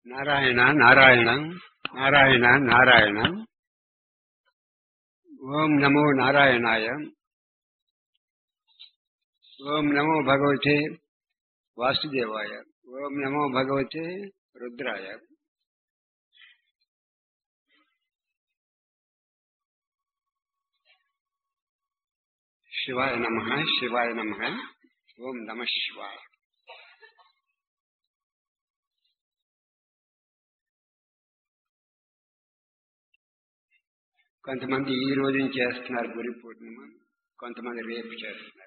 నారాయణ నారాయణ నారాయణ నారాయణ ఓం నమో నారాయణాయ ఓం నమో భగవతే వాసుదేవాయ ఓం నమో భగవతే రుద్రాయ శివాయ నమ శివాయ నమ ఓం నమ శివాయ కొంతమంది ఈ రోజు చేస్తున్నారు గురి పూర్ణిమ కొంతమంది రేపు చేస్తున్నారు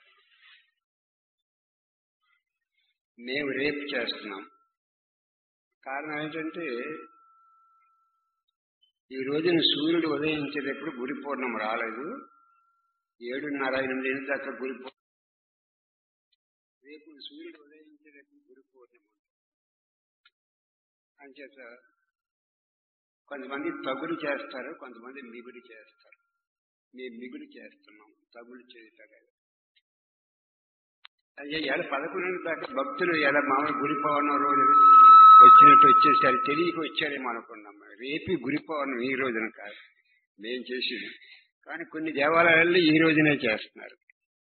మేము రేపు చేస్తున్నాం కారణం ఏంటంటే ఈ రోజున సూర్యుడు ఉదయించేటప్పుడు గురి పూర్ణం రాలేదు ఏడున్నర ఎనిమిది దాకా గురి పూర్ణం రేపు సూర్యుడు ఉదయించేటప్పుడు గురి పూర్ణం అంచేత కొంతమంది తగులు చేస్తారు కొంతమంది మిగులు చేస్తారు మేము మిగులు చేస్తున్నాం తగులు చేయటం అయ్యా ఎలా పదకొండు దాకా భక్తులు ఎలా మామూలు గురి పౌర్ణం రోజు వచ్చినట్టు వచ్చేసరి తెలియక వచ్చారేమో అనుకున్నాం రేపు గురి పౌర్ణం ఈ రోజున కాదు మేం చేసేది కానీ కొన్ని దేవాలయాల్లో ఈ రోజునే చేస్తున్నారు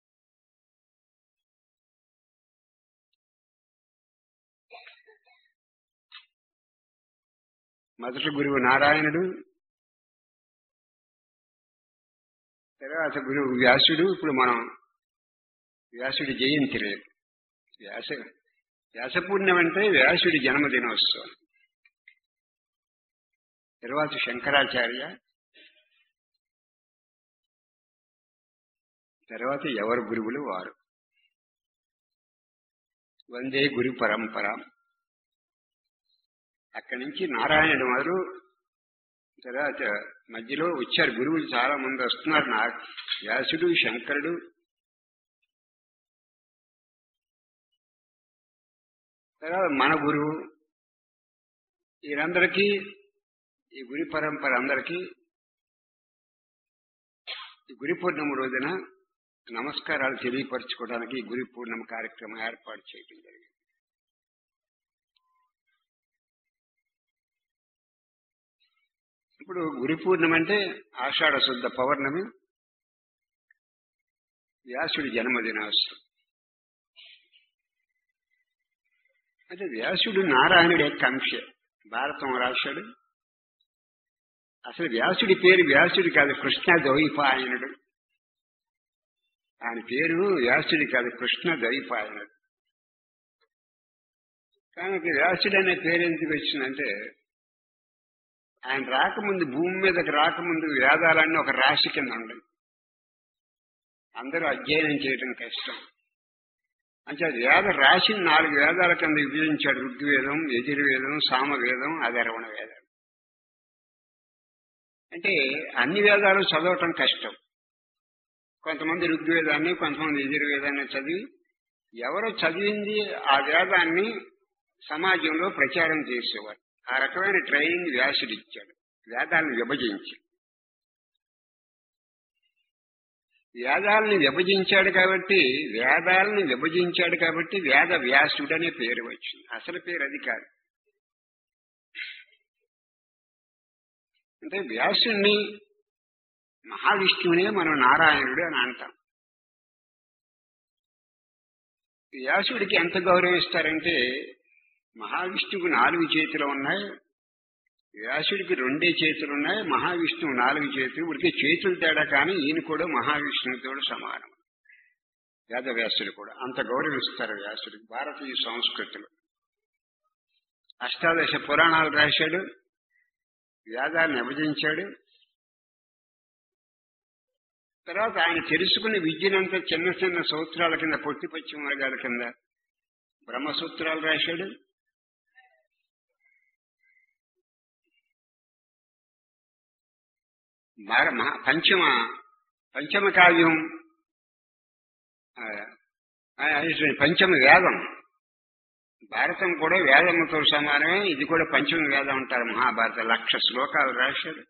మొదటి గురువు నారాయణుడు తర్వాత గురువు వ్యాసుడు ఇప్పుడు మనం వ్యాసుడి జయంతి రేపు వ్యాస వ్యాసపూర్ణం అంటే వ్యాసుడి జన్మదినోత్సవం తర్వాత శంకరాచార్య తర్వాత ఎవరు గురువులు వారు వందే గురు పరంపర అక్కడి నుంచి నారాయణుడు మొదలు తర్వాత మధ్యలో వచ్చారు గురువులు చాలా మంది వస్తున్నారు నా వ్యాసుడు శంకరుడు తర్వాత మన గురువు వీరందరికీ ఈ గురి పరంపర అందరికీ ఈ గురి పూర్ణిమ రోజున నమస్కారాలు తెలియపరచుకోవడానికి ఈ గురి పూర్ణిమ కార్యక్రమం ఏర్పాటు చేయడం జరిగింది ఇప్పుడు గురి పూర్ణిమ అంటే ఆషాఢ శుద్ధ పౌర్ణమి వ్యాసుడి జన్మదినోత్సవం అంటే వ్యాసుడు నారాయణుడి యొక్క అంశ భారతం రాశాడు అసలు వ్యాసుడి పేరు వ్యాసుడి కాదు కృష్ణ ద్వైపాయనుడు ఆయన పేరు వ్యాసుడి కాదు కృష్ణ ద్వైపాయనుడు కానీ వ్యాసుడు అనే పేరు ఎందుకు వచ్చిందంటే ఆయన రాకముందు భూమి మీదకి రాకముందు వేదాలన్నీ ఒక రాశి కింద ఉండవు అందరూ అధ్యయనం చేయడం కష్టం అంటే వేద రాశిని నాలుగు వేదాల కింద విభజించాడు ఋగ్వేదం యజుర్వేదం సామవేదం అధర్వణ వేదం అంటే అన్ని వేదాలు చదవటం కష్టం కొంతమంది ఋగ్వేదాన్ని కొంతమంది యజుర్వేదాన్ని చదివి ఎవరో చదివింది ఆ వేదాన్ని సమాజంలో ప్రచారం చేసేవారు ఆ రకమైన ట్రైనింగ్ వ్యాసుడు ఇచ్చాడు వేదాలను విభజించి వేదాలను విభజించాడు కాబట్టి వేదాలను విభజించాడు కాబట్టి వేద వ్యాసుడు అనే పేరు వచ్చింది అసలు పేరు అది కాదు అంటే వ్యాసుణ్ణి మహావిష్ణువునే మనం నారాయణుడు అని అంటాం వ్యాసుడికి ఎంత గౌరవిస్తారంటే మహావిష్ణువుకు నాలుగు చేతులు ఉన్నాయి వ్యాసుడికి రెండే చేతులు ఉన్నాయి మహావిష్ణువు నాలుగు చేతులు ఉడికే చేతులు తేడా కానీ ఈయన కూడా మహావిష్ణువుతో సమానం వేదవ్యాసుడు కూడా అంత గౌరవిస్తారు వ్యాసుడికి భారతీయ సంస్కృతిలో అష్టాదశ పురాణాలు రాశాడు వేదాన్ని విభజించాడు తర్వాత ఆయన తెలుసుకున్న విద్యనంతా చిన్న చిన్న సూత్రాల కింద పొట్టి పశ్చిమ వర్గాల కింద బ్రహ్మసూత్రాలు రాశాడు పంచమ పంచమ కావ్యం పంచమ వేదం భారతం కూడా వేదముతో సమానమే ఇది కూడా పంచమ వేదం అంటారు మహాభారత లక్ష శ్లోకాలు రాశాడు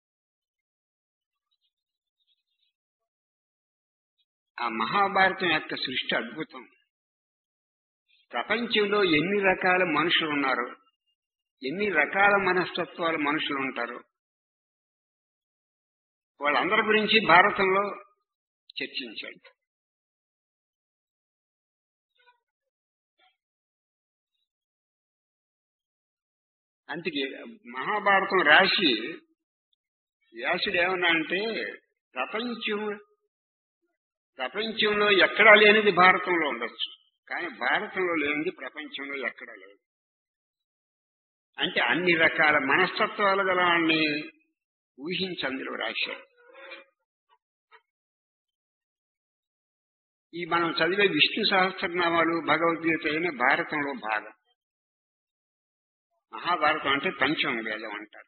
ఆ మహాభారతం యొక్క సృష్టి అద్భుతం ప్రపంచంలో ఎన్ని రకాల మనుషులు ఉన్నారు ఎన్ని రకాల మనస్తత్వాల మనుషులు ఉంటారు వాళ్ళందరి గురించి భారతంలో చర్చించాడు అందుకే మహాభారతం రాసి వ్యాసుడు ఏమన్నా అంటే ప్రపంచం ప్రపంచంలో ఎక్కడా లేనిది భారతంలో ఉండొచ్చు కానీ భారతంలో లేనిది ప్రపంచంలో ఎక్కడా లేదు అంటే అన్ని రకాల మనస్తత్వాలు గల వాడిని ఊహించి అందులో రాశాడు ఈ మనం చదివే విష్ణు సహస్రనామాలు భగవద్గీత అయిన భారతంలో భాగం మహాభారతం అంటే పంచమ వేదం అంటారు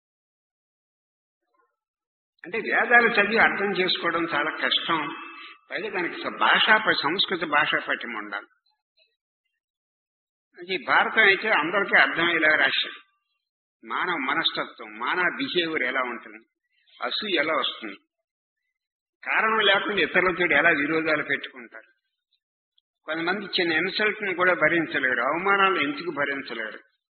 అంటే వేదాలు చదివి అర్థం చేసుకోవడం చాలా కష్టం పైగా దానికి స- భాషా ప- సంస్కృత భాషా పట్యం ఉండాలి అంటే ఈ భారతం అయితే అందరికీ అర్థమయ్యేలా రాశాడు మానవ మనస్తత్వం మానవ బిహేవియర్ ఎలా ఉంటుంది అసూ ఎలా వస్తుంది కారణం లేకుండా ఇతరులతో ఎలా విరోధాలు పెట్టుకుంటారు కొంతమంది చిన్న ఇన్సల్ట్ ని కూడా భరించలేరు అవమానాలు ఎందుకు భరించలేరు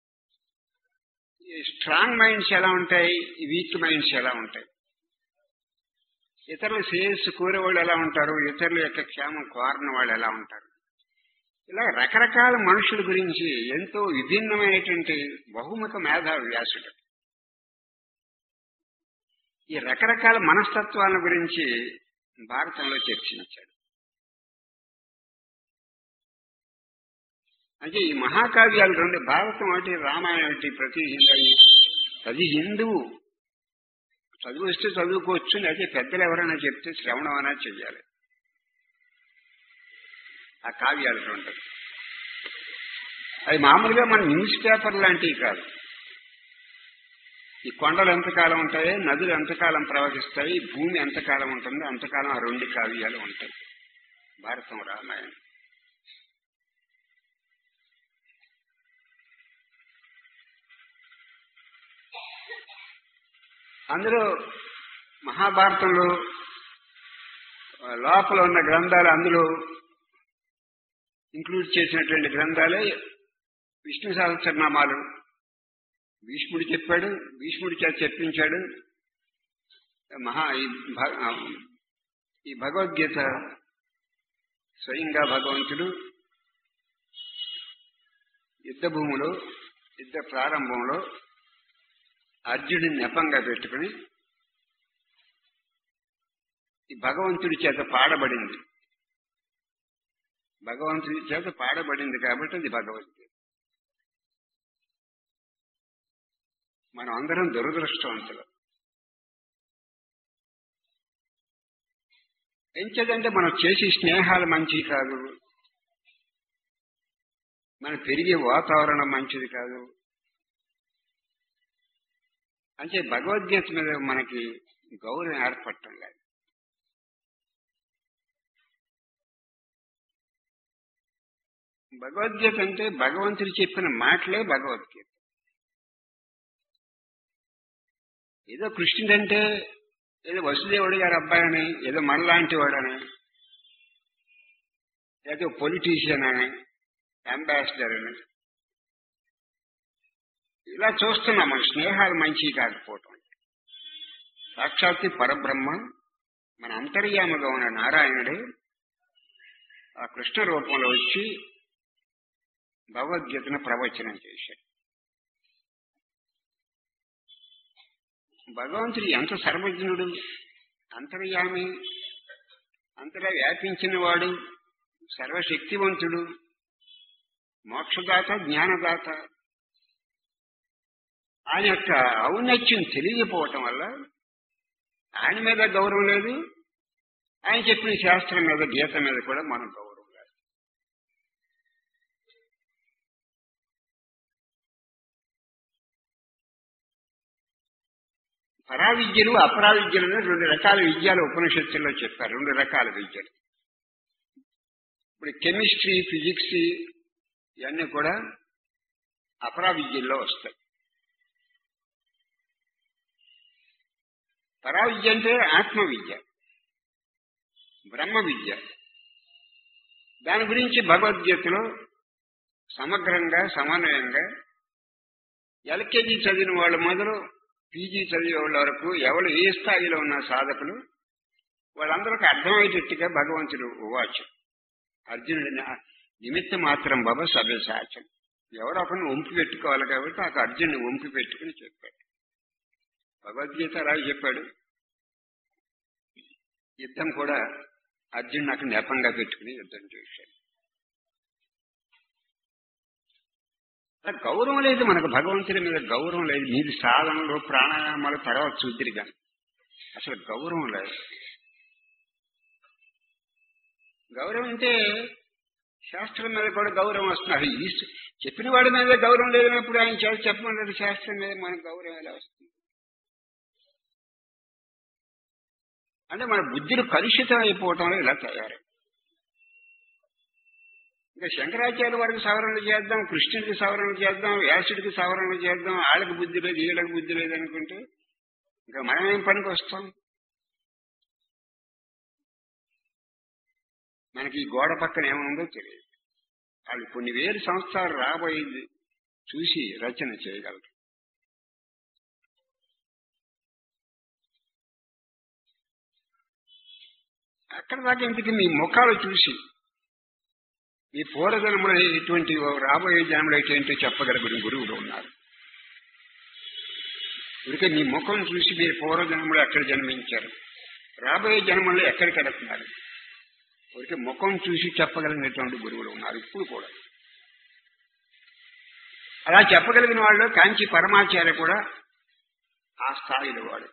ఈ స్ట్రాంగ్ మైండ్స్ ఎలా ఉంటాయి ఈ వీక్ మైండ్స్ ఎలా ఉంటాయి ఇతరుల శ్రేయస్సు కోరేవాళ్ళు ఎలా ఉంటారు ఇతరుల యొక్క క్షేమం కోరని వాళ్ళు ఎలా ఉంటారు ఇలా రకరకాల మనుషుల గురించి ఎంతో విభిన్నమైనటువంటి బహుముఖ మేధావి వ్యాసుడు ఈ రకరకాల మనస్తత్వాల గురించి భారతంలో చర్చించాడు అంటే ఈ మహాకావ్యాలు రెండు భారతం ఒకటి రామాయణం ఒకటి ప్రతి హిందూ ప్రతి హిందువు చదువు వస్తే చదువుకోవచ్చు లేకపోతే పెద్దలు ఎవరైనా చెప్తే శ్రవణం అయినా చెయ్యాలి ఆ కావ్యాలు రెండు అవి మామూలుగా మన న్యూస్ పేపర్ లాంటివి కాదు ఈ కొండలు ఎంతకాలం ఉంటాయి నదులు ఎంతకాలం ప్రవహిస్తాయి భూమి ఎంతకాలం ఉంటుందో అంతకాలం ఆ రెండు కావ్యాలు ఉంటాయి భారతం రామాయణం అందులో మహాభారతంలో ఆ, లోపల ఉన్న గ్రంథాలు అందులో ఇంక్లూడ్ చేసినటువంటి గ్రంథాలే విష్ణు సహస్రనామాలు భీష్ముడు చెప్పాడు భీష్ముడి చేత చెప్పించాడు మహా ఈ భ- ఆ, ఈ భగవద్గీత స్వయంగా భగవంతుడు యుద్ధ భూమిలో యుద్ధ ప్రారంభంలో అర్జునుడిని నెపంగా పెట్టుకుని ఈ భగవంతుడి చేత పాడబడింది భగవంతుడి చేత పాడబడింది కాబట్టి అది భగవద్గీత మనం అందరం దురదృష్టవంతులు ఎంచేదంటే మనం చేసే స్నేహాలు మంచివి కాదు మనం పెరిగే వాతావరణం మంచిది కాదు అంటే భగవద్గీత మీద మనకి గౌరవం ఏర్పడటం లేదు భగవద్గీత అంటే భగవంతుడు చెప్పిన మాటలే భగవద్గీత ఏదో కృష్ణుడంటే ఏదో వసుదేవుడు గారి అబ్బాయని ఏదో మనలాంటి వాడని ఏదో పొలిటీషియన్ అని అంబాసిడర్ అని ఇలా చూస్తున్నాం మన స్నేహాలు మంచి కాకపోవటం సాక్షాత్తు పరబ్రహ్మ మన అంతర్యామగా ఉన్న నారాయణుడే ఆ కృష్ణ రూపంలో వచ్చి భగవద్గీతను ప్రవచనం చేశాడు భగవంతుడు ఎంత సర్వజ్ఞుడు అంతర్యామి అంతటా వ్యాపించిన వాడు సర్వశక్తివంతుడు మోక్షదాత జ్ఞానదాత ఆయన యొక్క ఔన్నత్యం తెలియకపోవటం వల్ల ఆయన మీద గౌరవం లేదు ఆయన చెప్పిన శాస్త్రం మీద గీత మీద కూడా మనం గౌరవం లేదు పరావిద్యలు అపరావిద్యలు అని రెండు రకాల విద్యలు ఉపనిషత్తుల్లో చెప్పారు రెండు రకాల విద్యలు ఇప్పుడు కెమిస్ట్రీ ఫిజిక్స్ ఇవన్నీ కూడా అపరావిద్యల్లో వస్తాయి పరావిద్య అంటే ఆత్మ విద్య బ్రహ్మ విద్య దాని గురించి భగవద్గీతలో సమగ్రంగా సమన్వయంగా ఎల్కేజీ చదివిన వాళ్ళు మొదలు పీజీ చదివే వాళ్ళ వరకు ఎవరు ఏ స్థాయిలో ఉన్న సాధకులు వాళ్ళందరికీ అర్థమయ్యేటట్టుగా భగవంతుడు వాచ్ అర్జునుడి నిమిత్త మాత్రం బాబా సభ్య సాక్ష్యం ఎవరో ఒకరిని వంపి పెట్టుకోవాలి కాబట్టి నాకు అర్జునుని వంపి పెట్టుకుని చెప్పాడు భగవద్గీత రాజు చెప్పాడు యుద్ధం కూడా అర్జున్ నాకు నెపంగా పెట్టుకుని యుద్ధం చేశాడు అలా గౌరవం లేదు మనకు భగవంతుడి మీద గౌరవం లేదు మీది సాధనలు ప్రాణాయామాలు తర్వాత చూద్దరు కానీ అసలు గౌరవం లేదు గౌరవం అంటే శాస్త్రం మీద కూడా గౌరవం వస్తున్నారు ఈ చెప్పిన వాడి మీద గౌరవం లేనప్పుడు ఆయన చేసి చెప్పమన్నాడు శాస్త్రం మీద మనకు గౌరవం ఎలా వస్తుంది అంటే మన బుద్ధిని కలుషితం అయిపోవటంలో ఇలా తయారు ఇంకా శంకరాచార్య వారికి సవరణలు చేద్దాం కృష్ణుడికి సవరణలు చేద్దాం వ్యాసుడికి సవరణలు చేద్దాం వాళ్ళకి బుద్ధి లేదు వీళ్ళకి బుద్ధి లేదు అనుకుంటే ఇంకా మనం ఏం పనికి వస్తాం మనకి ఈ గోడ పక్కన ఏముందో తెలియదు వాళ్ళు కొన్ని వేలు సంవత్సరాలు రాబోయేది చూసి రచన చేయగలరు అక్కడ దాకా ఇంటికి మీ ముఖాలు చూసి మీ పూర్వజన్మలో ఎటువంటి రాబోయే జన్మలో ఎటువంటి చెప్పగలిగిన గురువులు ఉన్నారు ఇదికే మీ ముఖం చూసి మీరు పూర్వజన్మలో ఎక్కడ జన్మించారు రాబోయే జన్మలో ఎక్కడికి వెళుతున్నారు ఊరికే ముఖం చూసి చెప్పగలిగినటువంటి గురువులు ఉన్నారు ఇప్పుడు కూడా అలా చెప్పగలిగిన వాళ్ళు కాంచి పరమాచార్య కూడా ఆ స్థాయిలో వాడు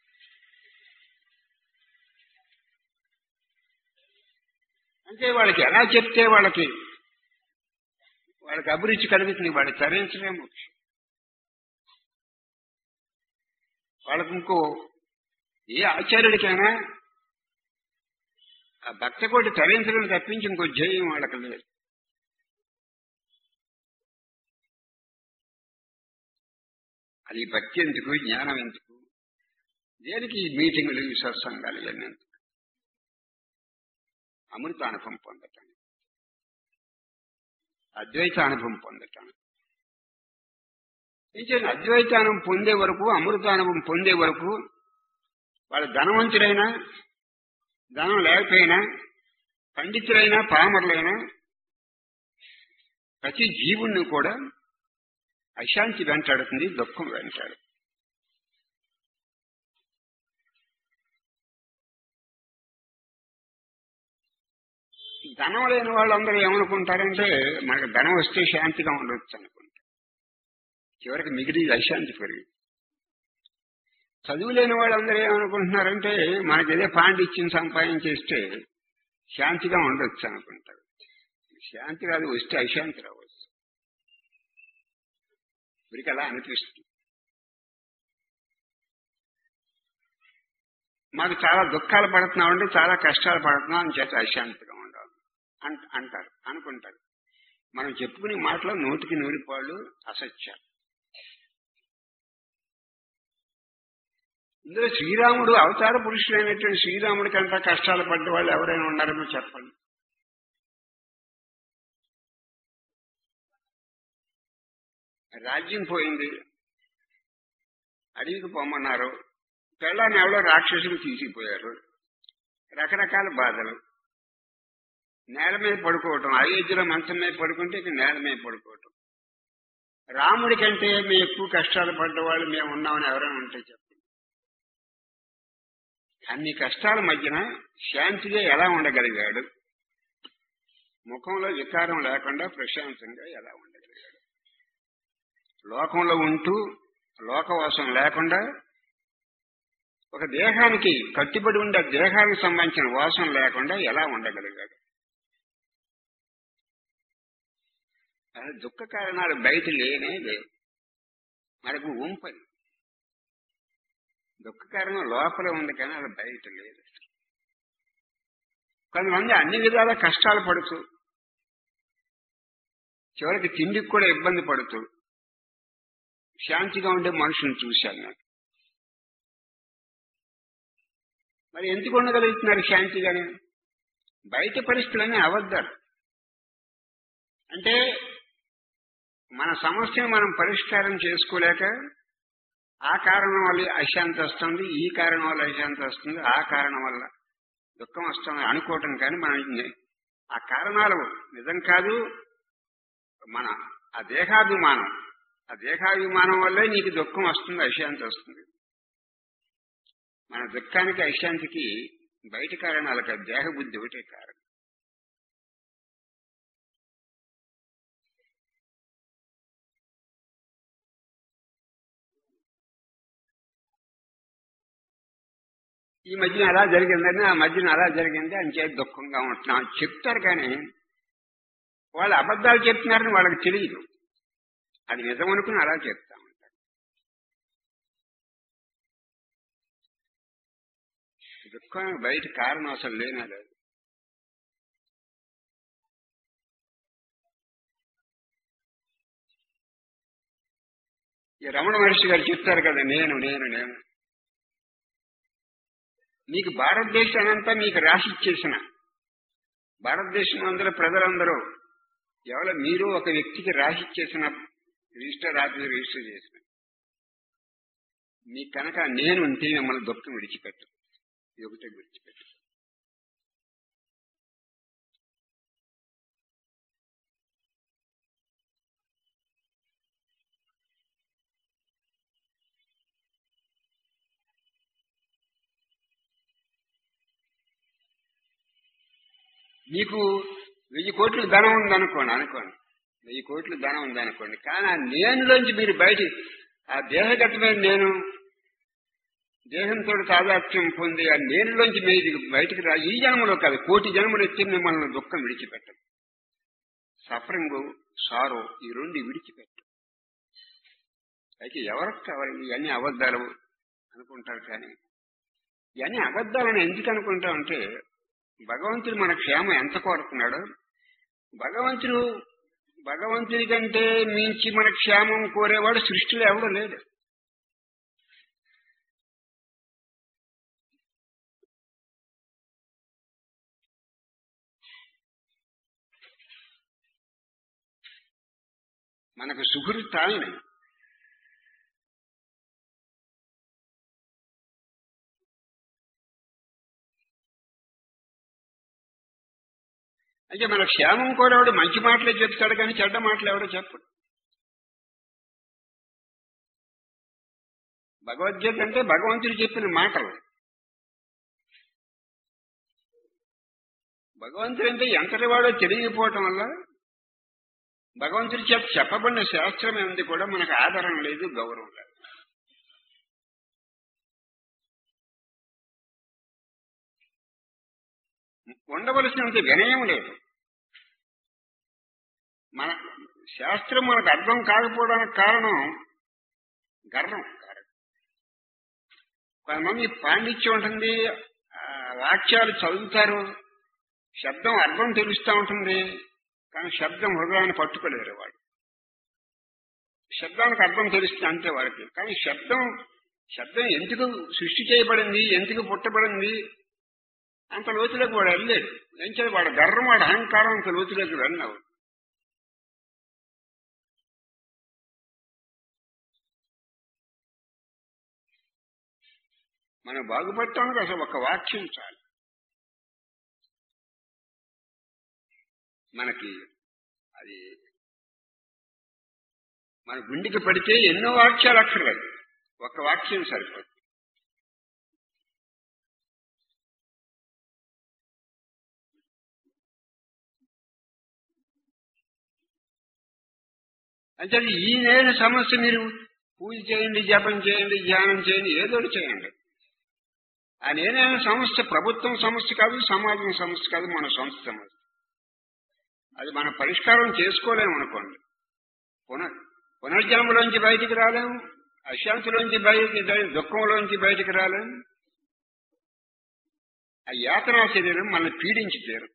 అంటే వాళ్ళకి ఎలా చెప్తే వాళ్ళకి వాళ్ళకి అభిరుచి కలుగుతుంది వాళ్ళు తరించడమే ముఖ్యం వాళ్ళకి ఇంకో ఏ ఆచార్యుడికైనా ఆ భక్త కోటి తరించడం తప్పించి ఇంకో జయం వాళ్ళకి లేదు అది భక్తి ఎందుకు జ్ఞానం ఎందుకు దేనికి ఈ మీటింగులు ఈ సత్సంగాలు ఇవన్నీ ఎందుకు అమృతానుభవం పొందటం అద్వైతానుభవం పొందటం నిజంగా అద్వైతానం పొందే వరకు అమృతానుభవం పొందే వరకు వాళ్ళ ధనవంతుడైనా ధనం లేకపోయినా పండితులైనా పామరులైనా ప్రతి జీవుణ్ణి కూడా అశాంతి వెంటాడుతుంది దుఃఖం వెంటాడు ధనం లేని వాళ్ళందరూ ఏమనుకుంటారంటే మనకు ధనం వస్తే శాంతిగా ఉండొచ్చు అనుకుంటారు చివరికి మిగిలి అశాంతి పెరిగి చదువు లేని వాళ్ళందరూ ఏమనుకుంటున్నారంటే మనకి ఏదో పాండిత్యం సంపాదించేస్తే శాంతిగా ఉండొచ్చు అనుకుంటారు శాంతి రాదు వస్తే అశాంతి రావచ్చు వీరికి అలా అనిపిస్తుంది మాకు చాలా దుఃఖాలు పడుతున్నామంటే చాలా కష్టాలు పడుతున్నాం అని చేత అశాంతిగా ఉండాలి అంటారు అనుకుంటారు మనం చెప్పుకునే మాటలో నూటికి నూరి పాళ్ళు అసత్యాలు ఇందులో శ్రీరాముడు అవతార పురుషుడైనటువంటి శ్రీరాముడి కంటే కష్టాలు పడ్డ వాళ్ళు ఎవరైనా ఉన్నారేమో చెప్పండి రాజ్యం పోయింది అడవికి పొమ్మన్నారు పెళ్ళాన్ని ఎవరో రాక్షసులు తీసిపోయారు రకరకాల బాధలు నేల మీద పడుకోవటం అయోధ్యలో మంచం మీద పడుకుంటే ఇక నేల మీద పడుకోవటం రాముడి కంటే మేము ఎక్కువ కష్టాలు పడ్డవాళ్ళు మేము ఉన్నామని ఎవరైనా ఉంటే చెప్పండి అన్ని కష్టాల మధ్యన శాంతిగా ఎలా ఉండగలిగాడు ముఖంలో వికారం లేకుండా ప్రశాంతంగా ఎలా ఉండగలిగాడు లోకంలో ఉంటూ లోకవాసం లేకుండా ఒక దేహానికి కట్టుబడి ఉండే దేహానికి సంబంధించిన వాసన లేకుండా ఎలా ఉండగలిగాడు దుఃఖ కారణాలు బయట లేనే లేవు మనకు ఉంపని దుఃఖ కారణం లోపల ఉంది కానీ అది బయట లేదు కొంతమంది అన్ని విధాల కష్టాలు పడుతూ చివరికి తిండికి కూడా ఇబ్బంది పడుతూ శాంతిగా ఉండే మనుషుని చూశాను నేను మరి ఎందుకు ఉండగలుగుతున్నారు శాంతిగానే బయట పరిస్థితులన్నీ అవద్దారు అంటే మన సమస్యను మనం పరిష్కారం చేసుకోలేక ఆ కారణం వల్ల అశాంతి వస్తుంది ఈ కారణం వల్ల అశాంతి వస్తుంది ఆ కారణం వల్ల దుఃఖం వస్తుంది అనుకోవటం కానీ మనం ని- ఆ కారణాలు నిజం కాదు మన ఆ దేహాభిమానం ఆ దేహాభిమానం వల్లే నీకు దుఃఖం వస్తుంది అశాంతి వస్తుంది మన దుఃఖానికి అశాంతికి బయట కారణాలకు దేహ బుద్ధి ఒకటే కారణం ఈ మధ్యన అలా జరిగిందని ఆ మధ్యన అలా జరిగింది అని చేతి దుఃఖంగా ఉంటున్నాం అని చెప్తారు కానీ వాళ్ళు అబద్ధాలు చెప్తున్నారని వాళ్ళకి తెలియదు అది నిజం అనుకుని అలా చెప్తా ఉంటారు దుఃఖానికి బయట కారణం అసలు లేనే లేదు ఈ రమణ మహర్షి గారు చెప్తారు కదా నేను నేను నేను మీకు భారతదేశాన్ని అంతా మీకు రాసి ఇచ్చేసిన భారతదేశం అందరూ ప్రజలందరూ ఎవరో మీరు ఒక వ్యక్తికి రాసి ఇచ్చేసిన రిజిస్టర్ ఆఫీస్ రిజిస్టర్ చేసిన మీకు కనుక నేను ఉంటే మిమ్మల్ని దుఃఖం విడిచిపెట్టు ఇది ఒకటే విడిచిపెట్టు మీకు వెయ్యి కోట్ల ధనం ఉందనుకోండి అనుకోండి వెయ్యి కోట్ల ధనం ఉందనుకోండి కానీ ఆ నేనులోంచి మీరు బయట ఆ దేహగతమైన నేను దేహంతో తాదాత్మ్యం పొంది ఆ నేనులోంచి మీరు బయటికి రా ఈ జన్మలో కాదు కోటి జన్మలు ఎత్తి మిమ్మల్ని దుఃఖం విడిచిపెట్టదు సఫరింగ్ సారో ఈ రెండు విడిచిపెట్టు అయితే ఎవరికి కావాలి ఇవన్నీ అబద్ధాలు అనుకుంటారు కానీ ఇవన్నీ అబద్ధాలని ఎందుకు అనుకుంటామంటే భగవంతుడు మన క్షేమం ఎంత కోరుతున్నాడో భగవంతుడు భగవంతుడి కంటే మించి మన క్షేమం కోరేవాడు సృష్టిలో ఎవడు లేడు మనకు సుహృత్ ఆయన అంటే మన క్షేమం కోరేవాడు మంచి మాటలే చెప్తాడు కానీ చెడ్డ మాటలు ఎవడో చెప్పడు భగవద్గీత అంటే భగవంతుడు చెప్పిన మాటలు భగవంతుడు అంటే ఎంతటి వాడో తెలియకపోవటం వల్ల భగవంతుడి చేత చెప్పబడిన శాస్త్రం ఏముంది కూడా మనకు ఆధారం లేదు గౌరవం లేదు ఉండవలసినంత వినయం లేదు మన శాస్త్రం మనకు అర్థం కాకపోవడానికి కారణం గర్వం కారణం కొంతమంది పాండిత్యం ఉంటుంది ఆ వాక్యాలు చదువుతారు శబ్దం అర్థం తెలుస్తూ ఉంటుంది కానీ శబ్దం హృదయాన్ని పట్టుకోలేరు వాడు శబ్దానికి అర్థం తెలుస్తుంది అంతే వాడికి కానీ శబ్దం శబ్దం ఎందుకు సృష్టి చేయబడింది ఎందుకు పుట్టబడింది అంత లోతులోకి వాడు వెళ్ళాడు ఏం చేయాలి వాడు గర్వం వాడు అహంకారం అంత లోతులోకి వెళ్ళినావు మనం బాగుపడటానికి అసలు ఒక వాక్యం చాలు మనకి అది మన గుండెకి పడితే ఎన్నో వాక్యాలు అక్కర్లేదు ఒక వాక్యం సరిపోతుంది అంటే ఈ నేను సమస్య మీరు పూజ చేయండి జపం చేయండి ధ్యానం చేయండి ఏదో ఒకటి చేయండి ఆ నేనైనా సమస్య ప్రభుత్వం సమస్య కాదు సమాజం సమస్య కాదు మన సొంత సమస్య అది మనం పరిష్కారం చేసుకోలేము అనుకోండి పునర్ పునర్జన్మలోంచి బయటికి రాలేము అశాంతిలోంచి బయటికి దుఃఖంలోంచి బయటికి రాలేము ఆ యాతనా శరీరం మనల్ని పీడించి తీరు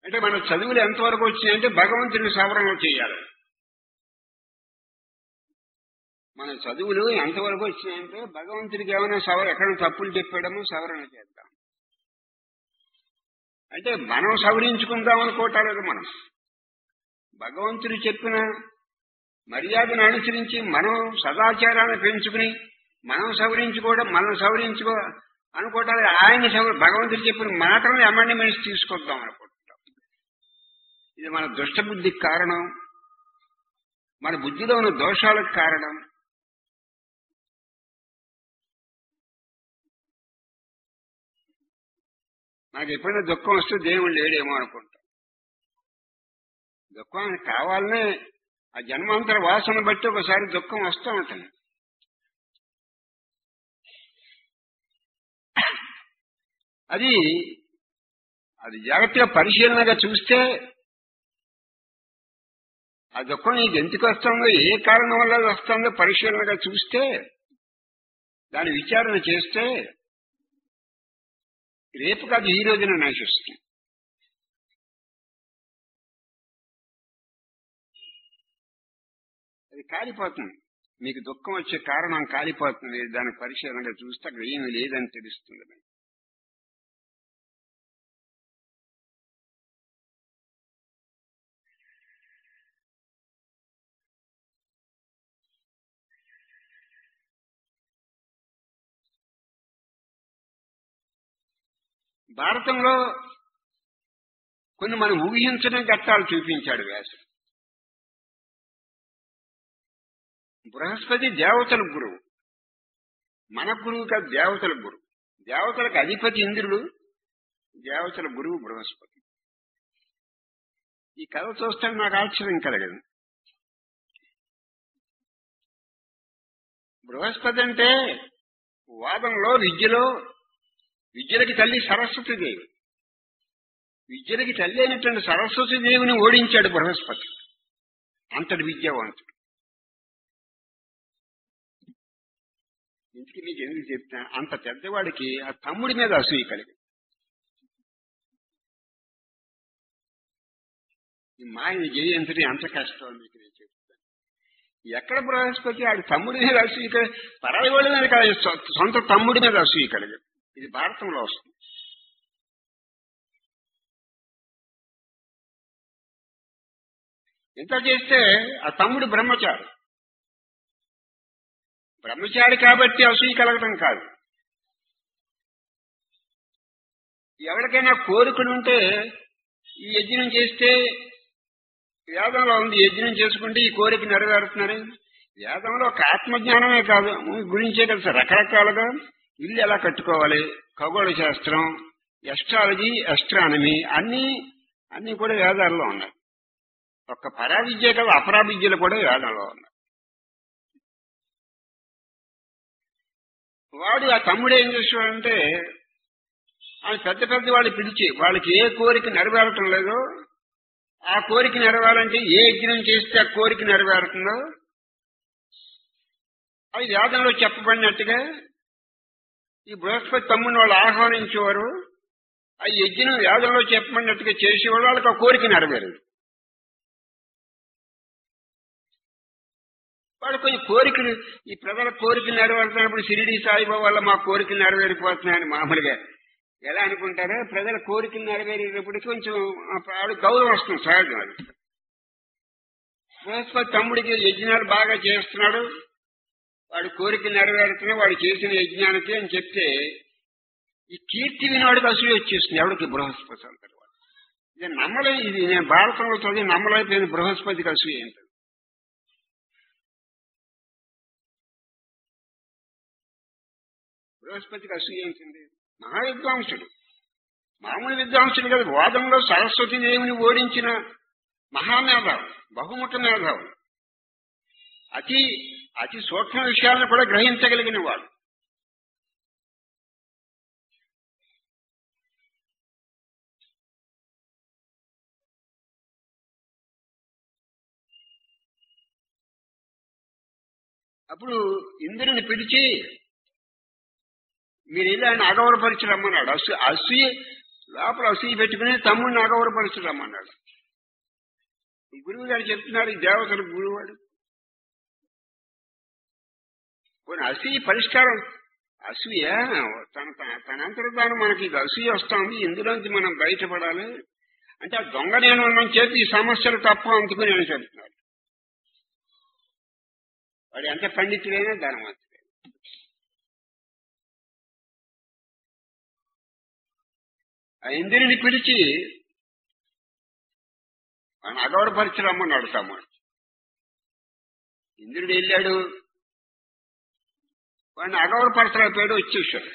అంటే మన చదువులు ఎంతవరకు వచ్చినాయంటే భగవంతుని సవరణ చేయాలి మన చదువులు ఎంతవరకు వచ్చినాయంటే భగవంతుడికి ఏమైనా సవర ఎక్కడ తప్పులు చెప్పాడమో సవరణ చేద్దాం అంటే మనం సవరించుకుందాం అనుకోవటాలేదు మనం భగవంతుడు చెప్పిన మర్యాదను అనుసరించి మనం సదాచారాన్ని పెంచుకుని మనం సవరించుకోవడం మనం సవరించుకో అనుకోవటానికి ఆయన సవర భగవంతుడు చెప్పిన మాటలను అమెండ్మెంట్స్ తీసుకొద్దాం అనుకుంటాం ఇది మన దుష్టబుద్ధికి కారణం మన బుద్ధిలో ఉన్న దోషాలకు కారణం నాకు ఎప్పుడైనా దుఃఖం వస్తే దేవుడు లేడేమో అనుకుంటాం దుఃఖం కావాలనే ఆ జన్మాంతర వాసన బట్టి ఒకసారి దుఃఖం వస్తూ ఉంటుంది అది అది జాగ్రత్తగా పరిశీలనగా చూస్తే ఆ దుఃఖం నీకు ఎందుకు వస్తుందో ఏ కారణం వల్ల అది వస్తుందో పరిశీలనగా చూస్తే దాని విచారణ చేస్తే రేపు కాదు ఈ రోజున నశిస్తుంది అది కాలిపోతుంది మీకు దుఃఖం వచ్చే కారణం కాలిపోతుంది దాని పరిశీలనగా చూస్తే అక్కడ ఏమీ లేదని తెలుస్తుంది మీకు. భారతంలో కొన్ని మనం ఊహించని ఘట్టాలు చూపించాడు వ్యాసుడు బృహస్పతి దేవతల గురువు మన గురువు కాదు దేవతల గురువు దేవతలకు అధిపతి ఇంద్రుడు దేవతల గురువు బృహస్పతి ఈ కథ చూస్తే నాకు ఆశ్చర్యం కలగదు బృహస్పతి అంటే వాదంలో విద్యలో విద్యలకి తల్లి సరస్వతి దేవి విద్యలకి తల్లి అయినటువంటి సరస్వతి దేవిని ఓడించాడు బృహస్పతి అంతటి విద్యావంతుడు ఇంటికి మీకు ఎందుకు చెప్తా అంత పెద్దవాడికి ఆ తమ్ముడి మీద అసూయ కలిగి ఈ మాయని జయంతుడి అంత కష్టం మీకు నేను చెప్తాను ఎక్కడ బృహస్పతి ఆడి తమ్ముడి మీద అసూయ కలిగి పరాయి వాళ్ళ మీద కాదు సొ- సొంత తమ్ముడి మీద అసూయ కలిగి ఇది భారతంలో వస్తుంది ఇంత చేస్తే ఆ తమ్ముడు బ్రహ్మచారి బ్రహ్మచారి కాబట్టి అసూయ కలగడం కాదు ఎవరికైనా కోరికలు ఉంటే ఈ యజ్ఞం చేస్తే వేదంలో ఉంది యజ్ఞం చేసుకుంటే ఈ కోరిక నెరవేరుతుందని వేదంలో ఒక ఆత్మజ్ఞానమే కాదు గురించే కదా సార్ రకరకాలుగా ఇల్లు ఎలా కట్టుకోవాలి ఖగోళ శాస్త్రం ఎస్ట్రాలజీ ఎస్ట్రానమీ అన్ని అన్ని కూడా వేదాల్లో ఉన్నాయి ఒక్క పరావిద్య కాదు అపరా విద్యలు కూడా వేదంలో ఉన్నాయి వాడు ఆ తమ్ముడు ఏం చేస్తాడంటే ఆ పెద్ద పెద్ద వాళ్ళు పిలిచి వాళ్ళకి ఏ కోరిక నెరవేరటం లేదో ఆ కోరిక నెరవేరాలంటే ఏ యజ్ఞం చేస్తే ఆ కోరిక నెరవేరుతుందో అది వేదంలో చెప్పబడినట్టుగా ఈ బృహస్పతి తమ్ముని వాళ్ళు ఆహ్వానించేవారు ఆ యజ్ఞం వేదంలో చెప్పబడినట్టుగా చేసేవాళ్ళు వాళ్ళకి ఆ కోరిక నెరవేరదు వాడు కొన్ని కోరికలు ఈ ప్రజల కోరికలు నెరవేరుతున్నప్పుడు షిరిడి సాయిబాబా వల్ల మా కోరికలు నెరవేరిపోతున్నాయని మామూలుగా ఎలా అనుకుంటారో ప్రజల కోరికలు నెరవేరేటప్పటికి కొంచెం ఆవిడ గౌరవం వస్తుంది సహజం అది బృహస్పతి తమ్ముడికి యజ్ఞాలు బాగా చేస్తున్నాడు వాడి కోరికలు నెరవేరుతున్నాయి వాడు చేసిన యజ్ఞానికి అని చెప్తే ఈ కీర్తి వినవాడికి అసలు వచ్చేస్తుంది ఎవడికి బృహస్పతి అంటారు వాడు. ఇది నమ్మలే ఇది నేను భారతంలో చదివి నమ్మలేకపోయింది బృహస్పతికి అసూయ ఏంటది బృహస్పతికి అసూయ ఏంటండి మహావిద్వాంసుడు మామూలు విద్వాంసుడు కదా వాదంలో సరస్వతి దేవిని ఓడించిన మహామేధావు బహుముఖ మేధావు అతి అతి సూక్ష్మ విషయాలను కూడా గ్రహించగలిగిన వాడు అప్పుడు ఇంద్రుని పిలిచి మీరు వెళ్ళి ఆయన అగౌరపరిచి రమ్మన్నాడు అసూ అసూయ లోపల అసూయ పెట్టుకుని తమ్ముడిని అగౌరపరచురమ్మన్నాడు గురువు గారు చెప్తున్నారు ఈ దేవతల గురువాడు కొన్ని అసూయ పరిష్కారం అసూయ తన తన- తనంతట తాను మనకి ఇది అసూయ వస్తుంది ఇందులోంచి మనం బయటపడాలి అంటే ఆ దొంగ నేను ఉన్నాం చేతి ఈ సమస్యలు తప్ప అందుకుని అని చెప్తున్నారు వాడు ఎంత పండితుడైనా ధనవంతుడే ఆ ఇంద్రుని పిలిచి వాడిని అగౌరపరిచరమ్మన్నాడు తమ్ముడు ఇంద్రుడు వెళ్ళాడు వాడిని అగౌరపరచలేకపోయాడు వచ్చేసాడు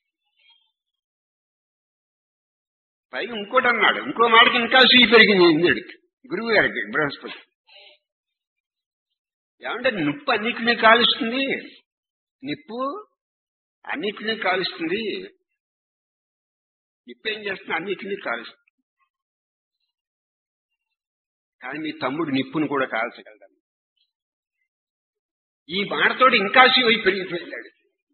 పైగా ఇంకోటి అన్నాడు ఇంకో మాటకి ఇంకా సీ పెరిగింది ఇంద్రుడికి గురువు గారికి బృహస్పతి ఏమంటే నిప్పు అన్నిటినీ కాలుస్తుంది నిప్పు అన్నిటినీ కాలుస్తుంది నిప్పు ఏం చేస్తుంది అన్నిటినీ కాలుస్తుంది కానీ మీ తమ్ముడు నిప్పును కూడా కాల్చగలడు ఈ మాటతోటి ఇంకా శివై పెరిగిపోయాడు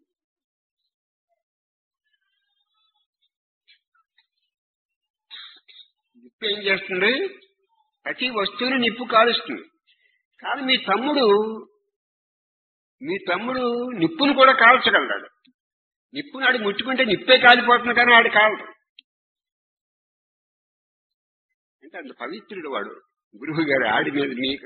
నిప్పు ఏం చేస్తుంది ప్రతి వస్తువుని నిప్పు కాలుస్తుంది కానీ మీ తమ్ముడు మీ తమ్ముడు నిప్పును కూడా కాల్చగలడు నిప్పును ఆడి ముట్టుకుంటే నిప్పే కాలిపోతుంది కానీ ఆడి కాలదు అంటే అంత పవిత్రుడు వాడు గురువు గారు ఆడి మీద మీకు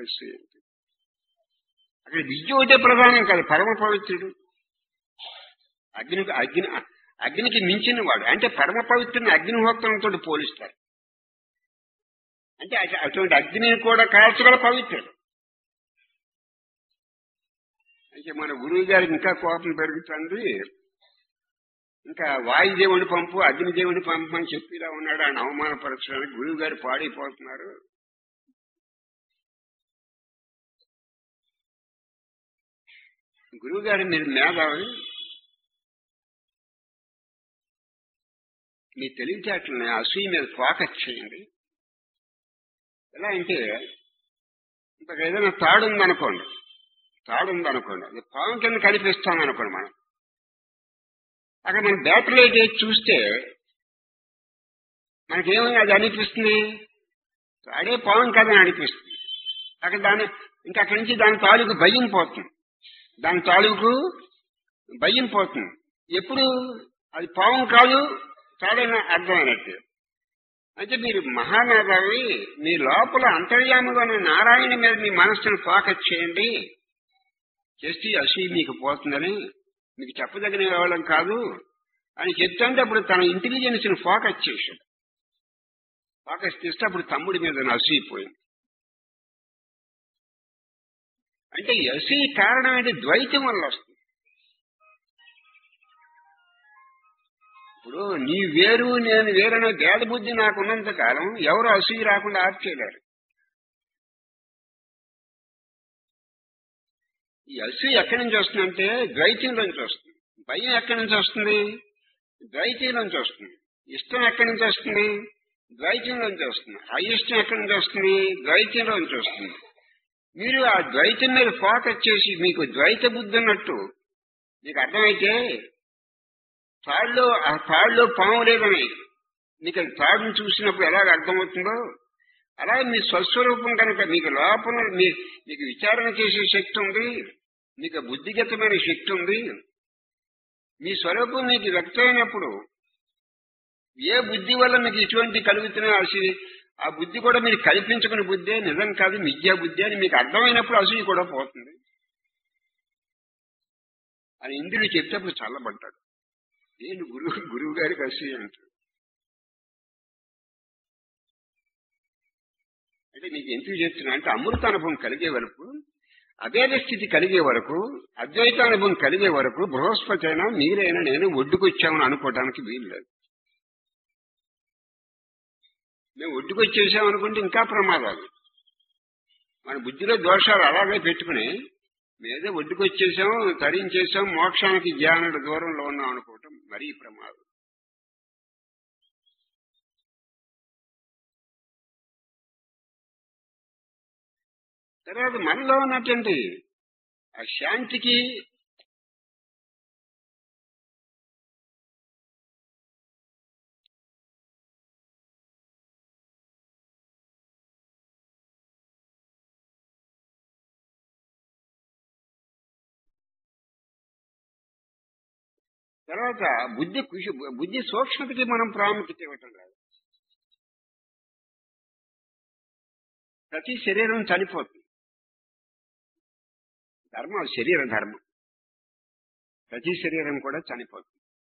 అక్కడ విద్య ఒకటే ప్రధానం కాదు పరమ పవిత్రుడు అగ్నికి అగ్ని అగ్నికి మించిన వాడు అంటే పరమ పవిత్రుని అగ్నిహోత్రంతో పోలిస్తారు అంటే అటు- అటువంటి అగ్నిని కూడా కాల్చగల పవిత్రుడు అయితే మన గురువు గారికి ఇంకా కోపం పెరుగుతుంది ఇంకా వాయుదేవుని పంపు అగ్నిదేవుని పంపు అని చెప్పి ఇలా ఉన్నాడు ఆయన అవమానపరచడానికి గురువు గారు పాడైపోతున్నారు గురువు గారు మీరు మేధావి మీ తెలివితేటలని అసూయ మీద ఫోకస్ చేయండి ఎలా అంటే ఇప్పుడు ఏదైనా తాడు ఉందనుకోండి తాడు ఉందనుకోండి అది పావం కింద కనిపిస్తాం అనుకోండి మనం అక్కడ మనం బ్యాటరీ లైట్ వేసి చూస్తే మనకేమని అది అనిపిస్తుంది తాడే పావం కదని అనిపిస్తుంది అక్కడ దాని ఇంకా అక్కడి నుంచి దాని తాలూకు భయం పోతుంది దాని తాలూకు భయం పోతుంది ఎప్పుడు అది పావం కాదు తాడైన అర్థమైనట్టు అయితే మీరు మహానాథావి మీ లోపల అంతర్యాముగా ఉన్న నారాయణ మీద మీ మనస్సును ఫోకస్ చేయండి చేస్తే అసూయ మీకు పోతుందని మీకు చెప్పదగిన వాళ్ళం కాదు అని చెప్తుంటే అప్పుడు తన ఇంటెలిజెన్స్ ని ఫోకస్ చేశాడు ఫోకస్ చేస్తే అప్పుడు తమ్ముడి మీద అసూయిపోయింది అంటే ఈ అసూయ కారణం ఏంటి ద్వైతం వల్ల వస్తుంది ఇప్పుడు నీ వేరు నేను వేరనే భేద బుద్ధి నాకు ఉన్నంత కాలం ఎవరు అసూయ రాకుండా ఆప్ చేయలేరు ఈ అసూయ ఎక్కడి నుంచి వస్తుందంటే ద్వైతంలోంచి వస్తుంది భయం ఎక్కడి నుంచి వస్తుంది ద్వైతంలోంచి వస్తుంది ఇష్టం ఎక్కడి నుంచి వస్తుంది ద్వైతంలోంచి వస్తుంది అయిష్టం ఎక్కడి నుంచి వస్తుంది ద్వైతంలోంచి వస్తుంది మీరు ఆ ద్వైతం మీద ఫోకస్ చేసి మీకు ద్వైత బుద్ధి ఉన్నట్టు మీకు అర్థమైతే తాడులో ఆ తాడులో పాము లేదని మీకు అది తాడును చూసినప్పుడు ఎలాగ అర్థమవుతుందో అలాగే మీ స్వస్వరూపం కనుక మీకు లోపల మీ మీకు విచారణ చేసే శక్తి ఉంది మీకు బుద్ధిగతమైన శక్తి ఉంది మీ స్వరూపం మీకు వ్యక్తమైనప్పుడు ఏ బుద్ధి వల్ల మీకు ఇటువంటి కలుగుతున్నా అసలు ఆ బుద్ధి కూడా మీరు కల్పించుకునే బుద్ధే నిజం కాదు మిథ్యా బుద్ధి అని మీకు అర్థమైనప్పుడు అసూయ కూడా పోతుంది అని ఇంద్రుడు చెప్తేప్పుడు చల్లబడ్డాడు నేను గురువు గురువు గారికి అసూయ అంటాడు అంటే నీకు ఎందుకు చెప్తున్నా అంటే అమృత అనుభవం కలిగే వరకు అభేద స్థితి కలిగే వరకు అద్వైత అనుభవం కలిగే వరకు బృహస్పతి అయినా మీరైనా నేను ఒడ్డుకొచ్చామని అనుకోవడానికి వీలు లేదు మేము ఒడ్డుకొచ్చేసాం అనుకుంటే ఇంకా ప్రమాదాలు మన బుద్ధిలో దోషాలు అలాగే పెట్టుకుని మేదే ఒడ్డుకొచ్చేసాం తరించేసాం మోక్షానికి జ్ఞానుడు దూరంలో ఉన్నాం అనుకోవటం మరీ ప్రమాదం తర్వాత మనలో ఉన్నటువంటి ఆ శాంతికి తర్వాత బుద్ధి కృషి బుద్ధి సూక్ష్మతకి మనం ప్రాముఖ్యత ఇవ్వటం లేదు ప్రతి శరీరం చనిపోతుంది ధర్మం శరీర ధర్మం ప్రతి శరీరం కూడా చనిపోతుంది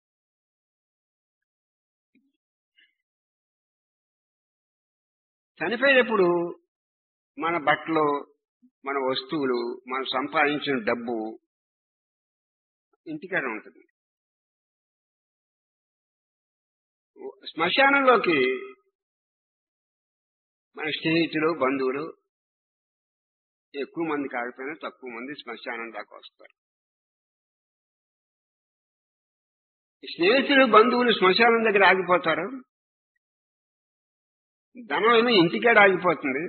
చనిపోయేటప్పుడు మన బట్టలు మన వస్తువులు మనం సంపాదించిన డబ్బు ఇంటికాడ ఉంటుంది శ్మశానంలోకి మన స్నేహితులు బంధువులు ఎక్కువ మంది కాకపోయినా తక్కువ మంది శ్మశానం దాకా వస్తారు స్నేహితులు బంధువులు శ్మశానం దగ్గర ఆగిపోతారు ధనం ఏమో ఇంటికాడ ఆగిపోతుంది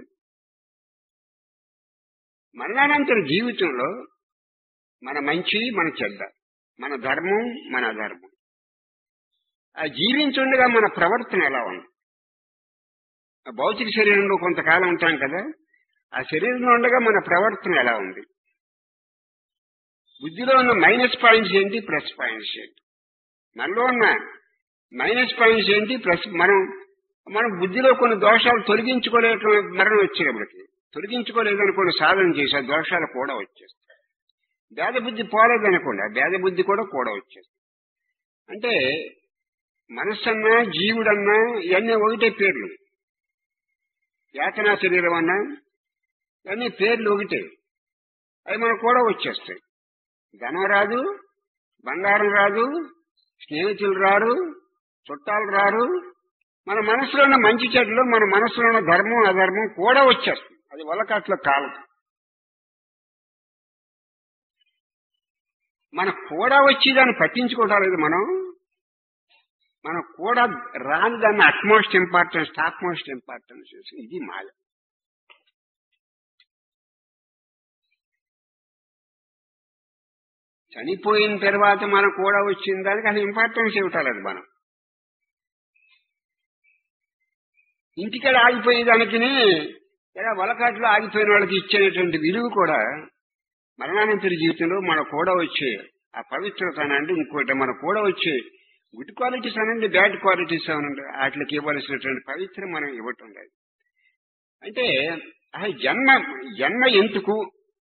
మరణానంతర జీవితంలో మన మంచి మన చెడ్డ మన ధర్మం మన అధర్మం ఆ జీవించుండగా మన ప్రవర్తన ఎలా ఉంది ఆ భౌతిక శరీరంలో కొంతకాలం ఉంటాం కదా ఆ శరీరంలో ఉండగా మన ప్రవర్తన ఎలా ఉంది బుద్ధిలో ఉన్న మైనస్ పాయింట్స్ ఏంటి ప్లస్ పాయింట్స్ ఏంటి మనలో ఉన్న మైనస్ పాయింట్స్ ఏంటి ప్లస్ మనం మనం బుద్ధిలో కొన్ని దోషాలు తొలగించుకోలేక మరణం వచ్చేటప్పటికి తొలగించుకోలేదనుకోండి సాధన చేసి ఆ దోషాలు కూడా వచ్చేస్తాయి భేద బుద్ధి పోలేదనుకోండి ఆ భేద బుద్ధి కూడా కూడా వచ్చేస్తాయి అంటే మనస్సన్నా జీవుడన్నా ఇవన్నీ ఒకటే పేర్లు యాతనా శరీరం అన్నా ఇవన్నీ పేర్లు ఒకటే అవి మనకు కూడా వచ్చేస్తాయి ధనం రాదు బంగారం రాదు స్నేహితులు రారు చుట్టాలు రారు మన మనసులో ఉన్న మంచి చెడ్లు మన మనసులో ఉన్న ధర్మం అధర్మం కూడా వచ్చేస్తుంది అది వలకట్ల కాలం మనకు కూడా వచ్చి దాన్ని పట్టించుకోవటం లేదు మనం మనం కూడా రాని దాన్ని utmost importance top most importance ఇది మాయ చనిపోయిన తర్వాత మనం కూడా వచ్చిన దానికి అసలు ఇంపార్టెన్స్ ఇవ్వటాలేదు మనం ఇంటికాడ ఆగిపోయేదానికి ఇలా వలకాట్లో ఆగిపోయిన వాళ్ళకి ఇచ్చేటువంటి విలువ కూడా మరణానంతర జీవితంలో మన కూడా వచ్చే ఆ పవిత్రత అనండి ఇంకోటి మన కూడా వచ్చే గుడ్ క్వాలిటీస్ అనండి బ్యాడ్ క్వాలిటీస్ అనండి వాటికి ఇవ్వాల్సినటువంటి పవిత్రం మనం ఇవ్వటం లేదు అంటే ఆ జన్మ జన్మ ఎందుకు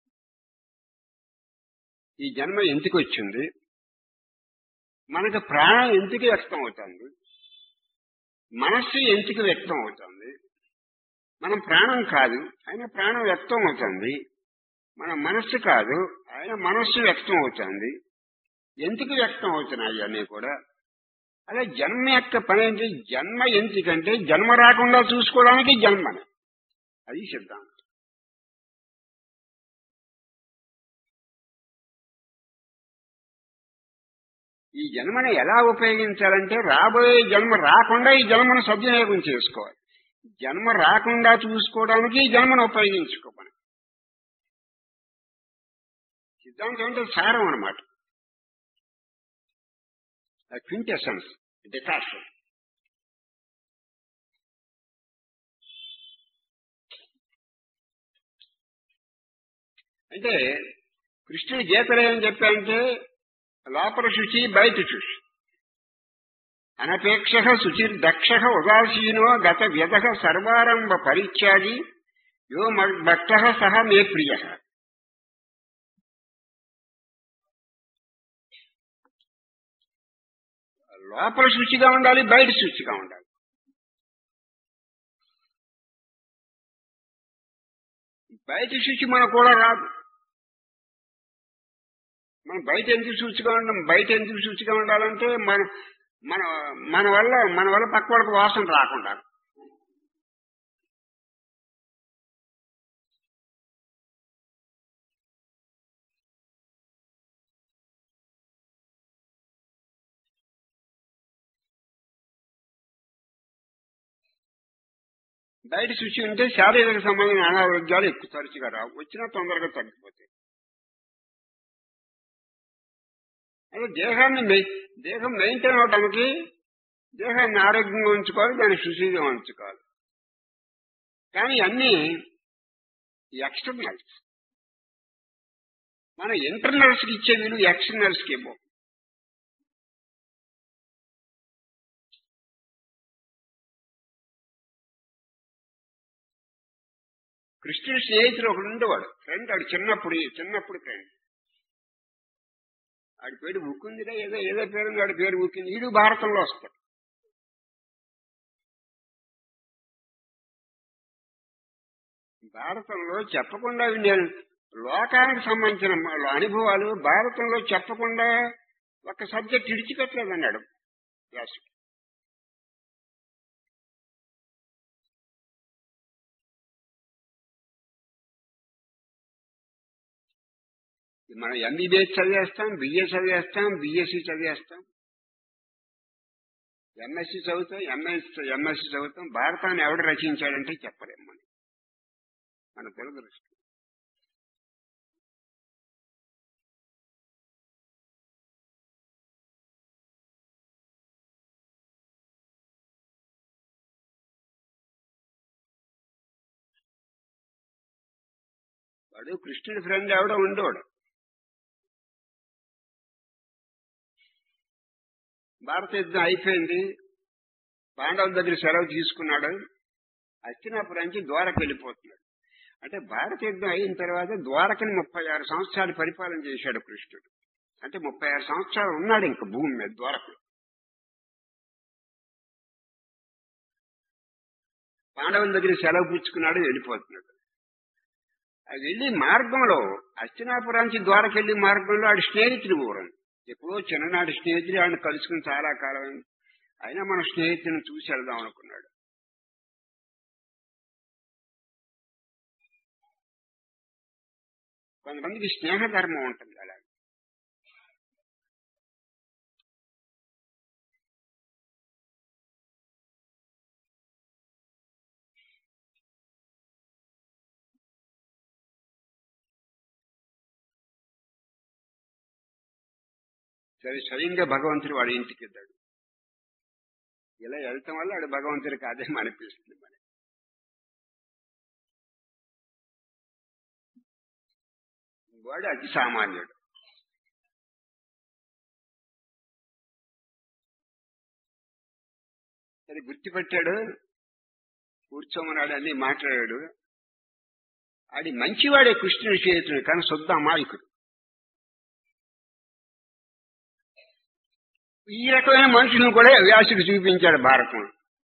ఈ జన్మ ఎందుకు వచ్చింది మనకు ప్రాణం ఎందుకు వ్యక్తం అవుతుంది మనస్సు ఎందుకు వ్యక్తం అవుతుంది మనం ప్రాణం కాదు అయినా ప్రాణం వ్యక్తం అవుతుంది మన మనస్సు కాదు అయినా మనస్సు వ్యక్తం అవుతుంది ఎందుకు వ్యక్తం అవుతున్నాయి అన్నీ కూడా అదే జన్మ యొక్క పని ఏంటి జన్మ ఎందుకంటే జన్మ రాకుండా చూసుకోవడానికి జన్మని అది సిద్ధాంతం ఈ జన్మని ఎలా ఉపయోగించాలంటే రాబోయే జన్మ రాకుండా ఈ జన్మను సద్వినియోగం చేసుకోవాలి జన్మ రాకుండా చూసుకోవడానికి ఈ జన్మను ఉపయోగించుకోమని సిద్ధాంతం అంటే సారం అనమాట క్వింటెసెన్స్ డిఫాక్షన్ అంటే కృష్ణుడి గీతలు ఏం చెప్పారంటే లోపల శుచి బయట శుచి అనపేక్ష శుచిర్దక్ష ఉదాసీనో గత వ్యధ సర్వారంభ పరిత్యాగి యో భక్త సహ మే ప్రియ లోపల శుచిగా ఉండాలి బయట శుచిగా ఉండాలి బయట శుచి మనకు కూడా రాదు మనం బయట ఎందుకు శుచిగా ఉండం బయట ఎందుకు శుచిగా ఉండాలంటే మన మన మన వల్ల మన వల్ల పక్క వాళ్ళకి వాసన రాకుండా బయట శుచి ఉంటే శారీరక సంబంధమైన అనారోగ్యాలు ఎక్కువ తరచుగా రావు వచ్చినా తొందరగా తగ్గిపోతాయి అదే దేహాన్ని మెయి- దేహం మెయింటైన్ అవడానికి దేహాన్ని ఆరోగ్యంగా ఉంచుకోవాలి దాన్ని శుచిగా ఉంచుకోవాలి కానీ అన్ని ఎక్స్టర్నల్స్ మన ఇంటర్నల్స్ కి ఇచ్చే విలువ ఎక్స్టర్నల్స్ కి ఇవ్వం కృష్ణుడి స్నేహితుడు ఒకడు ఉండేవాడు ఫ్రెండ్ ఆడు చిన్నప్పుడు చిన్నప్పుడు ఫ్రెండ్ ఆడి పేరు ఉక్కుందిరా ఏదో ఏదో పేరు ఉంది, ఆడి పేరు ఉక్కింది వీడు భారతంలో వస్తాడు భారతంలో చెప్పకుండా నేను లోకానికి సంబంధించిన మ- అనుభవాలు భారతంలో చెప్పకుండా ఒక సబ్జెక్ట్ ఇడిచిపెట్టలేదు అన్నాడు వ్యాసుడు మనం ఎంబీబీఎస్ చదివేస్తాం బిఏ చదివేస్తాం బిఎస్సి చదివేస్తాం ఎంఎస్సి చదువుతాం ఎంఎస్ ఎంఎస్సి చదువుతాం భారతాన్ని ఎవడు రచించాడంటే చెప్పలేము మనం మన దురదృష్టం వాడు కృష్ణుడి ఫ్రెండ్ ఎవడో ఉండేవాడు భారత యుద్ధం అయిపోయింది పాండవుల దగ్గర సెలవు తీసుకున్నాడు అస్తినాపురానికి ద్వారకు వెళ్ళిపోతున్నాడు అంటే భారత యుద్ధం అయిన తర్వాత ద్వారకని ముప్పై ఆరు సంవత్సరాలు పరిపాలన చేశాడు కృష్ణుడు అంటే ముప్పై ఆరు సంవత్సరాలు ఉన్నాడు ఇంక భూమి మీద ద్వారకు పాండవుల దగ్గర సెలవు పుచ్చుకున్నాడు వెళ్ళిపోతున్నాడు అది వెళ్ళి మార్గంలో అస్తినాపురానికి ద్వారకు వెళ్ళి మార్గంలో ఆడి స్నేహితుడు ఊరం ఎప్పుడో చిన్ననాటి స్నేహితుడు ఆడిని కలుసుకుని చాలా కాలం అయింది. అయినా మన స్నేహితుడిని చూసి వెళ్దాం అనుకున్నాడు కొంతమందికి స్నేహ ధర్మం ఉంటుంది అలా సరే స్వయంగా భగవంతుడు వాడి ఇంటికి వెళ్తాడు ఇలా వెళ్తాం వల్ల వాడు భగవంతుడికి అదే అనిపిస్తుంది మరి వాడు అతి సామాన్యుడు సరే గుర్తుపెట్టాడు కూర్చోమన్నాడు అన్ని మాట్లాడాడు ఆడి మంచివాడే కృష్ణుడి చేతుడు కానీ శుద్ధ అమాయకుడు ఈ రకమైన మనుషులను కూడా వ్యాసుడు చూపించాడు భారతం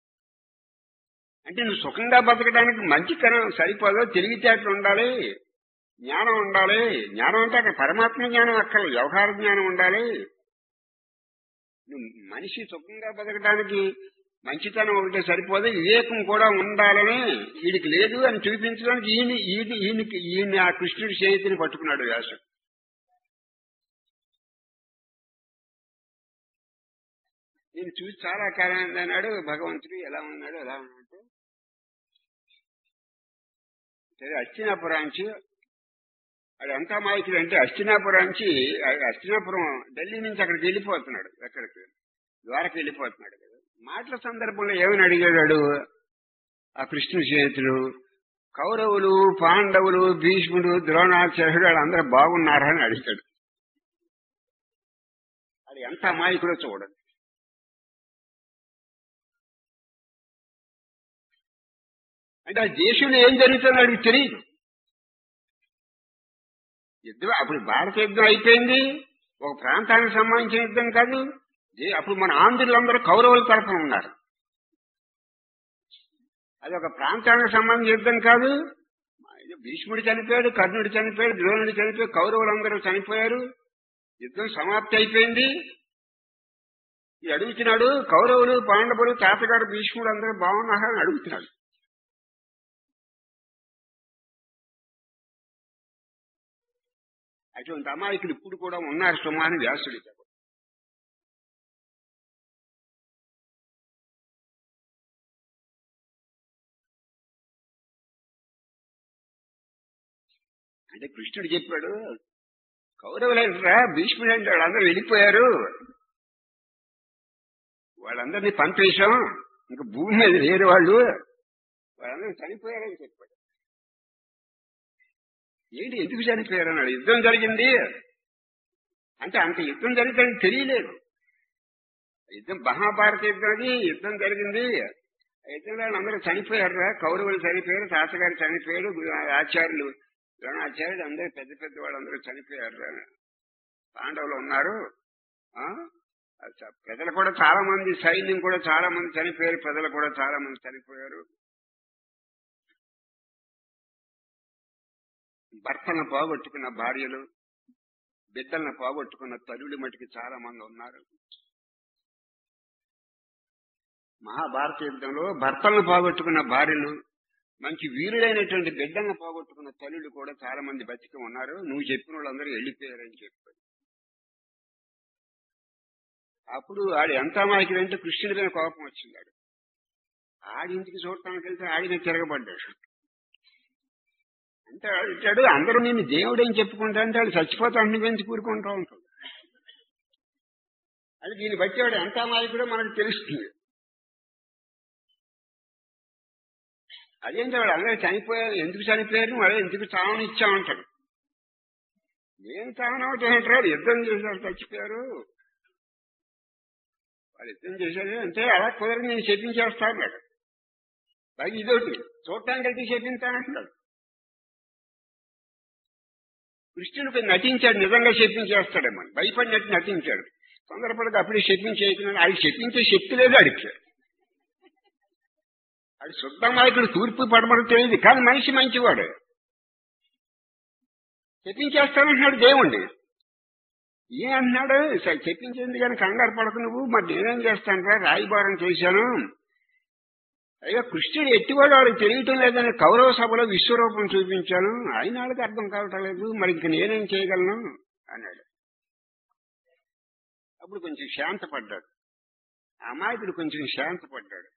అంటే నువ్వు సుఖంగా బతకడానికి మంచితనం సరిపోదో తెలివితేటలు ఉండాలి జ్ఞానం ఉండాలి జ్ఞానం అంటే అక్కడ పరమాత్మ జ్ఞానం అక్కడ వ్యవహార జ్ఞానం ఉండాలి నువ్వు మనిషి సుఖంగా బతకడానికి మంచితనం ఒకటే సరిపోదు వివేకం కూడా ఉండాలని వీడికి లేదు అని చూపించడానికి ఈయన ఈయన ఈయనకి ఈయన ఆ కృష్ణుడి స్నేహితుని పట్టుకున్నాడు వ్యాసుడు నేను చూసి చాలా కాలం అన్నాడు భగవంతుడు ఎలా ఉన్నాడు ఎలా ఉన్నాడు సరే అస్తినాపురాంచి అది ఎంత మాయకుడు అంటే అస్తినాపురాంచి అస్తినాపురం ఢిల్లీ నుంచి అక్కడికి వెళ్ళిపోతున్నాడు ఎక్కడికి ద్వారకి వెళ్ళిపోతున్నాడు కదా మాటల సందర్భంలో ఏమని అడిగాడు ఆ కృష్ణుని స్నేహితుడు కౌరవులు పాండవులు భీష్ముడు ద్రోణాచార్యుడు వాళ్ళందరూ బాగున్నారా అని అడిగాడు అది ఎంత అమాయకుడో చూడండి అంటే ఆ దేశంలో ఏం జరుగుతుందో అడిగి తెలియదు యుద్ధం అప్పుడు భారత యుద్ధం అయిపోయింది ఒక ప్రాంతానికి సంబంధించిన యుద్ధం కాదు ఏ- అప్పుడు మన ఆంధ్రులందరూ కౌరవుల తరఫున ఉన్నారు అది ఒక ప్రాంతానికి సంబంధించిన యుద్ధం కాదు ఇది భీష్ముడు చనిపోయాడు కర్ణుడు చనిపోయాడు ద్రోణుడు చనిపోయాడు కౌరవులందరూ చనిపోయారు యుద్ధం సమాప్తి అయిపోయింది ఈ అడుగుతున్నాడు కౌరవులు పాండవులు తాతగారు భీష్ముడు అందరూ బాగున్నారా అని అడుగుతున్నాడు అటువంటి అమాయకులు ఇప్పుడు కూడా ఉన్నారు సుమాని వ్యాసుడి అంటే కృష్ణుడు చెప్పాడు కౌరవులేంటరా భీష్ముడు అంటే వాళ్ళందరూ వెళ్ళిపోయారు వాళ్ళందరినీ పంపేశాం ఇంకా భూమి మీద లేరు వాళ్ళు వాళ్ళందరూ చనిపోయారని చెప్పాడు ఏంటి ఎందుకు చనిపోయారు అన్నాడు యుద్ధం జరిగింది అంటే అంత యుద్ధం జరిగిందని తెలియలేదు యుద్ధం మహాభారత యుద్ధం అది యుద్ధం జరిగింది యజ్ఞరాలు అందరూ చనిపోయారు కౌరవులు చనిపోయారు తాతగారు చనిపోయాడు గు- ఆచార్యులు ద్రోణాచార్యులు అందరూ పెద్ద పెద్ద వాళ్ళు అందరూ చనిపోయారు పాండవులు ఉన్నారు ఆ అది చ- ప్రజలు కూడా చాలా మంది సైన్యం కూడా చాలా మంది చనిపోయారు ప్రజలు కూడా చాలా మంది చనిపోయారు భర్తలను పోగొట్టుకున్న భార్యలు బిడ్డలను పోగొట్టుకున్న తల్లులు మటుకు చాలా మంది ఉన్నారు మహాభారత యుద్ధంలో భర్తలను పోగొట్టుకున్న భార్యలు మంచి వీరుడైనటువంటి బిడ్డలను పోగొట్టుకున్న తల్లులు కూడా చాలా మంది బతికి ఉన్నారు నువ్వు చెప్పిన వాళ్ళందరూ వెళ్ళిపోయారని చెప్పారు అప్పుడు ఆడు ఎంత అమాయకుడంటే కృష్ణుడి మీద కోపం వచ్చింది ఆడు ఆడింటికి చూడటానికి వెళ్తే ఆడి మీద తిరగబడ్డాడు అంటే ఆడు ఇచ్చాడు అందరూ నేను దేవుడని చెప్పుకుంటా అంటే వాడు చచ్చిపోతా అన్ని పెంచి కూరుకుంటూ ఉంటాడు అది దీన్ని బట్టి వాడు ఎంత అమాయకుడో మనకు తెలుస్తుంది అదేంటి వాడు అందరూ చనిపోయారు ఎందుకు చనిపోయారు వాడు ఎందుకు చావని ఇచ్చామంటాడు నేను చావనవుతాడు యుద్ధం చేశారు చచ్చిపోయారు వాళ్ళు యుద్ధం చేశారు అంటే అలా కుదరదు నేను చెప్పించేస్తాను అన్నాడు పైగా ఇదొకటి చూడటానికి అయితే చెప్పించానంటున్నాడు కృష్ణుడిపై నటించాడు నిజంగా చెప్పించేస్తాడేమో భయపడినట్టు నటించాడు తొందరపడక అప్పుడే చెప్పించేయకున్నాడు అది చెప్పించే శక్తి లేదు అడిగాడు అది శుద్ధమాయకుడు తూర్పు పడమని తెలియదు కానీ మనిషి మంచివాడు చెప్పించేస్తానంటున్నాడు దేవుణ్ణి ఏం అంటున్నాడు సరే చెప్పించింది కానీ కంగారు పడకు నువ్వు మరి నేనేం చేస్తాను రాయిబారం చేశాను అయ్యా కృష్ణుడు ఎట్టివాడు వాడికి తెలియటం లేదని కౌరవ సభలో విశ్వరూపం చూపించాను అయిన వాళ్ళకి అర్థం కావటం లేదు మరి ఇంక నేనేం చేయగలను అన్నాడు అప్పుడు కొంచెం శాంతపడ్డాడు అమాయకుడు కొంచెం శాంతపడ్డాడు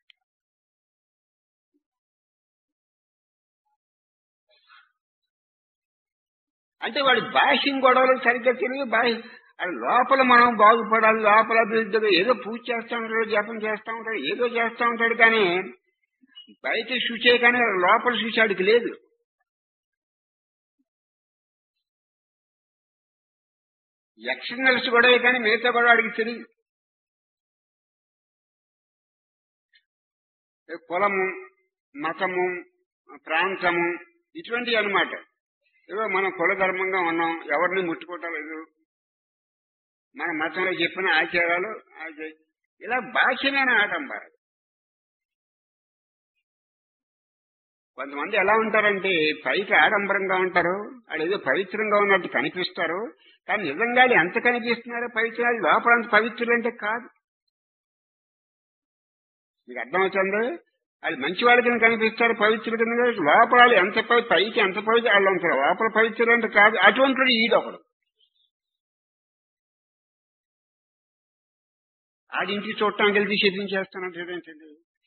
అంటే వాడి బాహ్యం గొడవలు సరిగ్గా తెలియదు బాహ్య అది లోపల మనం బాగుపడాలి లోపల అభివృద్ధిగా ఏదో పూజ చేస్తా ఉంటాడు జపం చేస్తా ఉంటాడు ఏదో చేస్తా ఉంటాడు కానీ బయట శుచే కానీ లోపల శుచి ఆడికి లేదు ఎక్స్టర్నల్స్ గొడవే కానీ మిగతా గొడవ ఆడికి తెలియదు కులము మతము ప్రాంతము ఇటువంటివి అన్నమాట ఏదో మనం కులధర్మంగా ఉన్నాం ఎవరిని ముట్టుకోవటం లేదు మన మతంలో చెప్పిన ఆచారాలు ఆచే- ఇలా బాహ్యమైన ఆడంబరం కొంతమంది ఎలా ఉంటారంటే పైకి ఆడంబరంగా ఉంటారు వాళ్ళు ఏదో పవిత్రంగా ఉన్నట్టు కనిపిస్తారు కానీ నిజంగా వాళ్ళు ఎంత కనిపిస్తున్నారో పవిత్రాలు లోపల అంత పవిత్రులు అంటే కాదు మీకు అర్థమవుతుంది వాళ్ళు మంచి వాళ్ళ కింద కనిపిస్తారు పవిత్రుల కింద లోపల వాళ్ళు ఎంత పవి- పైకి ఎంత పవిత్ర వాళ్ళు ఉంటారు లోపల పవిత్రులు అంటే కాదు అటువంటి ఈడొకడు ఆడింటి చూడటానికి వెళ్తే చెప్పించేస్తానంటే ఏంటండి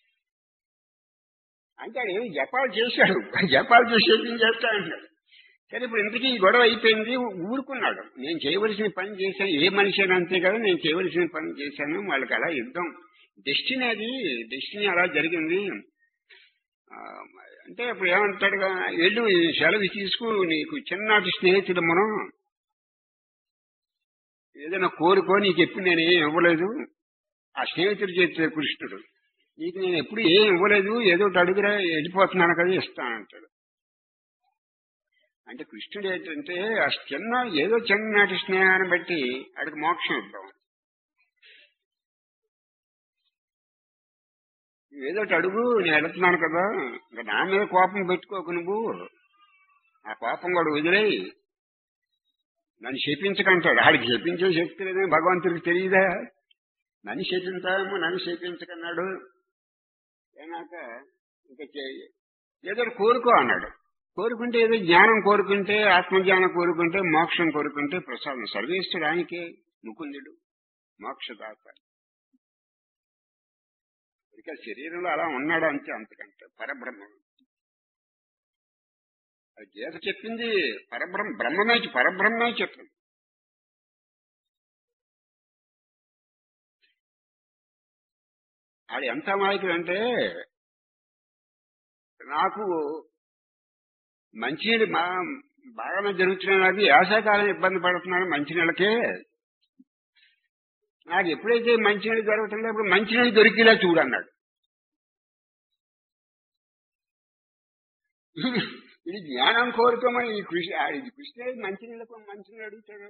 అంటే ఆడు ఏమి జపాలు చేశాడు జపాలు చేసి చెప్పించేస్తా అంటాడు సరే ఇప్పుడు ఇంతకీ ఈ గొడవ అయిపోయింది ఊరుకున్నాడు నేను చేయవలసిన పని చేశాను ఏ మనిషి అయినా అంతే కదా నేను చేయవలసిన పని చేశాను వాళ్ళకి అలా యుద్ధం డెస్టినీ అది డెస్టినీ అలా జరిగింది ఆ, అంటే ఇప్పుడు ఏమంటాడుగా వెళ్ళు ఈ సెలవు తీసుకు నీకు చిన్ననాటి స్నేహితుడు మనం ఏదైనా కోరుకో నీకు ఎప్పుడు నేను ఏం ఇవ్వలేదు ఆ స్నేహితుడు చేసే కృష్ణుడు నీకు నేను ఎప్పుడు ఏం ఇవ్వలేదు ఏదో ఒకటి అడుగురా వెళ్ళిపోతున్నాను కదా ఇస్తానంటాడు అంటే కృష్ణుడు ఏంటంటే ఆ చిన్న ఏదో చిన్ననాటి స్నేహాన్ని బట్టి అడిగి మోక్షం ఇద్దాం ఏదో ఒకటి అడుగు నేను వెళుతున్నాను కదా ఇంకా నా మీద కోపం పెట్టుకోకు నువ్వు ఆ కోపం కూడా వదిలేయి నన్ను శపించకంటాడు ఆడికి శపించే శక్తి లేదని భగవంతుడికి తెలియదా నన్ను శపించాము నన్ను శపించకన్నాడు ఏనాక ఇంకా చే- ఏదో ఒకటి కోరుకో అన్నాడు కోరుకుంటే ఏదో జ్ఞానం కోరుకుంటే ఆత్మజ్ఞానం కోరుకుంటే మోక్షం కోరుకుంటే ప్రసాదం సర్వేశ్వరుడు ఆయనకే ముకుందుడు మోక్షదాత ఇక శరీరంలో అలా ఉన్నాడు అంతే అంతకంటే పరబ్రహ్మం అది గీత చెప్పింది పరబ్రహ్మ బ్రహ్మమే పరబ్రహ్మే చెప్పింది ఆడు ఎంత అమాయకుడు అంటే నాకు మంచినీళ్ళు మా బాగానే జరుగుతున్నాయి నాకు వేసవకాలం ఇబ్బంది పడుతున్నాను మంచినీళ్ళకే నాకు ఎప్పుడైతే మంచినీళ్ళు జరుగుతుందో అప్పుడు మంచినీళ్ళు దొరికేలా చూడన్నాడు ఇది జ్ఞానం కోరుకోమని ఈ కృష్ణ ఆ, ఇది కృష్ణ మంచినీళ్ళకు మంచినీళ్ళు అడుగుతాడు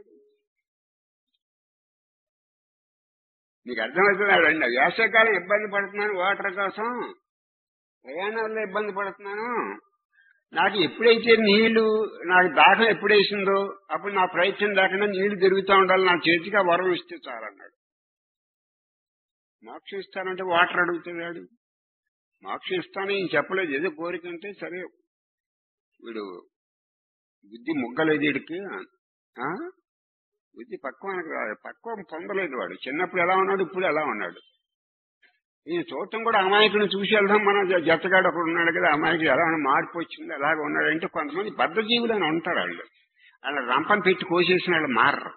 నీకు అర్థమవుతున్నాడు అండి వేసవికాలం ఇబ్బంది పడుతున్నాను వాటర్ కోసం ప్రయాణంలో ఇబ్బంది పడుతున్నాను నాకు ఎప్పుడైతే నీళ్లు నాకు దాహం ఎప్పుడేసిందో అప్పుడు నా ప్రయత్నం లేకుండా నీళ్లు తిరుగుతూ ఉండాలి నా చేతికి ఆ వరం ఇస్తే చాలన్నాడు మోక్షం ఇస్తానంటే వాటర్ అడుగుతున్నాడు మోక్షం ఇస్తాను ఈయన చెప్పలేదు ఏదో కోరిక అంటే సరే వీడు బుద్ధి ముగ్గలేదు వీడికి ఆ? బుద్ధి పక్వానికి రాదు పక్వం పొందలేదు వాడు చిన్నప్పుడు ఎలా ఉన్నాడు ఇప్పుడు ఎలా ఉన్నాడు ఈయన చూడటం కూడా అమాయకుని చూసి వెళ్దాం మన జ- జతగాడు ఒకడు ఉన్నాడు కదా అమాయకుడు ఎలా ఉన్నా మార్పు వచ్చింది అలాగ ఉన్నాడు అంటే కొంతమంది బద్ధజీవులు అని ఉంటారు వాళ్ళు వాళ్ళ రంపం పెట్టి కోసేసిన వాళ్ళు మారరు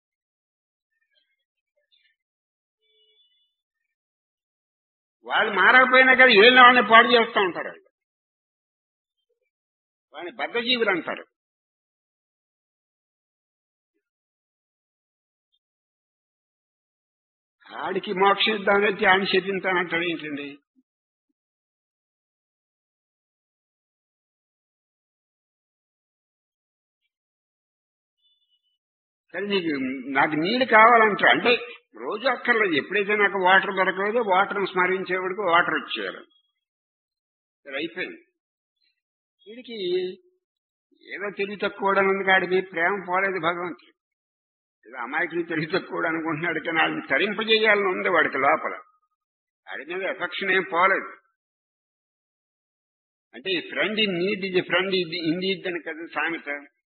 వాళ్ళు మారకపోయినా కదా ఏళ్ళ వాళ్ళని పాడు చేస్తూ ఉంటారు వాళ్ళు వాళ్ళని బద్ధజీవులు అంటారు ఆడికి మోక్షం ఇద్దామని ఆయన చెప్పింతానంటాడు ఏంటండి కానీ నీకు నాకు నీళ్ళు కావాలంటారు అంటే రోజు అక్కర్లేదు ఎప్పుడైతే నాకు వాటర్ దొరకలేదో వాటర్ని స్మరించేవాడికి వాటర్ వచ్చేయాలి సరే అయిపోయింది వీడికి ఏదో తెలివి తక్కువ ఉంది కాడికి ప్రేమ పోలేదు భగవంతుడు ఏదో అమాయకులు తెలివి తక్కువ అనుకుంటున్నాడు కానీ వాళ్ళని తరింపజేయాలని ఉంది వాడికి లోపల వాడి మీద ఎఫెక్షన్ ఏం పోలేదు అంటే ఈ ఫ్రెండ్ ఇన్ నీడ్ ఇది ఫ్రెండ్ ఇది ఇండీడ్ అని కదా సామెత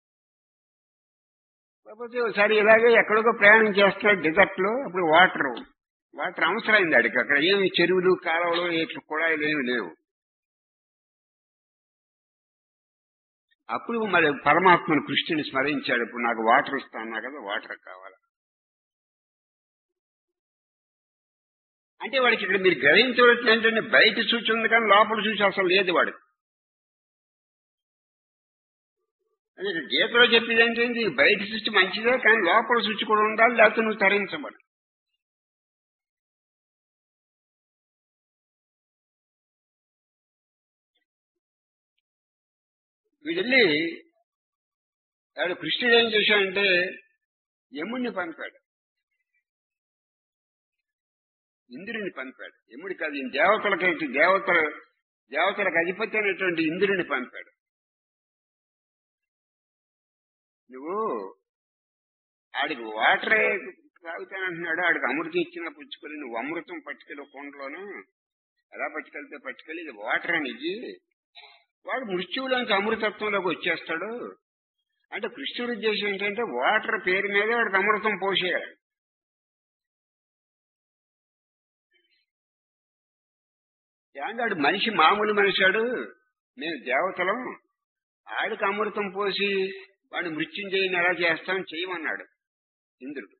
కాకపోతే ఒకసారి ఇలాగే ఎక్కడికో ప్రయాణం చేస్తున్నాడు డిజర్ట్ లో అప్పుడు వాటర్ వాటర్ అవసరమైంది అడిగి అక్కడ ఏమి చెరువులు కాలువలు ఇట్లా కుళాయిలు ఏమి లేవు అప్పుడు మరి పరమాత్మను కృష్ణుని స్మరించాడు ఇప్పుడు నాకు వాటర్ ఇస్తాను కదా వాటర్ కావాలి అంటే వాడికి ఇక్కడ మీరు గ్రహించవలసిన ఏంటంటే బయట చూచి ఉంది కానీ లోపల చూసి అసలు లేదు వాడు అదే ఇక్కడ గీతలో చెప్పేది ఏంటంటే ఈ బయట సృష్టి మంచిదే కానీ లోపల సృష్టి కూడా ఉండాలి లేకపోతే నువ్వు తరించబడు వీడెళ్ళి వాడు కృష్ణుడు ఏం చేశాడంటే యముడిని పంపాడు ఇంద్రుని పంపాడు యముడి కాదు ఈయన దేవతలకి దేవతల దేవతలకు అధిపతి అయినటువంటి ఇంద్రుని పంపాడు నువ్వు ఆడికి వాటరే తాగుతానంటున్నాడు ఆడికి అమృతం ఇచ్చిన పుచ్చుకొని నువ్వు అమృతం పట్టుకెళ్ళి కొండలోను ఎలా పట్టుకెళ్తే పట్టుకెళ్ళి ఇది వాటర్ అని ఇది వాడు మృత్యువులోంచి అమృతత్వంలోకి వచ్చేస్తాడు అంటే కృష్ణుడి ఉద్దేశం ఏంటంటే వాటర్ పేరు మీద వాడికి అమృతం పోసేయాలి ఏమంటే వాడు మనిషి మామూలు మనిషాడు మేము దేవతలం ఆడికి అమృతం పోసి వాడు మృత్యుంజయుని ఎలా చేస్తాం చేయమన్నాడు ఇంద్రుడు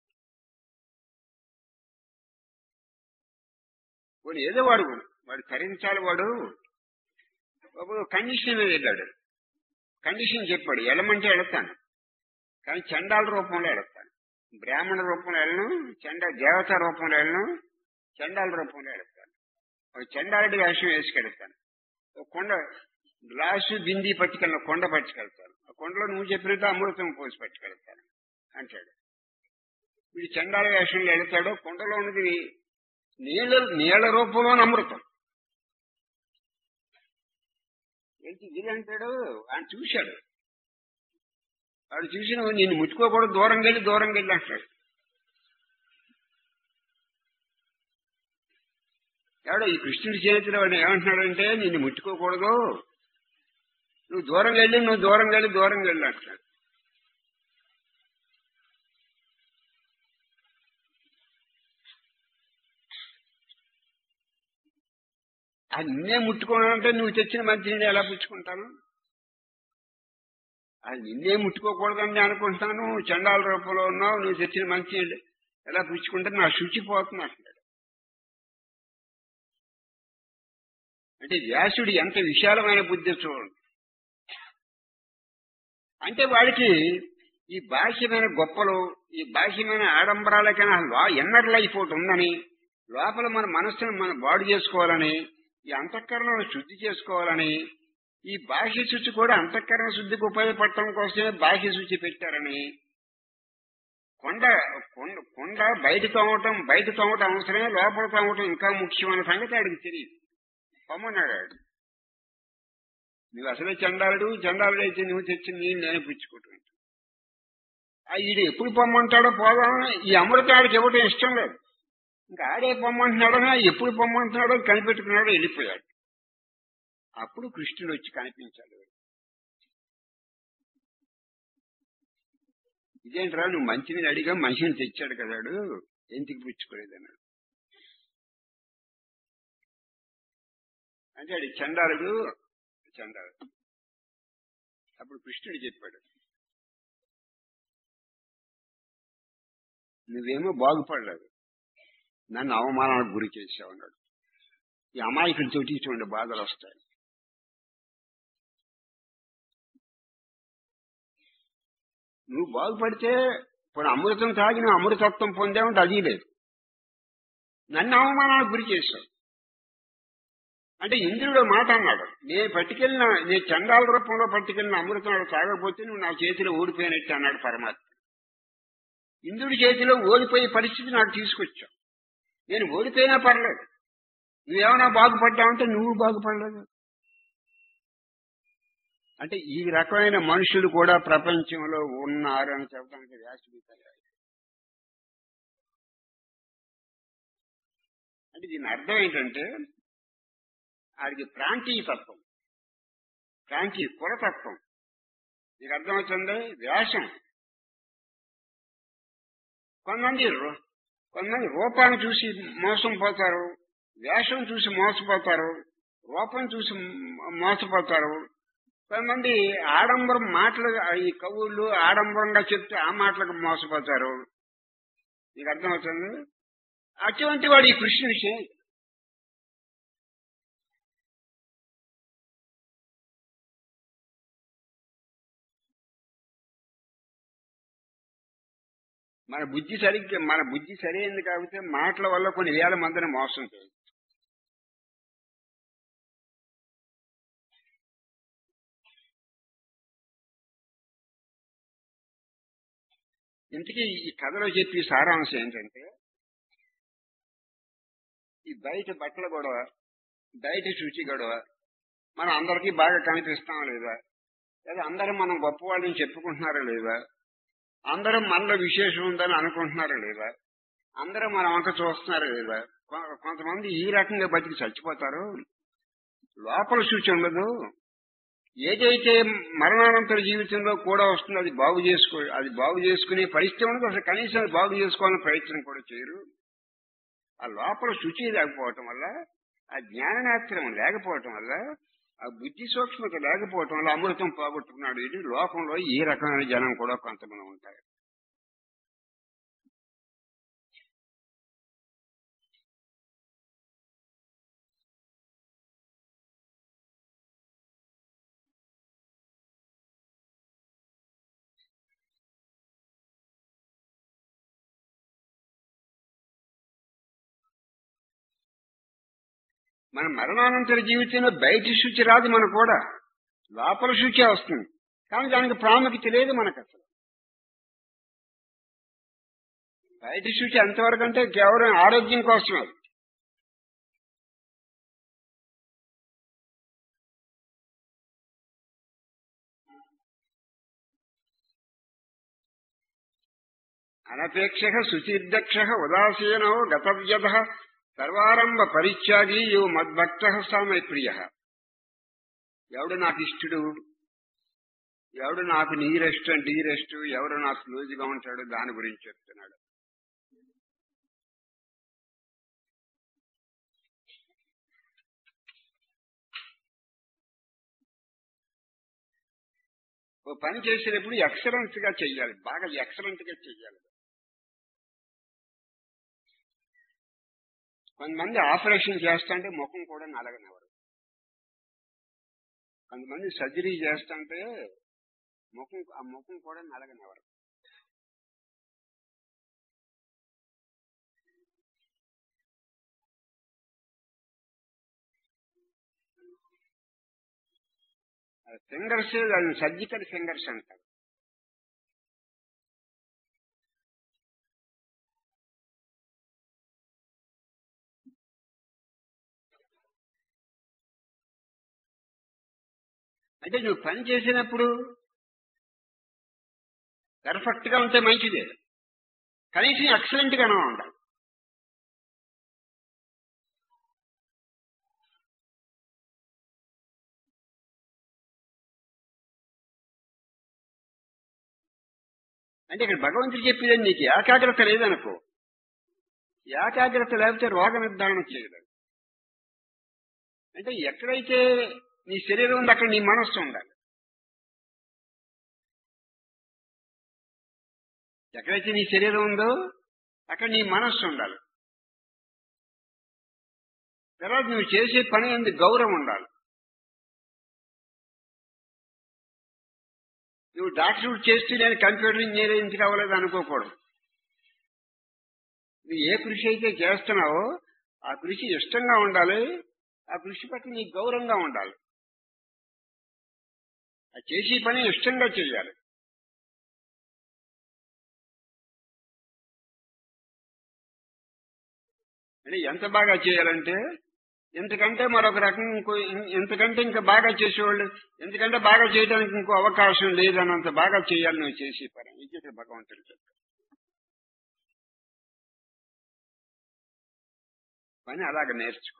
వాడు ఏదో వాడు వాడు తరించాలి వాడు ఒక కండిషన్ మీద వెళ్ళాడు కండిషన్ చెప్పాడు వెళ్ళమంటే వెళతాను కానీ చండాల రూపంలో వెళతాను బ్రాహ్మణ రూపంలో వెళ్ళను చండ దేవత రూపంలో వెళ్ళను చండాల రూపంలో వెళతాను ఒక చండాలుడి వేషం వేసుకెళ్తాను ఒక కొండ గ్లాసు బింది పట్టుకెళ్ళిన కొండ పట్టుకెళ్తాను ఆ కొండలో నువ్వు చెప్పినట్టు అమృతం పోసి పట్టుకెళ్తాను అంటాడు వీడు చండాల వేషంలో వెళతాడు కొండలో ఉన్నది నీళ్ళ నీళ్ల రూపంలోని అమృతం ఏంటి ఇది అంటాడు ఆయన చూశాడు వాడు చూసి నువ్వు నిన్ను ముట్టుకోకూడదు దూరం వెళ్ళి దూరం వెళ్ళి అంటాడు ఎవడో ఈ కృష్ణుడి చేతిలో వాడు ఏమంటున్నాడంటే నిన్ను ముట్టుకోకూడదు నువ్వు దూరం వెళ్ళి నువ్వు దూరం వెళ్ళి దూరం వెళ్ళి అంటున్నాడు అది నిన్నే ముట్టుకోనంటే నువ్వు తెచ్చిన మంచిని ఎలా పుచ్చుకుంటాను అది నిన్నే ముట్టుకోకూడదని నేను అనుకుంటున్నాను చండాల రూపంలో ఉన్నావు నువ్వు తెచ్చిన మంచి ఎలా పుచ్చుకుంటే నా శుచి పోతుంది అంటున్నాడు అంటే వ్యాసుడు ఎంత విశాలమైన బుద్ధి చూడండి అంటే వాడికి ఈ బాహ్యమైన గొప్పలు ఈ బాహ్యమైన ఆడంబరాలకైనా ఎన్నర్ లైఫ్ ఒకటి ఉందని లోపల మన మనస్సును మనం బాడు చేసుకోవాలని ఈ అంతఃకరణను శుద్ధి చేసుకోవాలని ఈ బాహ్య శుచి కూడా అంతఃకరణ శుద్ధికి ఉపయోగపడటం కోసమే బాహ్య శుచి పెట్టారని కొండ కొండ కొండ బయట తోమటం బయట తోమటం అవసరమే లోపల తోమటం ఇంకా ముఖ్యమైన సంగతి ఆడికి తెలియదు పొమ్మన్నాడు ఆడు నువ్వు అసలే చండాలుడు చండాలుడు అయితే నువ్వు తెచ్చి నీళ్ళు నేను పుచ్చుకుంటాను ఆ ఈడు ఎప్పుడు పొమ్మంటాడో పోదామని ఈ అమృతం ఆడికి ఇవ్వటం ఇష్టం లేదు ఇంకా ఆడే పొమ్మంటున్నాడో ఎప్పుడు పొమ్మంటున్నాడో కనిపెట్టుకున్నాడో వెళ్ళిపోయాడు అప్పుడు కృష్ణుడు వచ్చి కనిపించాడు ఇదేంట్రా నువ్వు మంచిని అడిగా మనిషిని తెచ్చాడు కదాడు ఎందుకు పుచ్చుకోలేదన్నాడు అంటే ఆడి చండాలుడు చండాలుడు అప్పుడు కృష్ణుడు చెప్పాడు నువ్వేమో బాగుపడలేదు నన్ను అవమానాలకు గురి చేసావు అన్నాడు ఈ అమాయకులతోటి ఇటువంటి బాధలు వస్తాయి నువ్వు బాగుపడితే ఇప్పుడు అమృతం తాగిన అమృతత్వం పొందామంటే అది లేదు నన్ను అవమానాలకు గురి చేశావు అంటే ఇంద్రుడు మాట అన్నాడు నేను పట్టుకెళ్ళిన నేను చండాల రూపంలో పట్టుకెళ్ళిన అమృతం వాడు తాగకపోతే నువ్వు నా చేతిలో ఓడిపోయినట్టు అన్నాడు పరమాత్మ ఇంద్రుడి చేతిలో ఓడిపోయే పరిస్థితి నాకు తీసుకొచ్చావు నేను ఓడిపోయినా పర్లేదు నువ్వేమైనా బాగుపడ్డావంటే నువ్వు బాగుపడలేదు అంటే ఈ రకమైన మనుషులు కూడా ప్రపంచంలో ఉన్నారు అని చెప్పడానికి వ్యాసగీతాలు అంటే దీని అర్థం ఏంటంటే ఆడికి ప్రాంతీయ తత్వం ప్రాంతీయ కులతత్వం నీకు అర్థమవుతుంది వ్యాసం కొంతమంది రూ- కొంతమంది రూపాన్ని చూసి మోసం పోతారు వేషం చూసి మోసపోతారు రూపం చూసి మ- మోసపోతారు కొంతమంది ఆడంబరం మాటలు ఈ కవుళ్ళు ఆడంబరంగా చెప్తే ఆ మాటలకు మోసపోతారు నీకు అర్థమవుతుంది అటువంటి వాడు ఈ కృష్ణుని చేయి మన బుద్ధి సరిగ్గా మన బుద్ధి సరైంది కాకపోతే మాటల వల్ల కొన్ని వేల మందిని మోసం చేయదు ఇంతకీ ఈ కథలో చెప్పి సారాంశం ఏంటంటే ఈ బయట బట్టల గొడవ బయట శుచి గొడవ మనం అందరికీ బాగా కనిపిస్తాం లేదా లేదా అందరం మనం గొప్పవాళ్ళని చెప్పుకుంటున్నారా లేదా అందరం మనలో విశేషం ఉందని అనుకుంటున్నారా లేదా అందరూ మన వంక చూస్తున్నారా లేదా కొ- కొంతమంది ఈ రకంగా బతికి చచ్చిపోతారు లోపల సూచి ఉండదు ఏదైతే మరణానంతర జీవితంలో కూడా వస్తుందో అది బాగు చేసుకో అది బాగు చేసుకునే పరిస్థితి ఉండదు అసలు కనీసం అది బాగు చేసుకోవాలని ప్రయత్నం కూడా చేయరు ఆ లోపల శుచి లేకపోవటం వల్ల ఆ జ్ఞాననేత్రం లేకపోవటం వల్ల ఆ బుద్ధి సూక్ష్మత లేకపోవటం వల్ల అమృతం పోగొట్టుకున్నాడు ఇది లోకంలో ఈ రకమైన జనం కూడా కొంతమంది ఉంటారు మన మరణానంతర జీవితంలో బయటి శుచి రాదు మనకు కూడా లోపల శుచి వస్తుంది కానీ దానికి ప్రాముఖ్యత లేదు మనకు అసలు బయటి శుచి ఎంతవరకు అంటే కేవలం ఆరోగ్యం కోసమే అది. అనపేక్ష శుచిర్దక్ష ఉదాసీనో గతవ్యధ సర్వారంభ పరిత్యాగి యో మద్భక్త సామై ప్రియ ఎవడు నాకు ఇష్టడు ఎవడు నాకు నీరెస్ట్ డీరెస్ట్ ఎవడు నాకు క్లోజ్ గా ఉంటాడు దాని గురించి చెప్తున్నాడు ఓ పని చేసేటప్పుడు ఎక్సలెన్స్ గా చెయ్యాలి బాగా ఎక్సలెంట్ గా చెయ్యాలి కొంతమంది ఆపరేషన్ చేస్తుంటే ముఖం కూడా నలగనివ్వరు కొంతమంది సర్జరీ చేస్తుంటే ముఖం ఆ ముఖం కూడా నలగనివ్వరు ఫింగర్స్ అది సర్జికల్ ఫింగర్స్ అంటారు అంటే నువ్వు పని చేసినప్పుడు పర్ఫెక్ట్ గా ఉంటే మంచిదే కనీసం ఎక్సలెంట్ గానే ఉండాలి అంటే ఇక్కడ భగవంతుడు చెప్పేది నీకు ఏకాగ్రత లేదనుకో ఏకాగ్రత లేకపోతే రోగ నిర్ధారణ చేయలేదు అంటే ఎక్కడైతే నీ శరీరం ఉంది అక్కడ నీ మనస్సు ఉండాలి ఎక్కడైతే నీ శరీరం ఉందో అక్కడ నీ మనస్సు ఉండాలి తర్వాత నువ్వు చేసే పని ఎందుకు గౌరవం ఉండాలి నువ్వు డాక్టర్ చేస్తూ నేను కంప్యూటర్ ఇంజనీర్ ఎందుకు అవ్వలేదు అనుకోకూడదు నువ్వు ఏ కృషి అయితే చేస్తున్నావో ఆ కృషి ఇష్టంగా ఉండాలి ఆ కృషి పట్ల నీకు గౌరవంగా ఉండాలి ఆ చేసే పని ఇష్టంగా చేయాలి అంటే ఎంత బాగా చేయాలంటే ఎంతకంటే మరొక రకం ఇంకో ఎంతకంటే ఇంకా బాగా చేసేవాళ్ళు ఎందుకంటే బాగా చేయడానికి ఇంకో అవకాశం లేదన్నంత బాగా చేయాలి నువ్వు చేసే పని ఇది ఇక్కడ భగవంతుడు చెప్పారు పని అలాగ నేర్చుకో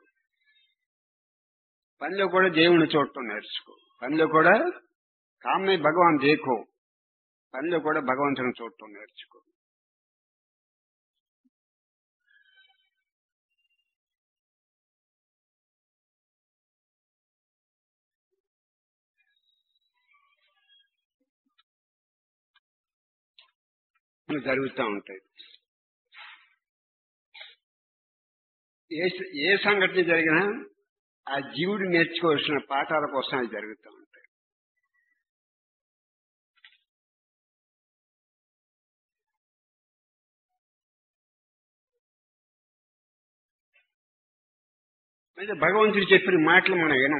పనిలో కూడా దేవుని చూడటం నేర్చుకో పనిలో కూడా కామ్మే భగవాన్ దేకో పనిలో కూడా భగవంతుని చూడటం నేర్చుకో జరుగుతూ ఉంటాయి ఏ ఏ సంఘటన జరిగినా ఆ జీవుడు నేర్చుకోవాల్సిన పాఠాల కోసం అవి జరుగుతూ ఉంటాయి అయితే భగవంతుడు చెప్పిన మాటలు మనం వినం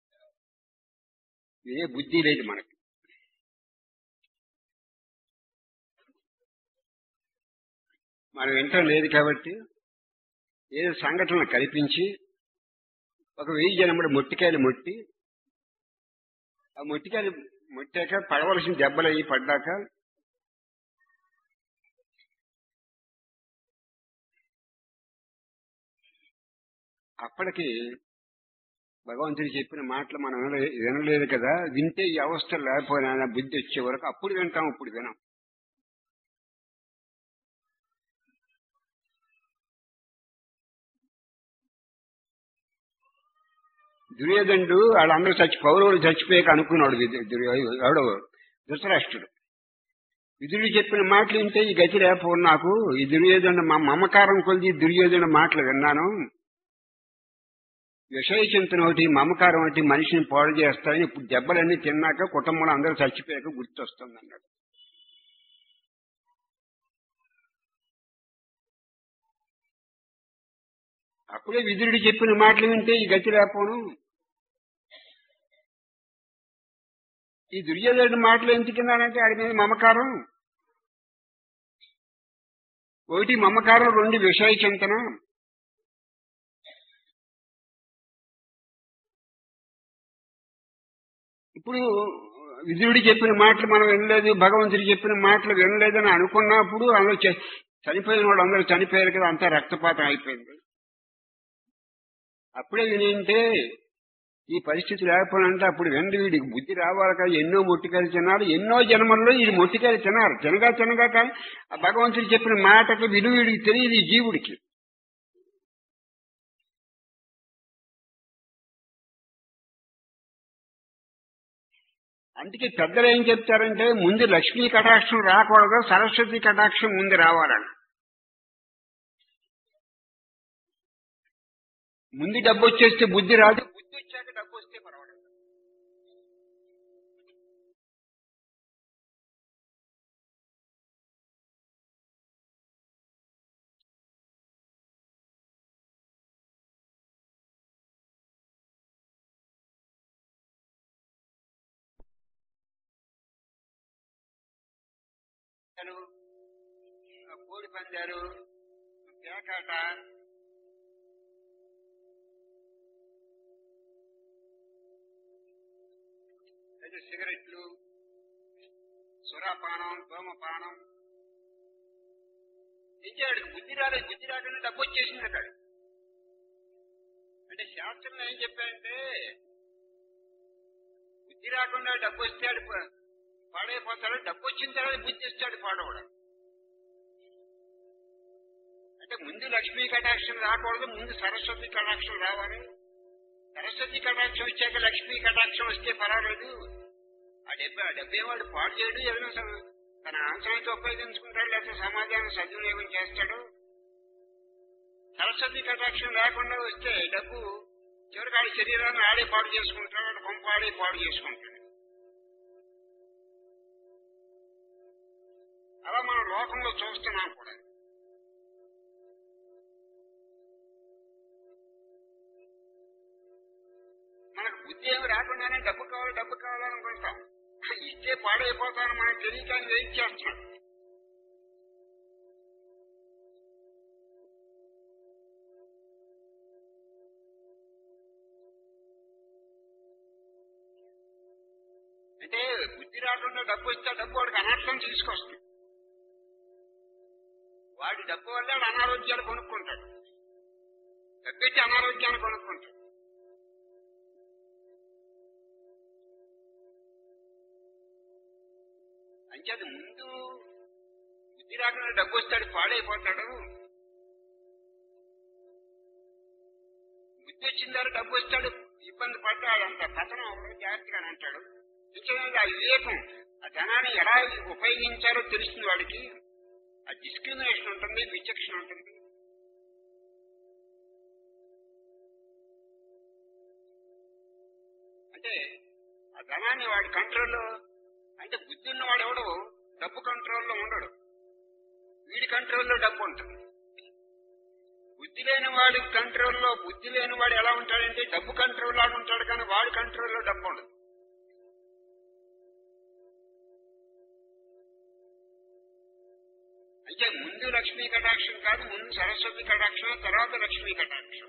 ఏ బుద్ధి లేదు మనకి మనం వింటం లేదు కాబట్టి ఏదో సంఘటనలు కల్పించి ఒక వెయ్యి జనముడు మొట్టికాయలు మొట్టి ఆ మొట్టికాయలు మొట్టాక పడవలసిన దెబ్బలు అయ్యి పడ్డాక అప్పటికి భగవంతుడు చెప్పిన మాటలు మనం వినలే- వినలేదు కదా వింటే ఈ అవస్థ లేకపోయినా బుద్ధి వచ్చే వరకు అప్పుడు వింటాం ఇప్పుడు వినం దుర్యోధనుడు వాళ్ళందరూ చచ్చి పౌరవులు చచ్చిపోయాక అనుకున్నాడు విదు- దుర్యో- ఎవడో ధృతరాష్ట్రుడు విదురుడు చెప్పిన మాటలు వింటే ఈ గతి లేకపో నాకు ఈ దుర్యోధనుడు మా మమకారం కొలిది దుర్యోధన మాటలు విన్నాను విషయ చింతన ఒకటి మమకారం ఒకటి మనిషిని పాడు చేస్తాయని ఇప్పుడు దెబ్బలన్నీ తిన్నాక కుటుంబంలో అందరూ చచ్చిపోయాక గుర్తొస్తుంది అన్నాడు అప్పుడే విదురుడు చెప్పిన మాటలు వింటే ఈ గతి లేకపోను ఈ దుర్యోధనుడి మాటలు ఎందుకున్నానంటే ఆడి మీద మమకారం ఒకటి మమకారం రెండు విషయ చింతన ఇప్పుడు విదురుడు చెప్పిన మాటలు మనం వినలేదు భగవంతుడు చెప్పిన మాటలు వినలేదని అనుకున్నప్పుడు అందరూ చ- చనిపోయిన వాళ్ళు అందరూ చనిపోయారు కదా అంతా రక్తపాతం అయిపోయింది అప్పుడే వినింటే ఈ పరిస్థితి లేకపోయినంటే అప్పుడు వెండి వీడికి బుద్ధి రావాలి కదా ఎన్నో మొట్టికాయలు తిన్నారు ఎన్నో జన్మల్లో ఈ మొట్టికాయలు తిన్నారు తినగా తినగా కానీ ఆ భగవంతుడు చెప్పిన మాటకు విలువ వీడికి తెలియదు ఈ జీవుడికి అందుకే పెద్దలు ఏం చెప్తారంటే ముందు లక్ష్మీ కటాక్షం రాకూడదు సరస్వతి కటాక్షం ముందు రావాలని ముందు డబ్బు వచ్చేస్తే బుద్ధి రాదు బుద్ధి వచ్చాక డబ్బు వస్తే పర్వాలేదు అసలు కోడి పందాలు పేకాట అయితే సిగరెట్లు సురాపానం ధూమపానం ఇచ్చాడు బుద్ధి రాలేదు బుద్ధి రాకుండా డబ్బు వచ్చేసింది అక్కడ అంటే శాస్త్రంలో ఏం చెప్పారంటే బుద్ధి రాకుండా డబ్బు వస్తే ఆడు ప- పాడైపోతాడు డబ్బు వచ్చిన తర్వాత బుద్ధి ఇస్తాడు పాడవడం అంటే ముందు లక్ష్మీ కటాక్షం రాకూడదు ముందు సరస్వతి కటాక్షం రావాలి సరస్వతి కటాక్షం వచ్చాక లక్ష్మీ కటాక్షం వస్తే పర్వాలేదు ఆ డెబ్బై ఆ డెబ్బై వాడు పాడు చేయడు ఏదైనా సమ- తన అవసరానికి ఉపయోగించుకుంటాడు లేకపోతే సమాజాన్ని సద్వినియోగం చేస్తాడు సరస్వతి కటాక్షం లేకుండా వస్తే డబ్బు చివరికి ఆడి శరీరాన్ని ఆడే పాడు చేసుకుంటాడు వాడు కొంప ఆడే పాడు చేసుకుంటాడు అలా మనం లోకంలో చూస్తున్నాం కూడా మనకు బుద్ధి ఏమి రాకుండానే డబ్బు కావాలి డబ్బు కావాలనుకుంటాం ఇస్తే పాడైపోతాను మనకు తెలియక వెయిట్ చేస్తున్నాం అంటే బుద్ధి రాకుండా డబ్బు ఇస్తే డబ్బు వాడికి అనర్థం తీసుకొస్తుంది వాడి డబ్బు వల్ల వాడు అనారోగ్యాలు కొనుక్కుంటాడు డబ్బెట్టి అనారోగ్యాన్ని కొనుక్కుంటాడు అంచేది ముందు బుద్ధి రాకుండా డబ్బు వస్తాడు పాడైపోతాడు బుద్ధి వచ్చిన తర్వాత డబ్బు వస్తాడు ఇబ్బంది పడ్డాడు అంత పతనం అవ్వడం జాగ్రత్తగా అంటాడు నిజంగా ఆ వివేకం ఆ ధనాన్ని ఎలా ఉపయోగించాలో తెలుస్తుంది వాడికి ఆ డిస్క్రిమినేషన్ ఉంటుంది విచక్షణ ఉంటుంది అంటే ఆ ధనాన్ని వాడి కంట్రోల్లో అంటే బుద్ధి ఉన్నవాడు ఎవడు డబ్బు కంట్రోల్లో ఉండడు వీడి కంట్రోల్లో డబ్బు ఉంటుంది బుద్ధి లేని వాడి కంట్రోల్లో బుద్ధి లేని వాడు ఎలా ఉంటాడంటే డబ్బు కంట్రోల్లో ఉంటాడు కానీ వాడి కంట్రోల్లో డబ్బు ఉండదు అంటే ముందు లక్ష్మీ కటాక్షం కాదు ముందు సరస్వతి కటాక్షం తర్వాత లక్ష్మీ కటాక్షం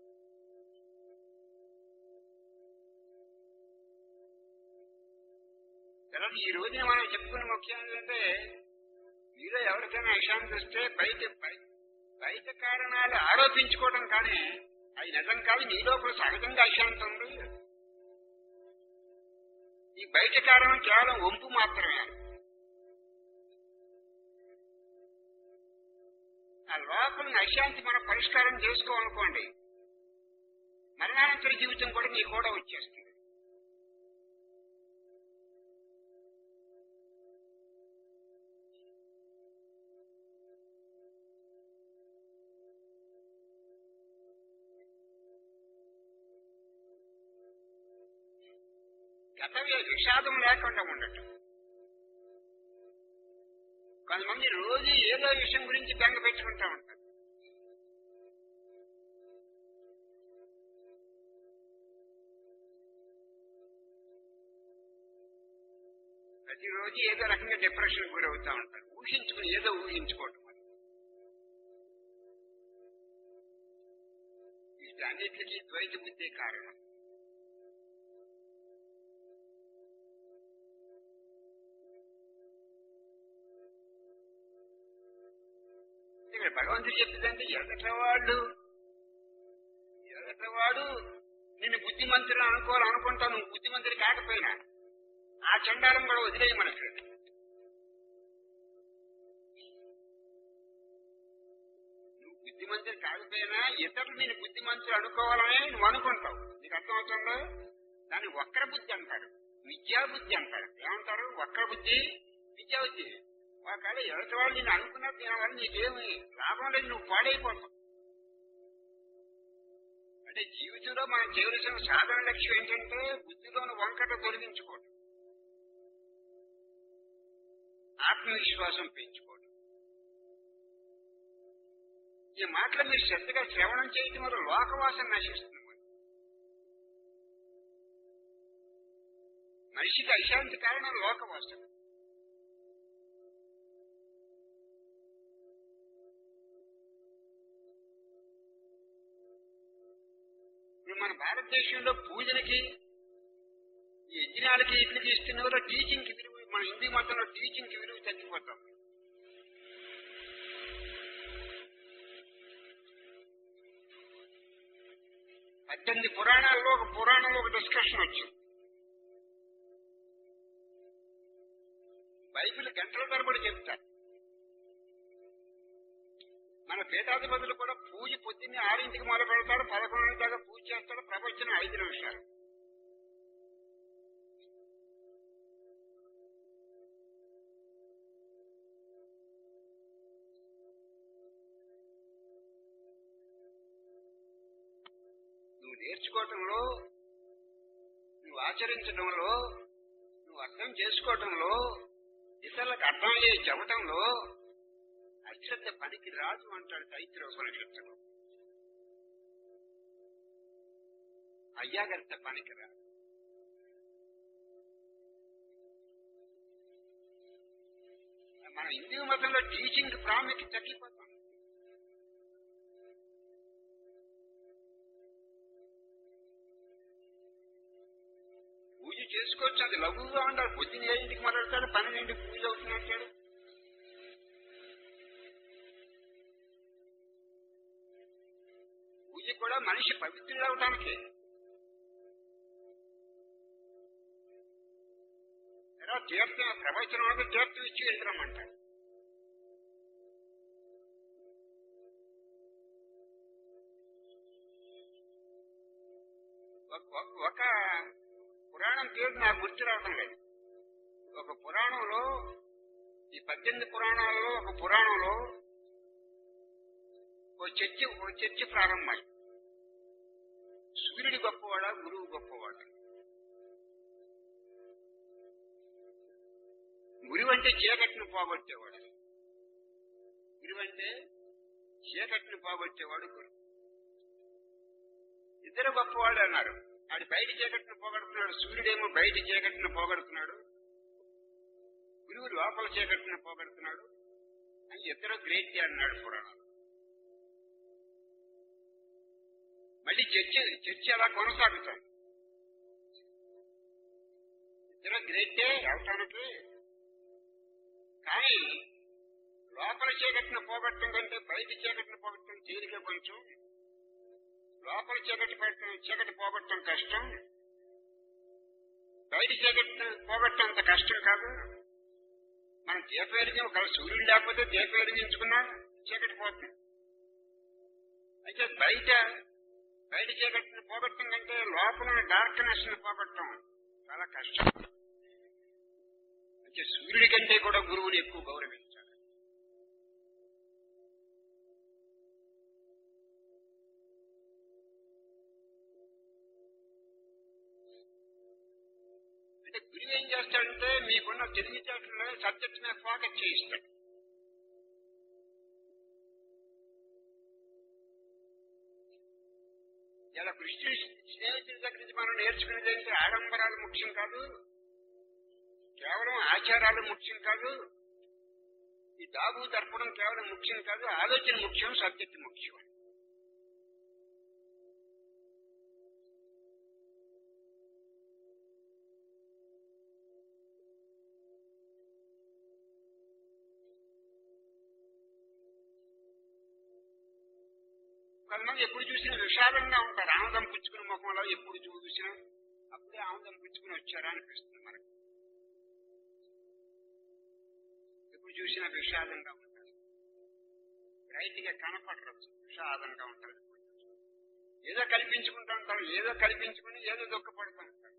తర్వాత ఈ రోజున మనం చెప్పుకున్న ముఖ్యం ఏంటంటే మీలో ఎవరికైనా అశాంతి వస్తే బయట బయ- బయట కారణాలు ఆరోపించుకోవడం కానీ అది నిజం కాదు నీ లోపల సహజంగా అశాంతి ఉంది ఈ బయట కారణం కేవలం వంపు మాత్రమే ఆ లోపల అశాంతి మనం పరిష్కారం చేసుకోవాలనుకోండి మరణానంతర జీవితం కూడా నీకు కూడా వచ్చేస్తుంది గత విషాదం లేకుండా ఉండటం కొంతమంది రోజు ఏదో విషయం గురించి బెంగ పెట్టుకుంటా ఉంటారు ప్రతిరోజు ఏదో రకంగా డిప్రెషన్ గురవుతా ఉంటారు ఊహించుకుని ఏదో ఊహించుకోవటం వీటన్నిటికీ ద్వైత బుద్ధి కారణం ఇక్కడ భగవంతుడు చెప్పిందంటే ఎదట వాళ్ళు ఎదట వాడు నిన్ను బుద్ధిమంతుడు అనుకోవాలనుకుంటావు నువ్వు బుద్ధిమంతుడు కాకపోయినా ఆ చండాలం కూడా వదిలేయి మనకు నువ్వు బుద్ధిమంతుడు కాకపోయినా ఇతరులు నేను బుద్ధిమంతుడు అనుకోవాలని నువ్వు అనుకుంటావు నీకు అర్థమవుతుందో దాన్ని వక్ర బుద్ధి అంటారు విద్యా బుద్ధి అంటారు ఏమంటారు వక్ర బుద్ధి విద్యా బుద్ధి ఒకవేళ ఎదుటి వాళ్ళు నేను అనుకున్నా దీనివల్ల నీకేమి లాభం లేదు నువ్వు పాడైపోతావు అంటే జీవితంలో మనం చేయవలసిన సాధారణ లక్ష్యం ఏంటంటే బుద్ధిలోని వంకట తొలగించుకోవడం ఆత్మవిశ్వాసం పెంచుకోవడం ఈ మాటలు మీరు శ్రద్ధగా శ్రవణం చేయటం వల్ల లోకవాసన నశిస్తుంది మరి. మనిషికి అశాంతి కారణం లోకవాసన ఇప్పుడు మన భారతదేశంలో పూజలకి ఈ యజ్ఞాలకి ఇట్లకి ఇస్తున్న వల్ల టీచింగ్ కి విలువ మన హిందూ మతంలో టీచింగ్ కి విలువ తగ్గిపోతాం పద్దెనిమిది పురాణాల్లో ఒక పురాణంలో ఒక డిస్కషన్ వచ్చింది బైబిల్ గంటల తరబడి చెప్తారు మన పీఠాధిపతులు కూడా పూజ పొద్దున్నే ఆరింటికి మొదలు పెడతాడు పదకొండు దాకా పూజ చేస్తాడు ప్రవచనం ఐదు నిమిషాలు నువ్వు నేర్చుకోవటంలో నువ్వు ఆచరించడంలో నువ్వు అర్థం చేసుకోవటంలో ఇతరులకు అర్థమయ్యే చెప్పటంలో అశ్రద్ధ పనికి రాదు అంటాడు తైత్ర ఉపనిషత్తులు అయ్యాగర్త పనికి రాదు మన హిందూ మతంలో టీచింగ్ ప్రాముఖ్యత తగ్గిపోతాం పూజ చేసుకోవచ్చు అది లఘువుగా ఉండాలి పొద్దున్న ఏడింటికి మొదలెడతాడు పన్నెండింటికి పూజ అవుతున్నట్టాడు పూజ కూడా మనిషి పవిత్రుడు అవడానికి తర్వాత తీర్థం ప్రవచనం అంటే తీర్థం ఇచ్చి వెళ్ళిరమ్మంటాడు ఒక- ఒక- ఒక పురాణం పేరు నాకు గుర్తు రావడం లేదు ఒక పురాణంలో ఈ పద్దెనిమిది పురాణాలలో ఒక పురాణంలో ఓ చర్చ ఓ చర్చ ప్రారంభమై సూర్యుడు గొప్పవాడా గురువు గొప్పవాడా గురువు అంటే చీకటిని పోగొట్టేవాడు గురువు అంటే చీకటిని పోగొట్టేవాడు గురువు ఇద్దరు గొప్పవాడు అన్నారు ఆడి బయట చీకటిని పోగొడుతున్నాడు సూర్యుడేమో బయట చీకటిని పోగొడుతున్నాడు గురువు లోపల చీకటిని పోగొడుతున్నాడు అని ఇద్దరు గ్రేట్ అన్నాడు పురాణం మళ్ళీ చర్చ చర్చ అలా కొనసాగుతాం ఇద్దరు గ్రేటే అవటానికి కానీ లోపల చీకటిని పోగొట్టడం కంటే బయట చీకటిని పోగొట్టడం తేలిక కొంచెం లోపల చీకటి పెట్టడం చీకటి పోగొట్టడం కష్టం బయట చీకటిని పోగొట్టడం అంత కష్టం కాదు మనం దీపం వెలిగి ఒక సూర్యుడు లేకపోతే దీపం వెలిగించుకున్నా చీకటి పోతుంది అయితే బయట బయట చీకటిని పోగొట్టడం కంటే లోపల డార్క్నెస్ ని పోగొట్టడం చాలా కష్టం అంటే సూర్యుడి కంటే కూడా గురువుని ఎక్కువ గౌరవించాలి అంటే గురువు ఏం చేస్తాడంటే మీకున్న తెలివితేటలో సబ్జెక్ట్ మీద ఫోకస్ చేయిస్తాడు ఇలా కృష్ణుడి స్నేహితుడి దగ్గర నుంచి మనం నేర్చుకునేది ఏంటి ఆడంబరాలు ముఖ్యం కాదు కేవలం ఆచారాలు ముఖ్యం కాదు ఈ దాగు దర్పణం కేవలం ముఖ్యం కాదు ఆలోచన ముఖ్యం సబ్జెక్ట్ ముఖ్యం కొంతమంది ఎప్పుడు చూసినా విషాదంగా ఉంటారు ఆనందం పుచ్చుకుని ముఖంలో ఎప్పుడు చూసినా అప్పుడే ఆనందం పుచ్చుకుని వచ్చారా అనిపిస్తుంది మనకు ఎప్పుడు చూసినా విషాదంగా ఉంటారు బ్రైట్ గా కనపడరు విషాదంగా ఉంటారు ఏదో కల్పించుకుంటూ ఉంటారు ఏదో కల్పించుకుని ఏదో దుఃఖపడుతూ ఉంటారు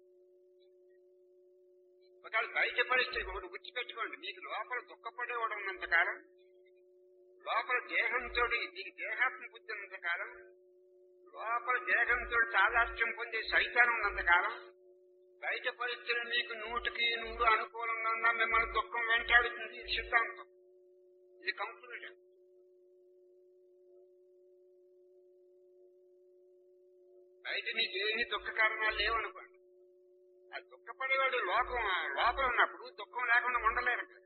ఒకవేళ బయట పరిస్థితి ఒకటి గుర్తుపెట్టుకోండి మీకు లోపల దుఃఖపడేవాడు ఉన్నంత కాలం లోపల దేహంతో నీకు దేహాత్మ బుద్ధి ఉన్నంత కాలం లోపల దేహంతో సాదాస్యం పొందే సైతానం ఉన్నంత కాలం బయట పరిస్థితులు మీకు నూటికి నూరు అనుకూలంగా ఉన్నా మిమ్మల్ని దుఃఖం వెంటాడుతుంది ఇది సిద్ధాంతం ఇది కంక్లూజన్ బయట నీకు ఏమీ దుఃఖ కారణాలు లేవనుకోండి ఆ దుఃఖపడేవాడు లోకం లోపల ఉన్నప్పుడు దుఃఖం లేకుండా ఉండలేరు కదా.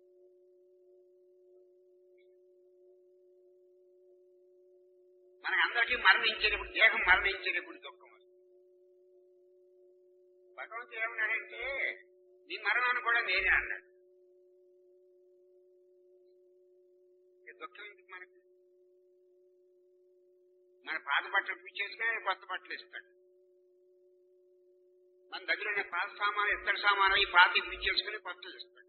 మనకు అందరికీ మరణించేటప్పుడు దేహం మరణించేటప్పుడు దుఃఖం వస్తుంది భగవంతుడు ఏమన్నాడంటే నీ మరణాన్ని కూడా నేనే అన్నాడు ఇక దుఃఖం ఎందుకు మనకి మన పాత బట్టలు పూజ చేసుకుని ఆయన కొత్త బట్టలు ఇస్తాడు మన దగ్గర ఉన్న పాత సామాను ఇత్తడి సామాను ఈ పాత పూజ చేసుకుని కొత్తలు ఇస్తాడు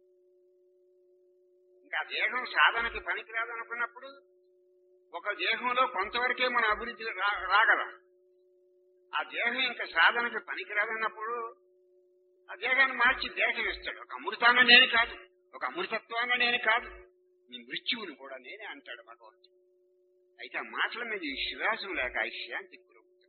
ఇంకా ఆ దేహం సాధనకి పనికిరాదు అనుకున్నప్పుడు ఒక దేహంలో కొంతవరకే మన అభివృద్ధి రా- రాగలం ఆ దేహం ఇంకా సాధనకి పనికిరాదన్నప్పుడు ఆ దేహాన్ని మార్చి దేహం ఇస్తాడు ఒక అమృతాన్న నేను కాదు ఒక అమృతత్వాన్న నేను కాదు నీ మృత్యువుని కూడా నేనే అంటాడు భగవంతుడు అయితే ఆ మాటల మీద ఈ విశ్వాసం లేక ఆ శాంతి గురవుతుంది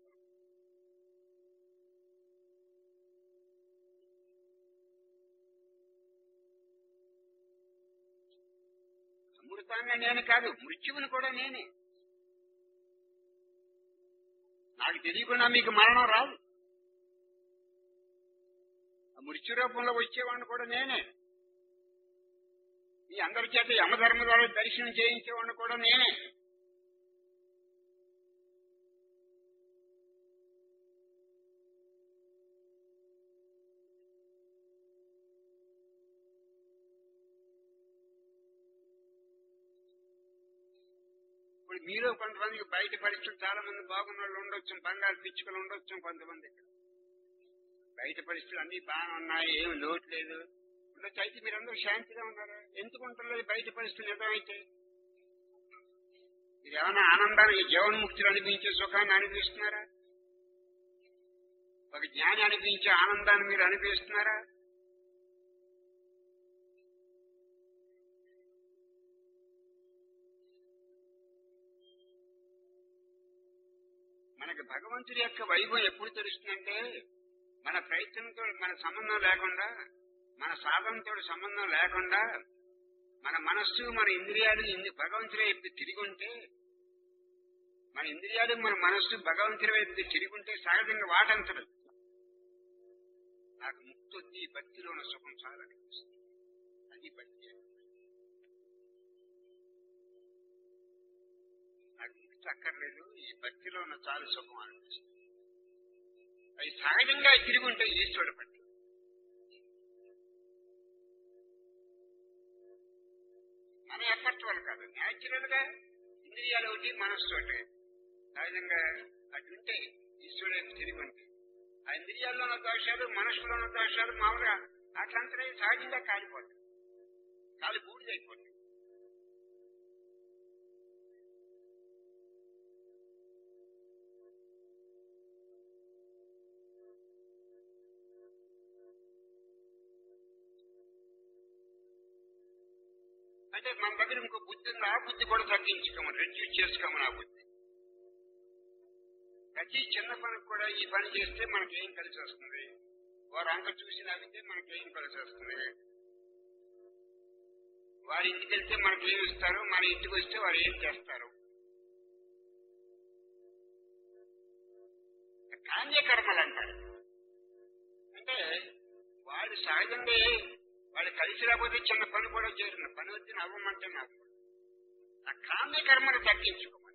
అమృతాన్ని నేను కాదు మృత్యువుని కూడా నేనే నాకు తెలియకుండా మీకు మరణం రాదు ఆ మృత్యు రూపంలో వచ్చేవాడిని కూడా నేనే ఈ అందరి చేత యమధర్మ ద్వారా దర్శనం చేయించేవాడిని కూడా నేనే ఇప్పుడు మీలో కొంతమందికి బయట పరిస్థితులు చాలా మంది బాగున్న వాళ్ళు ఉండొచ్చు బంగారు పిచ్చుకలు ఉండొచ్చు కొంతమంది ఇక్కడ బయట పరిస్థితులు అన్ని బాగా ఉన్నాయి ఏమి లోటు లేదు ఉండొచ్చు అయితే మీరందరూ శాంతిగా ఉన్నారా ఎందుకు ఉంటలేదు బయట పరిస్థితులు నిజమైతే మీరు ఏమైనా ఆనందానికి జీవన్ముక్తులు అనిపించే సుఖాన్ని అనిపిస్తున్నారా ఒక జ్ఞాని అనిపించే ఆనందాన్ని మీరు అనిపిస్తున్నారా మనకి భగవంతుడి యొక్క వైభవం ఎప్పుడు తెలుస్తుందంటే మన ప్రయత్నంతో మన సంబంధం లేకుండా మన సాధనతో సంబంధం లేకుండా మన మనస్సు మన ఇంద్రియాలు ఇంది- భగవంతుడి వైపు తిరిగి ఉంటే మన ఇంద్రియాలు మన మనస్సు భగవంతుడి వైపు తిరిగి ఉంటే సహజంగా వాటంతడు నాకు ముక్తి వద్దు, ఈ భక్తిలో ఉన్న సుఖం చాలా అనిపిస్తుంది అది భక్తి నాకు ముక్తి అక్కర్లేదు ఈ భక్తిలో ఉన్న చాలా సుఖం అనిపిస్తుంది అది సహజంగా తిరిగి ఉంటే ఈశ్వరుడు పట్టి మన ఎఫర్ట్ వల్ల కాదు న్యాచురల్ గా ఇంద్రియాలు ఒకటి మనస్సు ఒకటి సహజంగా అది ఉంటే ఈశ్వరుడు వైపు తిరిగి ఉంటే ఆ ఇంద్రియాల్లో ఉన్న దోషాలు మనస్సులో ఉన్న దోషాలు మామూలుగా అట్లంతా సహజంగా కాలిపోతాయి కాలి బూడిదైపోతాయి అంటే మన దగ్గర ఇంకో బుద్ధి ఉంది ఆ బుద్ధి కూడా తగ్గించుకోమని రెడ్యూస్ చేసుకోమని ఆ బుద్ధి ప్రతి చిన్న పనికి కూడా ఈ పని చేస్తే మనకేం కలిసి వస్తుంది వారు అంక చూసి నవ్వితే మనకేం కలిసి వస్తుంది వారి ఇంటికి వెళ్తే మనకి ఏమి ఇస్తారు మన ఇంటికి వస్తే వారు ఏం చేస్తారు కామ్యకర్మలు అంటారు అంటే వాడు సహజంగా వాడు కలిసి రాకపోతే చిన్న పని కూడా చేయరు పని వచ్చి నవ్వమంటే నవ్వు ఆ కామ్య కర్మను తగ్గించుకోమని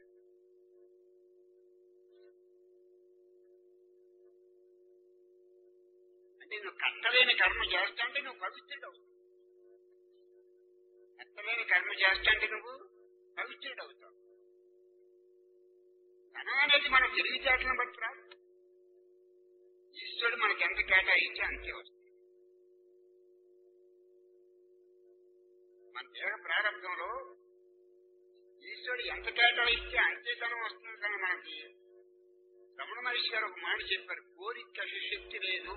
అంటే నువ్వు కట్టలేని కర్మ చేస్తా అంటే నువ్వు పవిత్రుడవు కట్టలేని కర్మ చేస్తా అంటే నువ్వు పవిత్రుడవుతావు ధనం అనేది మన తెలివితేటలను బట్టి రాదు ఈశ్వరుడు మనకి ఎంత కేటాయించి అంతే వస్తుంది మన దేహ ప్రారంభంలో ఈశ్వరుడు ఎంత కేటాయిస్తే అంతే ధనం వస్తుంది కానీ మనకి రమణ మహర్షి గారు ఒక మాట చెప్పారు కోరిక శక్తి లేదు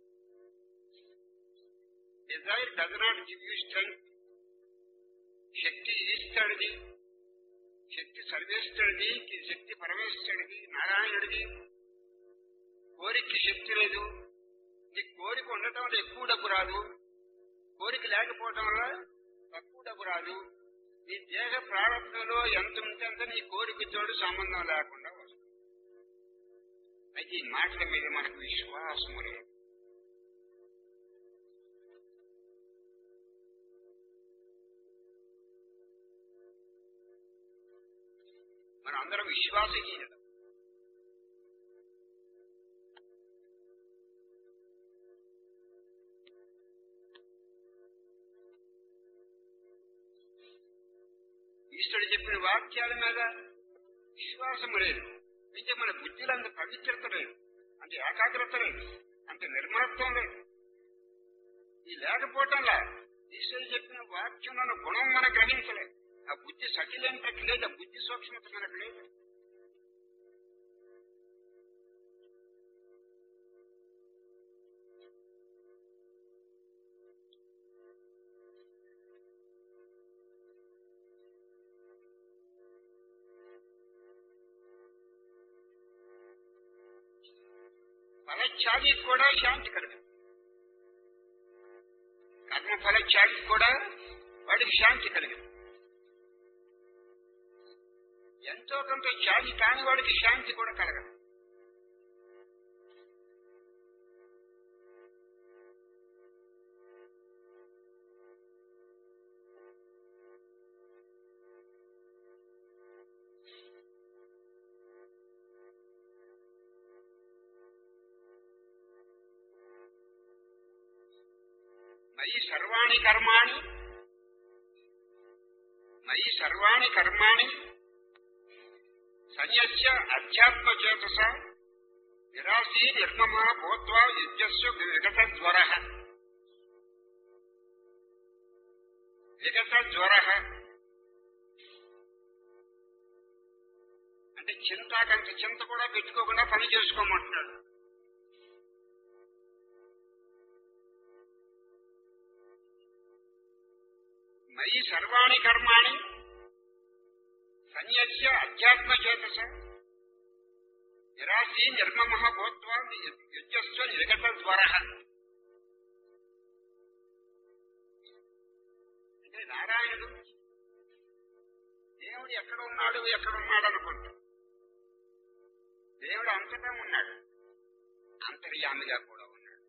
desire does not give you strength శక్తి ఈశ్వరుడిది శక్తి సర్వేశ్వరుడిది ఈ శక్తి పరమేశ్వరుడిది నారాయణుడిది కోరిక శక్తి లేదు నీ కోరిక ఉండటం వల్ల ఎక్కువ డబ్బు రాదు కోరిక లేకపోవటం వల్ల తక్కువ డబ్బు రాదు నీ దేహ ప్రారంభంలో ఎంత ఉంటే అంత నీ కోరికతోడు సంబంధం లేకుండా వస్తుంది అయితే ఈ మాటల మీద మనకు విశ్వాసము లేదు మనం అందరం విశ్వాసహీనులు ఈశ్వరుడు చెప్పిన వాక్యాల మీద విశ్వాసం లేదు అయితే మన బుద్ధిలో అంత పవిత్రత లేదు అంత ఏకాగ్రత లేదు అంత నిర్మలత్వం లేదు ఈ లేకపోవటంలా ఈశ్వరుడు చెప్పిన వాక్యంలో గుణం మనం గ్రహించలేదు ఆ బుద్ధి సటిలైనట్టు లేదు ఆ బుద్ధి సూక్ష్మత మనకు లేదు ఫలత్యాగి కూడా శాంతి కలగదు కర్మ ఫలత్యాగి కూడా వాడికి శాంతి కలిగింది ఎంతో కొంత త్యాగి కాని వాడికి శాంతి కూడా కలగదు మయి సర్వాణి కర్మాణి మయి సర్వాణి కర్మాణి సన్యస్య అధ్యాత్మ చేతస నిరాశీ నిర్మమ భూత్వా యుద్ధస్సు విగత జ్వర విగత జ్వర అంటే చింతాకంత చింత కూడా పెట్టుకోకుండా పని చేసుకోమంటున్నాడు మయి సర్వాణి కర్మాణి సన్యస్య అధ్యాత్మ చేతస నిరాశీ నిర్మమ భూత్వా యుద్ధస్వ నిర్గత జ్వర అంటే నారాయణుడు దేవుడు ఎక్కడ ఉన్నాడు ఎక్కడ ఉన్నాడు అనుకుంటా దేవుడు అంతటా ఉన్నాడు అంతర్యామిగా కూడా ఉన్నాడు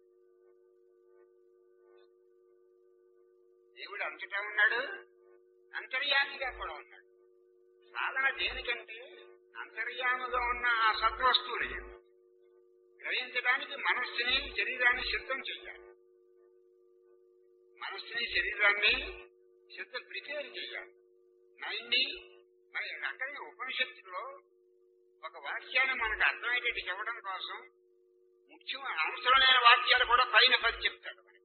దేవుడు అంతటా ఉన్నాడు అంతర్యామిగా కూడా ఉన్నాడు సాధన దేనికంటే అంతర్యాముగా ఉన్న ఆ సద్వస్తువుని గ్రహించడానికి మనస్సుని శరీరాన్ని సిద్ధం చేయాలి మనస్సుని శరీరాన్ని సిద్ధం ప్రిపేర్ చేయాలి మైండ్ని మరి అక్కడే ఉపనిషత్తులో ఒక వాక్యాన్ని మనకు అర్థమయ్యేటట్టు చెప్పడం కోసం ముఖ్యం అవసరం లేని వాక్యాలు కూడా పైన పది చెప్తాడు మరి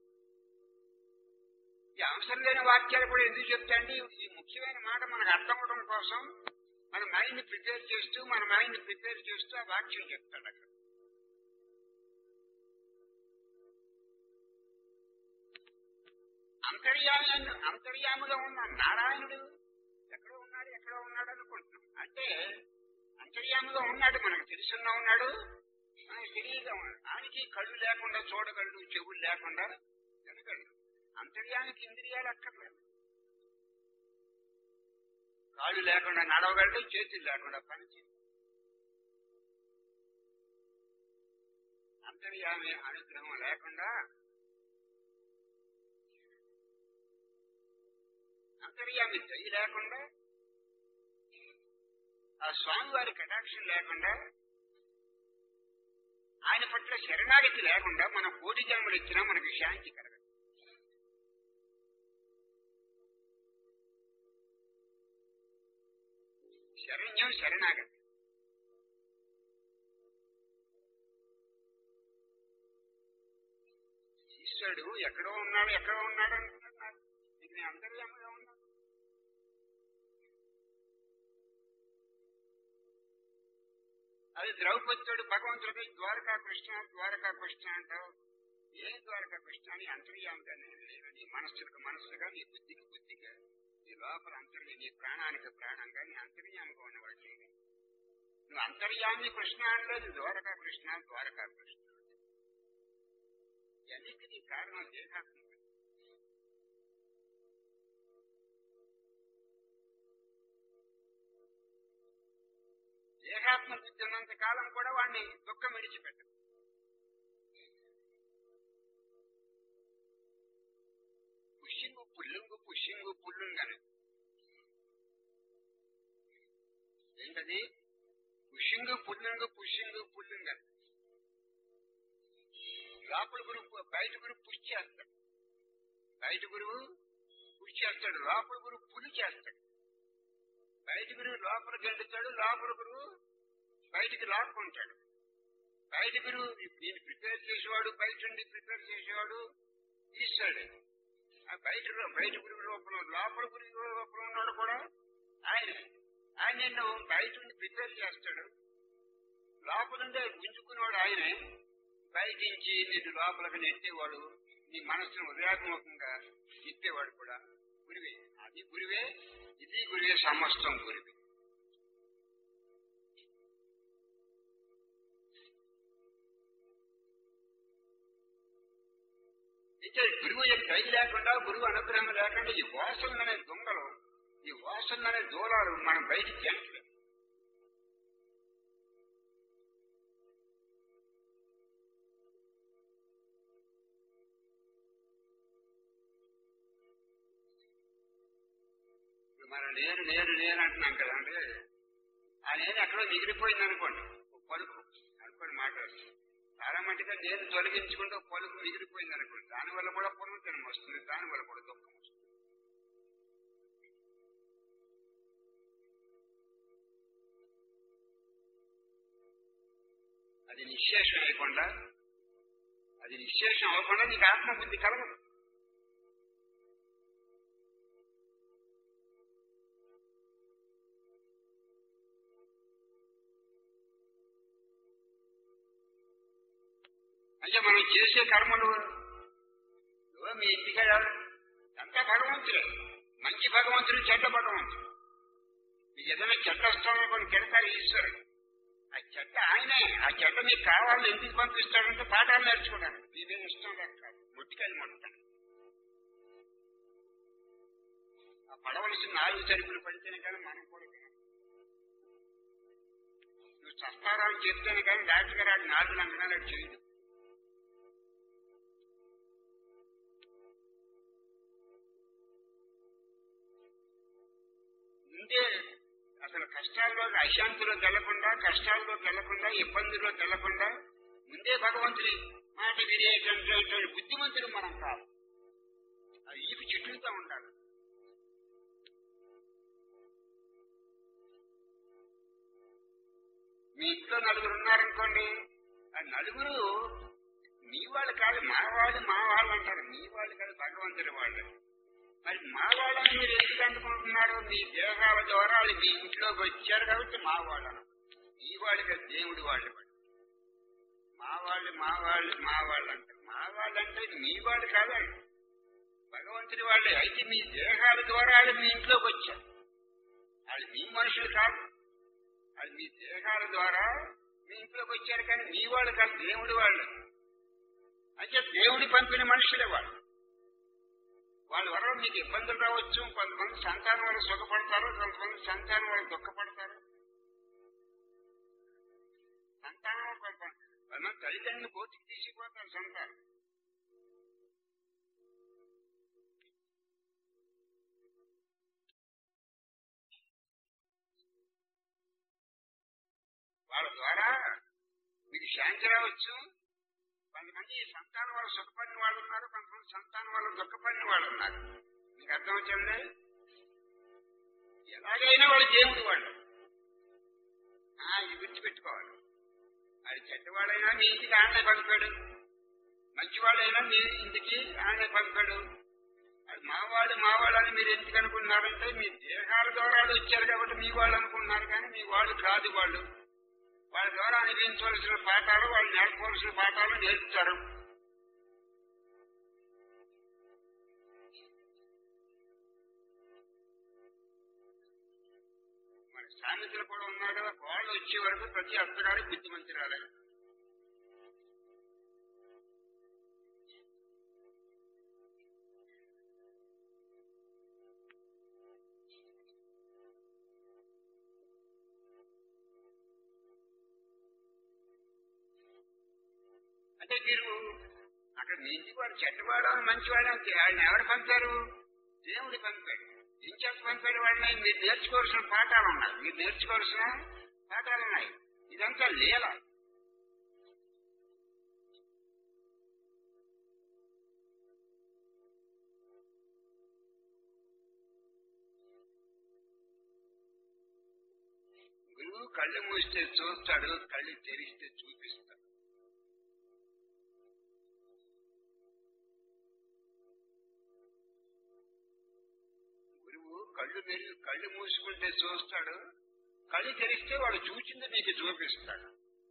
ఈ అవసరం లేని వాక్యాలు కూడా ఎందుకు చెప్తాండి ఈ ముఖ్యమైన మాట మనకు అర్థం అవడం కోసం మన మైండ్ ప్రిపేర్ చేస్తూ మన మైండ్ ప్రిపేర్ చేస్తూ ఆ వాక్యం చెప్తాడు అక్కడ అంతర్యామి అంతర్యాముగా ఉన్న నారాయణుడు ఎక్కడో ఉన్నాడు ఎక్కడో ఉన్నాడు అనుకుంటున్నాం అంటే అంతర్యాముగా ఉన్నాడు మనకు తెలుసున్నా ఉన్నాడు మనకు తెలియగా ఉన్నాడు ఆయనకి కళ్ళు లేకుండా చూడగలడు చెవులు లేకుండా వినగలడు అంతర్యానికి ఇంద్రియాలు అక్కర్లేదు కాళ్ళు లేకుండా నడవగలడు చేతులు లేకుండా పని చేయడు అంతర్యామి అనుగ్రహం లేకుండా అంతర్యామి దయ లేకుండా ఆ స్వామి వారి కటాక్షం లేకుండా ఆయన పట్ల శరణాగతి లేకుండా మనం కోటి జన్మలు ఇచ్చినా మనకి శాంతి కలగదు శరణ్యం శరణాగతి ఈశ్వరుడు ఎక్కడో ఉన్నాడు ఎక్కడో ఉన్నాడు అంటున్నాడు ఇది నేను అంతర్యాముగా ఉన్నాను అది ద్రౌపదితోడు భగవంతుడికి ద్వారకా కృష్ణ ద్వారకా కృష్ణ అంటావు ఏ ద్వారకా కృష్ణ అని అంతర్యామిగా నేను లేను నీ మనస్సులకు మనస్సుగా నీ బుద్ధికి బుద్ధిగా నీ లోపల అంతర్య నీ ప్రాణానికి ప్రాణంగా నీ అంతర్యామిగా ఉన్నవాడు నేను నువ్వు అంతర్యామి కృష్ణ అనలేదు ద్వారకా కృష్ణ ద్వారకా కృష్ణ అన్నిటికీ కారణం దేహాత్మ దేహాత్మ బుద్ధి ఉన్నంత కాలం కూడా వాడిని దుఃఖం విడిచిపెట్టదు పుష్యంగు పుల్లుంగు పుష్యంగు పుల్లుంగను ఏంటది పుషింగ్ పుల్లింగ్ పుషింగ్ పుల్లింగ్ అని లోపల గురువు బయట గురువు పుష్ చేస్తాడు బయట గురువు పుష్ చేస్తాడు లోపల గురువు పులి చేస్తాడు బయట గురువు లోపల గెంటుతాడు లోపల గురువు బయటికి లాక్కుంటాడు బయట గురువు దీన్ని ప్రిపేర్ చేసేవాడు బయట ఉండి ప్రిపేర్ చేసేవాడు ఈశ్వరుడే ఆ బయట బయట గురువు రూపంలో లోపల గురువు రూపంలో ఉన్నాడు కూడా ఆయన ఆయన నిన్ను బయట ఉండి ప్రిపేర్ చేస్తాడు లోపల ఉండే గుంజుకునేవాడు ఆయనే బయట నుంచి నిన్ను లోపలికి నెట్టేవాడు నీ మనసును హృదయాత్మకంగా తిప్పేవాడు కూడా గురివే అది గురివే ఇది గురివే సమస్తం గురివే అయితే గురువు యొక్క దయ లేకుండా గురువు అనుగ్రహం లేకుండా ఈ వాసనలు అనే దొంగలు ఈ వాసనలు అనే దూలాలు మనం బయటికి గెంటలేదు ఇప్పుడు మనం నేను నేను నేను అంటున్నాం కదండి ఆ నేను ఎక్కడో మిగిలిపోయింది అనుకోండి ఒక పలుకు అనుకోండి మాట్లాడు చాలా మట్టుగా నేను తొలగించుకుంటూ ఒక పలుకు మిగిలిపోయింది అనుకోండి దానివల్ల కూడా పునరుద్ధరణ వస్తుంది దానివల్ల కూడా దుఃఖం వస్తుంది అది నిశ్శేషం అయ్యకుండా అది నిశ్శేషం అవ్వకుండా నీకు ఆత్మబుద్ధి కలగదు అంటే మనం చేసే కర్మలు ఇదిగో మీ ఇంటికాడ అంతా భగవంతుడే మంచి భగవంతుడు చెడ్డ భగవంతుడు మీకు ఏదైనా చెడ్డ వస్తామో కొన్ని కెడతారు ఈశ్వరుడు ఆ చెడ్డ ఆయనే ఆ చెడ్డ మీకు కావాలని ఎందుకు పంపిస్తాడంటే పాఠాలు నేర్చుకోవడానికి మీదే ఇష్టం లేక కాదు మొట్టికాయలు మొట్టండి ఆ పడవలసిన నాలుగు చరుపులు పడితేనే కానీ మనం కూడా తినం. నువ్వు చస్తారా అని చెప్తేనే కానీ డాక్టర్ గారు ఆడి నాలుగు లంకనాలు చేయదు ముందే అసలు కష్టాల్లో అశాంతిలోకి వెళ్లకుండా కష్టాల్లోకి వెళ్లకుండా ఇబ్బందుల్లోకి వెళ్లకుండా ముందే భగవంతుడి మాట వినేటటువంటి బుద్ధిమంతుడు మనం కాదు అది ఈపు చుట్టూతో ఉండాలి మీ ఇంట్లో నలుగురు ఉన్నారనుకోండి ఆ నలుగురు మీ వాళ్ళు కాదు మా వాళ్ళు మా వాళ్ళు అంటారు మీ వాళ్ళు కాదు భగవంతుడి వాళ్ళు మరి మా వాళ్ళని మీరు ఎందుకు అనుకుంటున్నారు మీ దేహాల ద్వారా వాళ్ళు మీ ఇంట్లోకి వచ్చారు కాబట్టి మా వాళ్ళను ఈ వాళ్ళు కాదు దేవుడి వాళ్ళు వాళ్ళు. మా వాళ్ళు మా వాళ్ళు మా వాళ్ళు అంటారు మా వాళ్ళు అంటే మీ వాళ్ళు కాదండి భగవంతుడి వాళ్ళే అయితే మీ దేహాల ద్వారా వాళ్ళు మీ ఇంట్లోకి వచ్చారు వాళ్ళు మీ మనుషులు కాదు అది మీ దేహాల ద్వారా మీ ఇంట్లోకి వచ్చారు కానీ మీ వాళ్ళు కాదు దేవుడి వాళ్ళు అయితే దేవుడి పంపిన మనుషులే వాళ్ళు వాళ్ళ వల్ల మీకు ఇబ్బందులు రావచ్చు కొంతమంది సంతానం వల్ల సుఖపడతారు కొంతమంది సంతానం వల్ల దుఃఖపడతారు సంతానం కొంత- కొంతమంది తల్లిదండ్రులు కోతికి తీసుకుపోతారు సంతానం వాళ్ళ ద్వారా మీకు శాంతి రావచ్చు కొంతమంది సంతానం వల్ల సుఖపడిన వాళ్ళు ఉన్నారు కొంతమంది సంతానం వల్ల దుఃఖపడిన వాళ్ళు ఉన్నారు మీకు అర్థం వచ్చింది ఎలాగైనా వాళ్ళు దేవుడు వాళ్ళు ఆ, ఇది గుర్తుపెట్టుకోవాలి అది చెడ్డవాడైనా మీ ఇంటికి ఆడనే పంపాడు మంచివాడైనా మీ ఇంటికి ఆడనే పంపాడు అది మావాడు మావాడు అని మీరు ఎందుకు అనుకున్నారంటే మీ దేహాల ద్వారా వచ్చారు కాబట్టి మీ వాళ్ళు అనుకున్నారు కానీ మీ వాళ్ళు కాదు వాళ్ళు వాళ్ళ ద్వారా అనుభవించవలసిన పాఠాలు వాళ్ళు నేర్పవలసిన పాఠాలు నేర్పుతారు మన సామెతలు కూడా ఉన్నాడు వాళ్ళు వచ్చే వరకు ప్రతి అత్తగారి బుద్ధిమంతురాలే అంటే మీరు అక్కడ మీ ఇంటికి వాడు చెడ్డవాడు అని మంచివాడు అంటే ఆయన ఎవరు పంపారు దేవుడు పంపాడు ఏం చేత పంపాడు వాళ్ళని మీరు నేర్చుకోవాల్సిన పాఠాలు ఉన్నాయి మీరు నేర్చుకోవాల్సిన పాఠాలు ఉన్నాయి ఇదంతా లీల గురువు కళ్ళు మూస్తే చూస్తాడు కళ్ళు తెరిస్తే చూపిస్తాడు గురువు కళ్ళు మెరుగు కళ్ళు మూసుకుంటే చూస్తాడు కళ్ళు తెరిస్తే వాడు చూసింది నీకు చూపిస్తాడు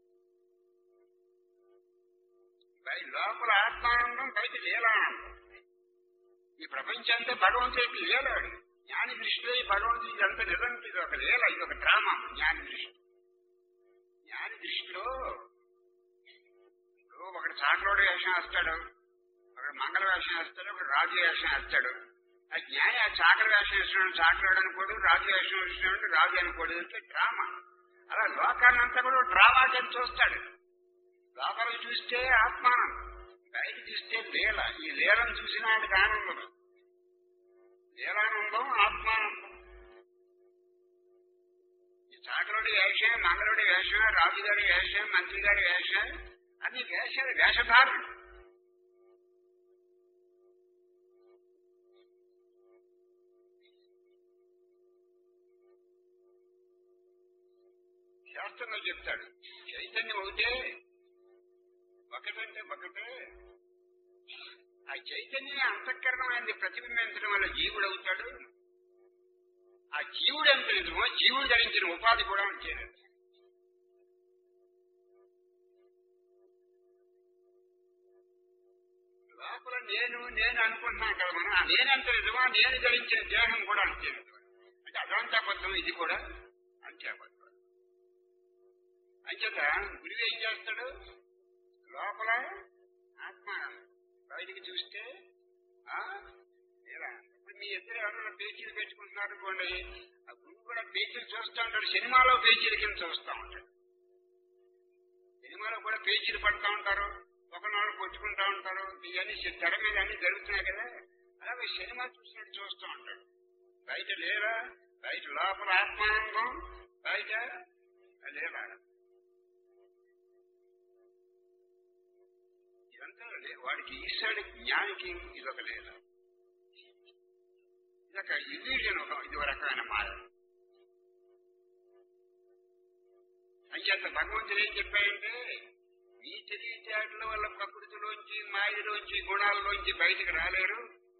బయ లోపల ఆత్మానందం బయట లీలానందం ఈ ప్రపంచం అంతా భగవంతుడికి లీలాడు జ్ఞాని దృష్టిలో ఈ భగవంతుడి ఇదంతా నిజం ఇది ఒక లీల ఇది ఒక డ్రామా జ్ఞాని దృష్టి జ్ఞాని దృష్టిలో ఇప్పుడు ఒకడు చాకలోడు వేషం వేస్తాడు ఒకడు మంగళ వేషం వేస్తాడు ఒకడు రాజు వేషం వేస్తాడు ఆ జ్ఞాని ఆ చాకల వేషం వేసినాడు చాకలోడు అనుకోడు రాజు వేషం వేసినాడు రాజు అనుకోడు అంటే డ్రామా అలా లోకాన్నంతా కూడా డ్రామా కింద చూస్తాడు లోపల చూస్తే ఆత్మానం బయట చూస్తే లీల ఈ లీలను చూసిన ఆయనకు ఆనందం లీలానందం ఆత్మానందం ఈ చాకలోడి వేషం మంగళుడి వేషం రాజుగారి వేషం మంత్రి గారి వేషం అన్ని వేషాలు వేషధారులు శాస్త్రంలో చెప్తాడు చైతన్యం ఒకటే ఒకటంటే ఒకటే ఆ చైతన్యం అంతఃకరణమైనది ప్రతిబింబించడం వల్ల జీవుడు అవుతాడు ఆ జీవుడు ఎంత నిజమో జీవుడు ధరించిన ఉపాధి కూడా అంతేనది లోపల నేను నేను అనుకుంటున్నాను కదా మనం ఆ నేనెంత నిజమో నేను ధరించిన దేహం కూడా అంతే నిజం. అంటే అదంతా అబద్ధం ఇది కూడా అంతే అబద్ధం అంచేత గురువు ఏం చేస్తాడు లోపల ఆత్మ బయటికి చూస్తే ఆ ఇలా ఇప్పుడు మీ ఇద్దరు ఎవరైనా పేచీలు పెట్టుకుంటున్నారు అనుకోండి ఆ గురువు కూడా పేచీలు చూస్తూ ఉంటాడు సినిమాలో పేచీల కింద చూస్తూ ఉంటాడు సినిమాలో కూడా పేచీలు పడుతూ ఉంటారు ఒకనాడు కొట్టుకుంటా ఉంటారు ఇవన్నీ సి- తెర మీద అన్ని జరుగుతున్నాయి కదా అలాగే సినిమా చూసినట్టు చూస్తూ ఉంటాడు బయట లేరా బయట లోపల ఆత్మానందం బయట లేరా ఇదంతా లే- వాడికి ఈశ్వరుడి జ్ఞానికి ఇదొక లేద ఇదొక ఇల్యూజన్ ఒక ఇది ఒక రకమైన మాయ అంచేత భగవంతుడు ఏం చెప్పాడంటే ఈ తెలివితేటల వల్ల ప్రకృతిలోంచి మాయలోంచి గుణాలలోంచి బయటకు రాలేరు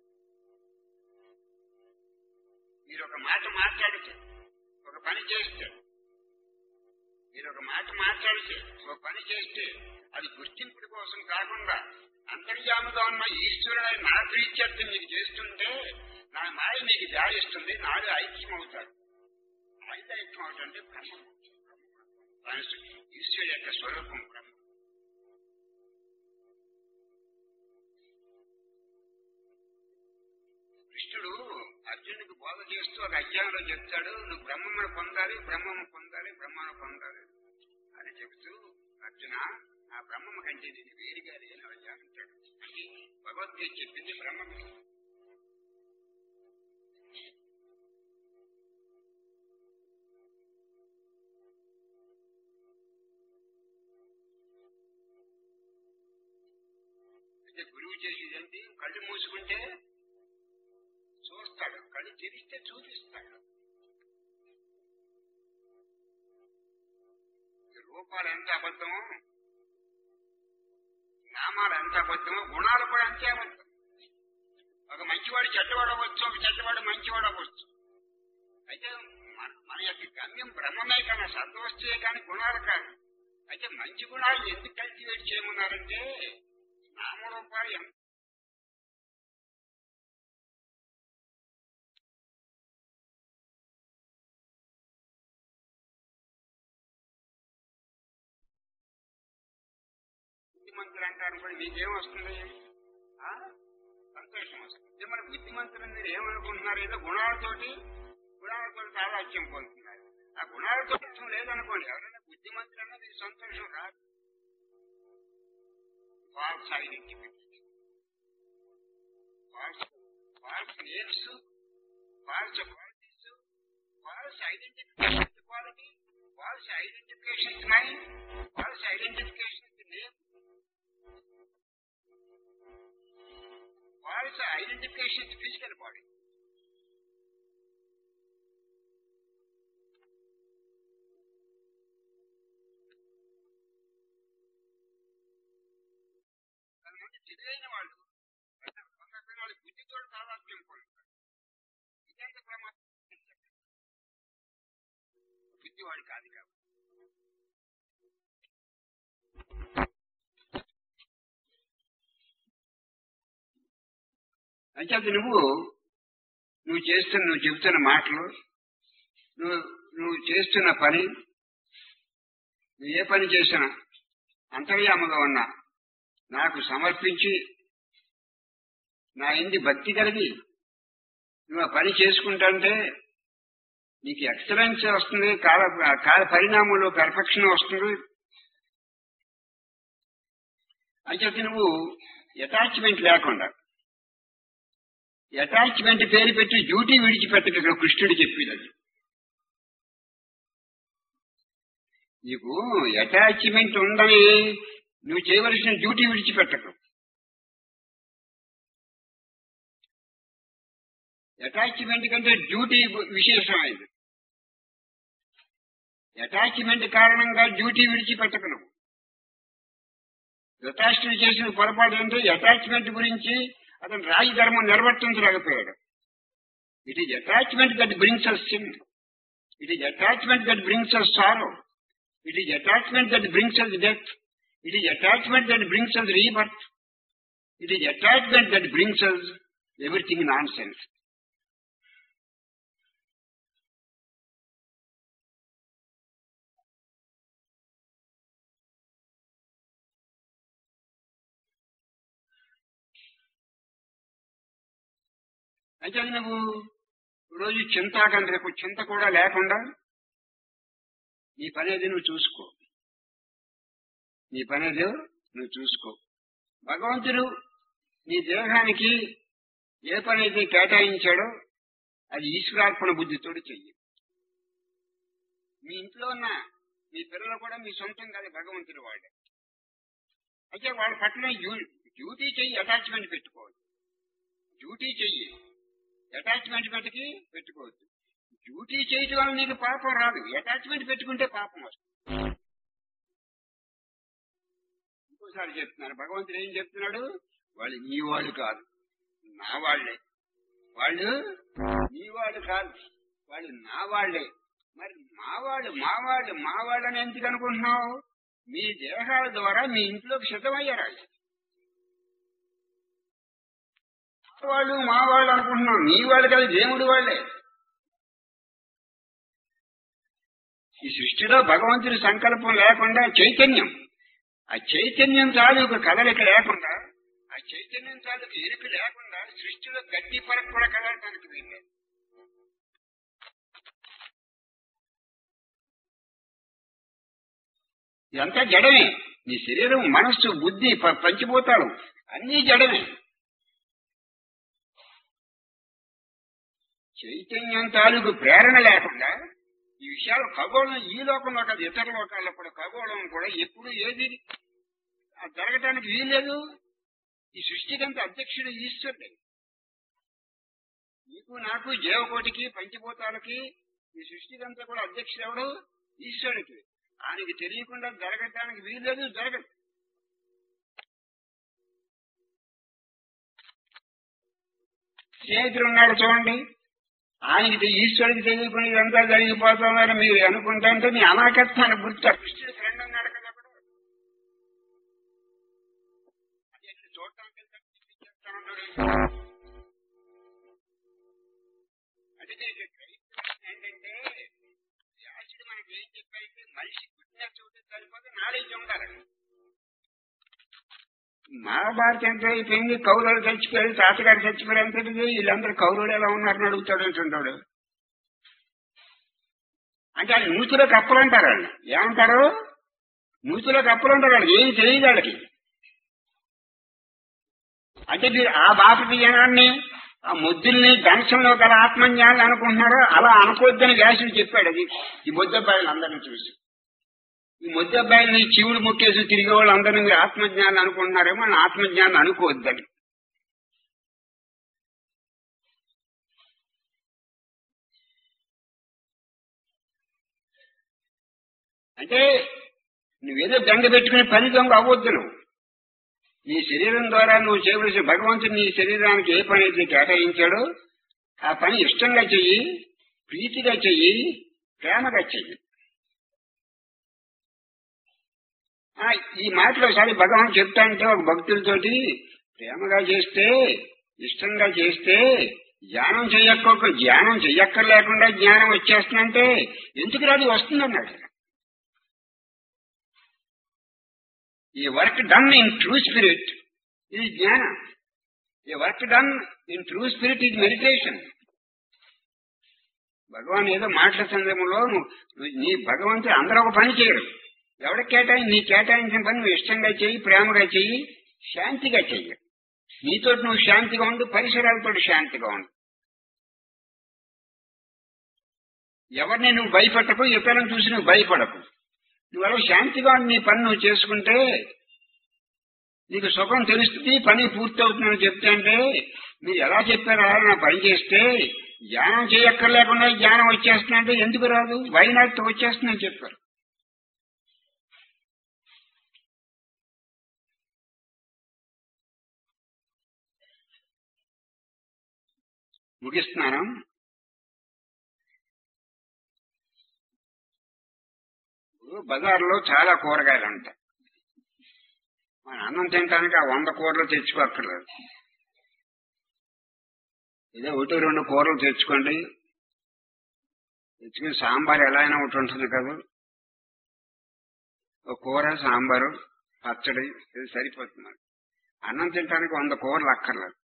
మీరు ఒక మాట మాట్లాడితే ఒక పని చేస్తే మీరు ఒక మాట మాట్లాడితే ఒక పని చేస్తే అది గుర్తింపుడి కోసం కాకుండా అంతర్యాముగా ఉన్న ఈశ్వరుడు నా ప్రీత్యర్థం మీకు చేస్తుంటే నా మాయ మీకు జాయిస్తుంది నాడు ఐక్యం అవుతాడు అయితే ఐక్యం అవుతుంటే బ్రహ్మం ఈశ్వరుడు యొక్క స్వరూపం బ్రహ్మ కృష్ణుడు అర్జునుడికి బోధ చేస్తూ ఒక అధ్యాయంలో చెప్తాడు నువ్వు బ్రహ్మను పొందాలి బ్రహ్మను పొందాలి బ్రహ్మను పొందాలి అని చెబుతూ అర్జున ఆ బ్రహ్మము కంటే నేను వేరుగా లేని అంటాడు అంటే భగవద్గీత చెప్పింది బ్రహ్మము అంటే గురువు చేసేదంటే కళ్ళు మూసుకుంటే చూస్తాడు కళ్ళు తెరిస్తే చూపిస్తాడు ఈ రూపాలు ఎంత అబద్ధమో నామాలు ఎంత అబద్ధమో గుణాలు కూడా అంతే అబద్ధం ఒక మంచివాడు చెడ్డవాడు అవ్వచ్చు ఒక చెడ్డవాడు మంచివాడు అవ్వచ్చు అయితే మన మన యొక్క గమ్యం బ్రహ్మమే కానీ సద్వస్తుయే కానీ గుణాలు కాదు అయితే మంచి గుణాలు ఎందుకు కల్టివేట్ చేయమన్నారంటే నామరూపాలు ఎంత బుద్ధిమంతులు అంటారు కూడా మీకేం వస్తుంది ఆ? సంతోషం వస్తుంది ఇది మన బుద్ధిమంతులు మీరు ఏమనుకుంటున్నారు ఏదో గుణాలతోటి గుణాలతో సావాక్యం పొందుతున్నారు ఆ గుణాలతో అర్థం లేదనుకోండి ఎవరైనా బుద్ధిమంతులు అన్నా మీకు సంతోషం రాదు false identification false false names false qualities, false identification with quality, false identification with mind, false identification with name, false identification with physical body. కొంతమంది తెలివైన వాళ్ళు కొంతమంది వాళ్ళు బుద్ధితో తాదాత్మ్యం పొందుతారు ఇదంతా ప్రమాదం బుద్ధివాడు కాదు కాబట్టి అంచేత నువ్వు నువ్వు చేస్తున్న నువ్వు చెబుతున్న మాటలు నువ్వు నువ్వు చేస్తున్న పని నువ్వు ఏ పని చేసినా అంతర్యాముగా ఉన్నా నాకు సమర్పించి నా ఇంది భక్తి కలిగి నువ్వు ఆ పని చేసుకుంటుంటే నీకు ఎక్సలెన్స్ వస్తుంది కాల కాల పరిణామంలో పెర్ఫెక్షన్ వస్తుంది అంచేత నువ్వు అటాచ్మెంట్ లేకుండా అటాచ్మెంట్ పేరు పెట్టి డ్యూటీ విడిచిపెట్టక ఇక్కడ కృష్ణుడు చెప్పేది అది నీకు అటాచ్మెంట్ ఉందని నువ్వు చేయవలసిన డ్యూటీ విడిచిపెట్టకు అటాచ్మెంట్ కంటే డ్యూటీ విశేషమైంది అటాచ్మెంట్ కారణంగా డ్యూటీ విడిచిపెట్టకు నువ్వు ధృతరాష్ట్రుడు చేసిన పొరపాటు అంటే అటాచ్మెంట్ గురించి అతను రాజధర్మం నిర్వర్తించలేకపోయాడు it is attachment that brings us sin it is attachment that brings us sorrow it is attachment that brings us death it is attachment that brings us rebirth it is attachment that brings us everything nonsense అయితే నువ్వు రోజు చింతాకని రేపు చింత కూడా లేకుండా నీ పనేది నువ్వు చూసుకో నీ పనేది నువ్వు చూసుకో భగవంతుడు నీ దేహానికి ఏ పని అయితే కేటాయించాడో అది ఈశ్వరార్పణ బుద్ధితోటి చెయ్యి మీ ఇంట్లో ఉన్న మీ పిల్లలు కూడా మీ సొంతం కాదు భగవంతుడు వాళ్ళే అయితే వాళ్ళ పట్ల డ్యూటీ చెయ్యి అటాచ్మెంట్ పెట్టుకోవద్దు డ్యూటీ చెయ్యి అటాచ్మెంట్ పెట్టుకి పెట్టుకోవద్దు డ్యూటీ చేయటం వల్ల నీకు పాపం రాదు అటాచ్మెంట్ పెట్టుకుంటే పాపం వస్తుంది ఇంకోసారి చెప్తున్నారు భగవంతుడు ఏం చెప్తున్నాడు వాళ్ళు నీ వాళ్ళు కాదు నా వాళ్లే వాళ్ళు నీ వాళ్ళు కాదు వాళ్ళు నా వాళ్లే మరి మా వాళ్ళు మా వాళ్ళు మా వాళ్ళని ఎందుకు అనుకుంటున్నావు మీ దేహాల ద్వారా మీ ఇంట్లోకి సిద్ధమయ్యారు వాళ్ళు వాళ్ళు మా వాళ్ళు అనుకుంటున్నాం నీ వాళ్ళు కాదు దేవుడు వాళ్ళే ఈ సృష్టిలో భగవంతుడి సంకల్పం లేకుండా చైతన్యం ఆ చైతన్యం తాలూకు కదలిక లేకుండా ఆ చైతన్యం తాలూకు ఎరుక లేకుండా సృష్టిలో గడ్డి పరకు కూడా కదలటానికి వీల్లేదు ఇదంతా జడమే నీ శరీరం మనస్సు బుద్ధి ప- పంచిపోతాడు అన్నీ జడమే చైతన్యం తాలూకు ప్రేరణ లేకుండా ఈ విషయాలు ఖగోళం ఈ లోకంలో కాదు ఇతర లోకాల్లో కూడా ఖగోళం కూడా ఎప్పుడు ఏది ఆ జరగటానికి వీల్లేదు ఈ సృష్టికంత అధ్యక్షుడు ఈశ్వరుడే నీకు నాకు జీవకోటికి పంచభూతాలకి ఈ సృష్టికంతా కూడా అధ్యక్షుడు ఎవడు ఈశ్వరుడికి ఆయనకి తెలియకుండా జరగటానికి వీల్లేదు జరగదు స్నేహితుడు ఉన్నాడు చూడండి ఆయనకి తె- ఈశ్వరుడికి తెలియకుండా ఇదంతా జరిగిపోతుందని మీరు అనుకుంటుంటే మీ అమాయకత్వాన్ని గుర్తు కృష్ణుడు ఫ్రెండ్ ఉన్నాడు కదా అప్పుడు అది ఎట్లా చూడటానికి వెళ్తాడు, చూపించేస్తాను అన్నాడు. అంటే దీనికి గ్రహించవలసింది ఏంటంటే వ్యాసుడు మనకి ఏం చెప్పారంటే మనిషి పుట్టిన చోటు సరిపోతే నాలెడ్జ్ ఉండాలి మహాభారతం ఎంత అయిపోయింది కౌరవులు చచ్చిపోయారు తాతగారు చచ్చిపోయారు ఎంత వీళ్ళందరూ కౌరవులు ఎలా ఉన్నారని అడుగుతాడు అంటుంటాడు అంటే వాళ్ళు నూతిలో కప్పలు అంటారు వాళ్ళు ఏమంటారు నూతిలో కప్పలు అంటారు వాళ్ళు ఏం తెలియదు వాళ్ళకి అంటే మీరు ఆ బాపతి జనాన్ని ఆ ముద్దుల్ని దంశంలో గల ఆత్మజ్ఞానం అనుకుంటున్నారో అలా అనుకోవద్దని వ్యాసుడు చెప్పాడు అది ఈ ముద్దబ్బాయిలు అందరిని చూసి ఈ ముద్దబ్బాయిని శివుడు ముక్కేసి తిరిగే వాళ్ళు అందరినీ మీరు ఆత్మజ్ఞానం అనుకుంటున్నారేమో అని ఆత్మజ్ఞానం అనుకోవద్దని అంటే నువ్వేదో బెంగ పెట్టుకుని పని దొంగ అవ్వద్దు నువ్వు నీ శరీరం ద్వారా నువ్వు చేయవలసిన భగవంతుడు నీ శరీరానికి ఏ పని అయితే కేటాయించాడో ఆ పని ఇష్టంగా చెయ్యి ప్రీతిగా చెయ్యి ప్రేమగా చెయ్యి ఆ, ఈ మాటలు ఒకసారి భగవాన్ చెప్తా అంటే ఒక భక్తులతోటి ప్రేమగా చేస్తే ఇష్టంగా చేస్తే ధ్యానం చెయ్యక్క ధ్యానం చెయ్యక్కర్లేకుండా జ్ఞానం వచ్చేస్తుందంటే ఎందుకు రాదు వస్తుందన్నాడు ఈ work done in true spirit ఇది జ్ఞానం ఈ work done in true spirit ఇది మెడిటేషన్ భగవాన్ ఏదో మాటల సందర్భంలో నువ్వు నువ్వు- నీ భగవంతుడు అందరూ ఒక పని చేయరు ఎవరికి కేటాయి నీ కేటాయించిన పని నువ్వు ఇష్టంగా చెయ్యి ప్రేమగా చెయ్యి శాంతిగా చెయ్యి నీతో నువ్వు శాంతిగా ఉండు పరిసరాలతో శాంతిగా ఉండు ఎవరిని నువ్వు భయపెట్టకు ఎప్పుడైనా చూసి నువ్వు భయపడకు నువ్వు అలా శాంతిగా ఉండి నీ పని నువ్వు చేసుకుంటే నీకు సుఖం తెలుస్తుంది పని పూర్తవుతుందని చెప్తే అంటే మీరు ఎలా చెప్పారో అలా నా పని చేస్తే ధ్యానం చేయక్కర్లేకుండా జ్ఞానం వచ్చేస్తుందంటే ఎందుకు రాదు వైనాట్ వచ్చేస్తుందని చెప్పారు ముగిస్తున్నాను ఇప్పుడు బజార్లో చాలా కూరగాయలు ఉంటాయి మన అన్నం తినడానికి ఆ వంద కూరలు తెచ్చుకోక్కర్లేదు ఇదే ఒకటి రెండు కూరలు తెచ్చుకోండి తెచ్చుకుని సాంబార్ ఎలా అయినా ఒకటి ఉంటుంది కదా ఒక కూర సాంబారు పచ్చడి ఇది సరిపోతుంది మనకి. అన్నం తినడానికి వంద కూరలు అక్కర్లేదు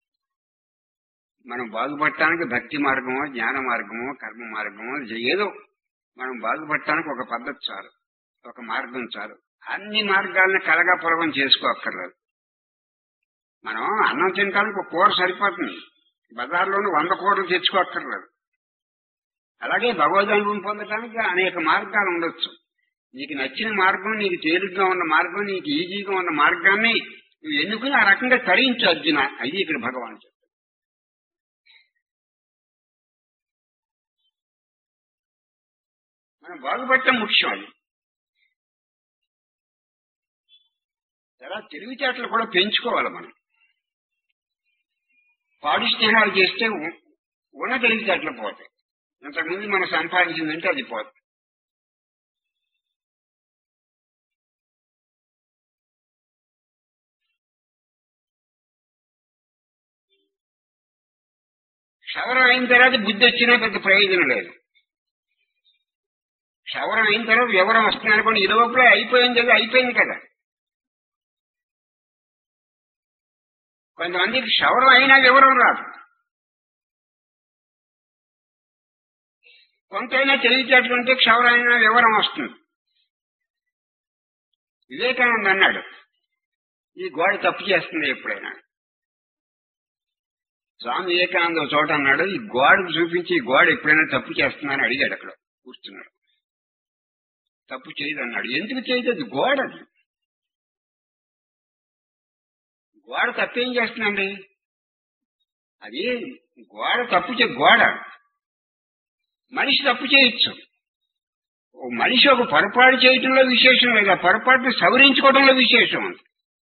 మనం బాగుపడటానికి భక్తి మార్గమో జ్ఞాన మార్గమో కర్మ మార్గమో ఏదో మనం బాగుపడటానికి ఒక పద్ధతి చాలు ఒక మార్గం చాలు అన్ని మార్గాలను కలగా పొలగం చేసుకోక్కర్లేదు మనం అన్నం తినడానికి ఒక కూర సరిపోతుంది బజార్లోని వంద కూరలు తెచ్చుకోక్కర్లేదు అలాగే భగవద్ అనుభవం పొందడానికి అనేక మార్గాలు ఉండొచ్చు నీకు నచ్చిన మార్గం నీకు తేలిగ్గా ఉన్న మార్గం నీకు ఈజీగా ఉన్న మార్గాన్ని నువ్వు ఎన్నుకుని ఆ రకంగా తరించు అర్జున అది ఇక్కడ భగవాన్ చెప్పారు. మనం బాగుపడటం ముఖ్యం అది ఎలా తెలివితేటలు కూడా పెంచుకోవాలి మనం పాడి స్నేహాలు చేస్తే ఉ- ఉన్న తెలివితేటలు పోతాయి ఇంతకుముందు మనం సంపాదించిందంటే అది పోతుంది క్షవరం అయిన తర్వాత బుద్ధి వచ్చినా పెద్ద ప్రయోజనం లేదు క్షవరం అయిన తర్వాత వివరం వస్తుంది అనుకోండి ఈ లోపలే అయిపోయింది కదా అయిపోయింది కదా కొంతమందికి క్షవరం అయినా వివరం రాదు కొంతైనా తెలివితేటలుంటే క్షవరం అయినా వివరం వస్తుంది వివేకానంద అన్నాడు ఈ గోడ తప్పు చేస్తుంది ఎప్పుడైనా స్వామి వివేకానంద ఒక చోట అన్నాడు ఈ గోడకు చూపించి ఈ గోడ ఎప్పుడైనా తప్పు చేస్తుందని అడిగాడు అక్కడ కూర్చున్నాడు తప్పు చేయదు అన్నాడు ఎందుకు చేయదు అది గోడ అది గోడ తప్పేం చేస్తుందండి అది గోడ తప్పు చే గోడ మనిషి తప్పు చేయొచ్చు ఓ మనిషి ఒక పొరపాటు చేయటంలో విశేషం లేదు ఆ పొరపాటును సవరించుకోవడంలో విశేషం ఉంది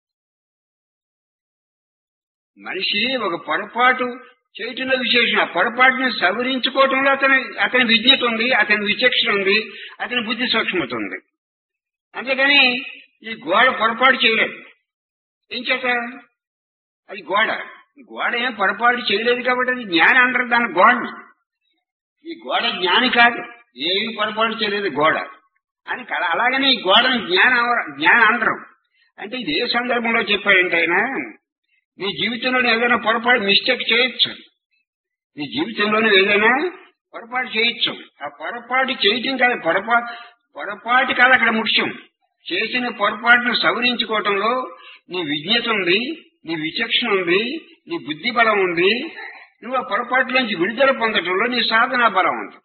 మనిషి ఒక పొరపాటు చేయటంలో విశేషం ఆ పొరపాటుని సవరించుకోవటంలో అతని అతని విజ్ఞత ఉంది అతని విచక్షణ ఉంది అతని బుద్ధి సూక్ష్మత ఉంది అంతేగాని ఈ గోడ పొరపాటు చేయలేదు ఏం చేత అది గోడ గోడ ఏం పొరపాటు చేయలేదు కాబట్టి అది జ్ఞానం అంటారు దాని గోడని ఈ గోడ జ్ఞాని కాదు ఏమి పొరపాటు చేయలేదు గోడ అని కల అలాగనే ఈ గోడని జ్ఞాన జ్ఞానం అనరు అంటే ఇది ఏ సందర్భంలో చెప్పాడంటే ఆయన నీ జీవితంలో ఏదైనా పొరపాటు మిస్టేక్ చేయొచ్చు నీ జీవితంలో ఏదైనా పొరపాటు చేయొచ్చు ఆ పొరపాటు చేయటం కాదు పొరపాటు పొరపాటు కాదు అక్కడ ముఖ్యం చేసిన పొరపాటును సవరించుకోవటంలో నీ విజ్ఞత ఉంది నీ విచక్షణ ఉంది నీ బుద్ధి బలం ఉంది నువ్వు ఆ పొరపాటు నుంచి విడుదల పొందటంలో నీ సాధన బలం ఉంటుంది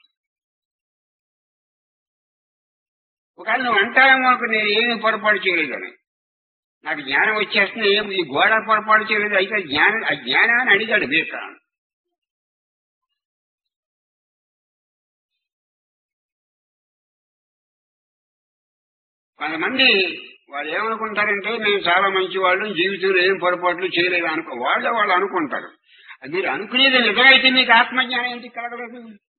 ఒకవేళ నువ్వు అంటావేమో అనుకో నేను ఏమి పొరపాటు చేయలేదని నాకు జ్ఞానం వచ్చేస్తుంది ఏం ఈ గోడ పొరపాటు చేయలేదు అయితే జ్ఞానం ఆ జ్ఞానాన్ని అడిగాడు వివేకానంద కొంతమంది వాళ్ళు ఏమనుకుంటారంటే మేము చాలా మంచి వాళ్ళు జీవితంలో ఏం పొరపాట్లు చేయలేదు అనుకో వాళ్ళే వాళ్ళు అనుకుంటారు అది మీరు అనుకునేది నిజమైతే మీకు ఆత్మజ్ఞానం ఎందుకు కలగలేదు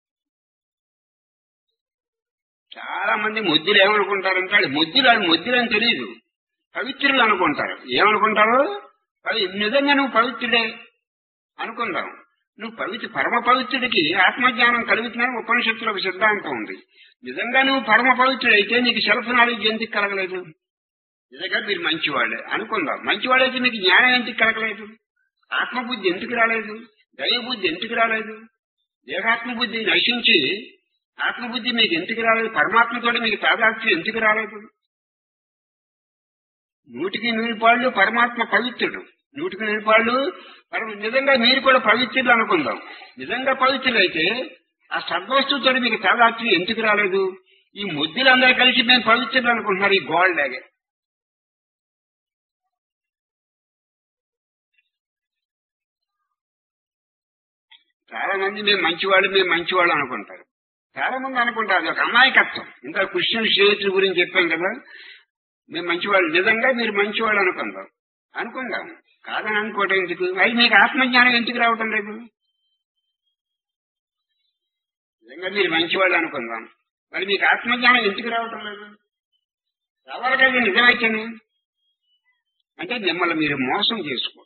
చాలా మంది ముద్దులు ఏమనుకుంటారంటే వాళ్ళు ముద్దులు వాళ్ళు ముద్దులు అని తెలియదు పవిత్రులు అనుకుంటారు ఏమనుకుంటారు పవి- నిజంగా నువ్వు పవిత్రుడే అనుకుందాం నువ్వు పవిత్ర పరమ పవిత్రుడికి ఆత్మజ్ఞానం కలుగుతుందని ఉపనిషత్తులో ఒక సిద్ధాంతం ఉంది నిజంగా నువ్వు పరమ పవిత్రుడైతే నీకు సెల్ఫ్ నాలెడ్జ్ ఎందుకు కలగలేదు నిజంగా మీరు మంచివాళ్ళే అనుకుందాం మంచివాడైతే మీకు జ్ఞానం ఎందుకు కలగలేదు ఆత్మబుద్ధి ఎందుకు రాలేదు దైవబుద్ధి ఎందుకు రాలేదు దేహాత్మబుద్ధి నశించి ఆత్మబుద్ధి మీకు ఎందుకు రాలేదు పరమాత్మతో మీకు తాదాత్మ్యం ఎందుకు రాలేదు నూటికి నూరు పాళ్ళు పరమాత్మ పవిత్రుడు నూటికి నూరు పాళ్ళు పరమ నిజంగా మీరు కూడా పవిత్రులు అనుకుందాం నిజంగా పవిత్రులైతే ఆ సద్వస్తుతో మీకు తాదాత్మ్యం ఎందుకు రాలేదు ఈ ముద్దులందరూ కలిసి మేము పవిత్రులు అనుకుంటున్నారు ఈ గోల్డ్ లాగే చాలా మంది మేము మంచివాళ్ళు మేము మంచివాళ్ళు అనుకుంటారు చాలా మంది అనుకుంటారు అది ఒక అమాయకత్వం ఇంకా క్రిస్టియన్ స్నేహితుల గురించి చెప్పాం కదా మేము మంచివాళ్ళు నిజంగా మీరు మంచివాళ్ళు అనుకుందాం అనుకుందాం కాదని అనుకోవటం ఎందుకు అది మీకు ఆత్మజ్ఞానం ఎందుకు రావటం లేదు నిజంగా మీరు మంచివాళ్ళు అనుకుందాం మరి మీకు ఆత్మజ్ఞానం ఎందుకు రావటం లేదు రావాలి కదా నిజమైతేనే అంటే మిమ్మల్ని మీరు మోసం చేసుకోవడం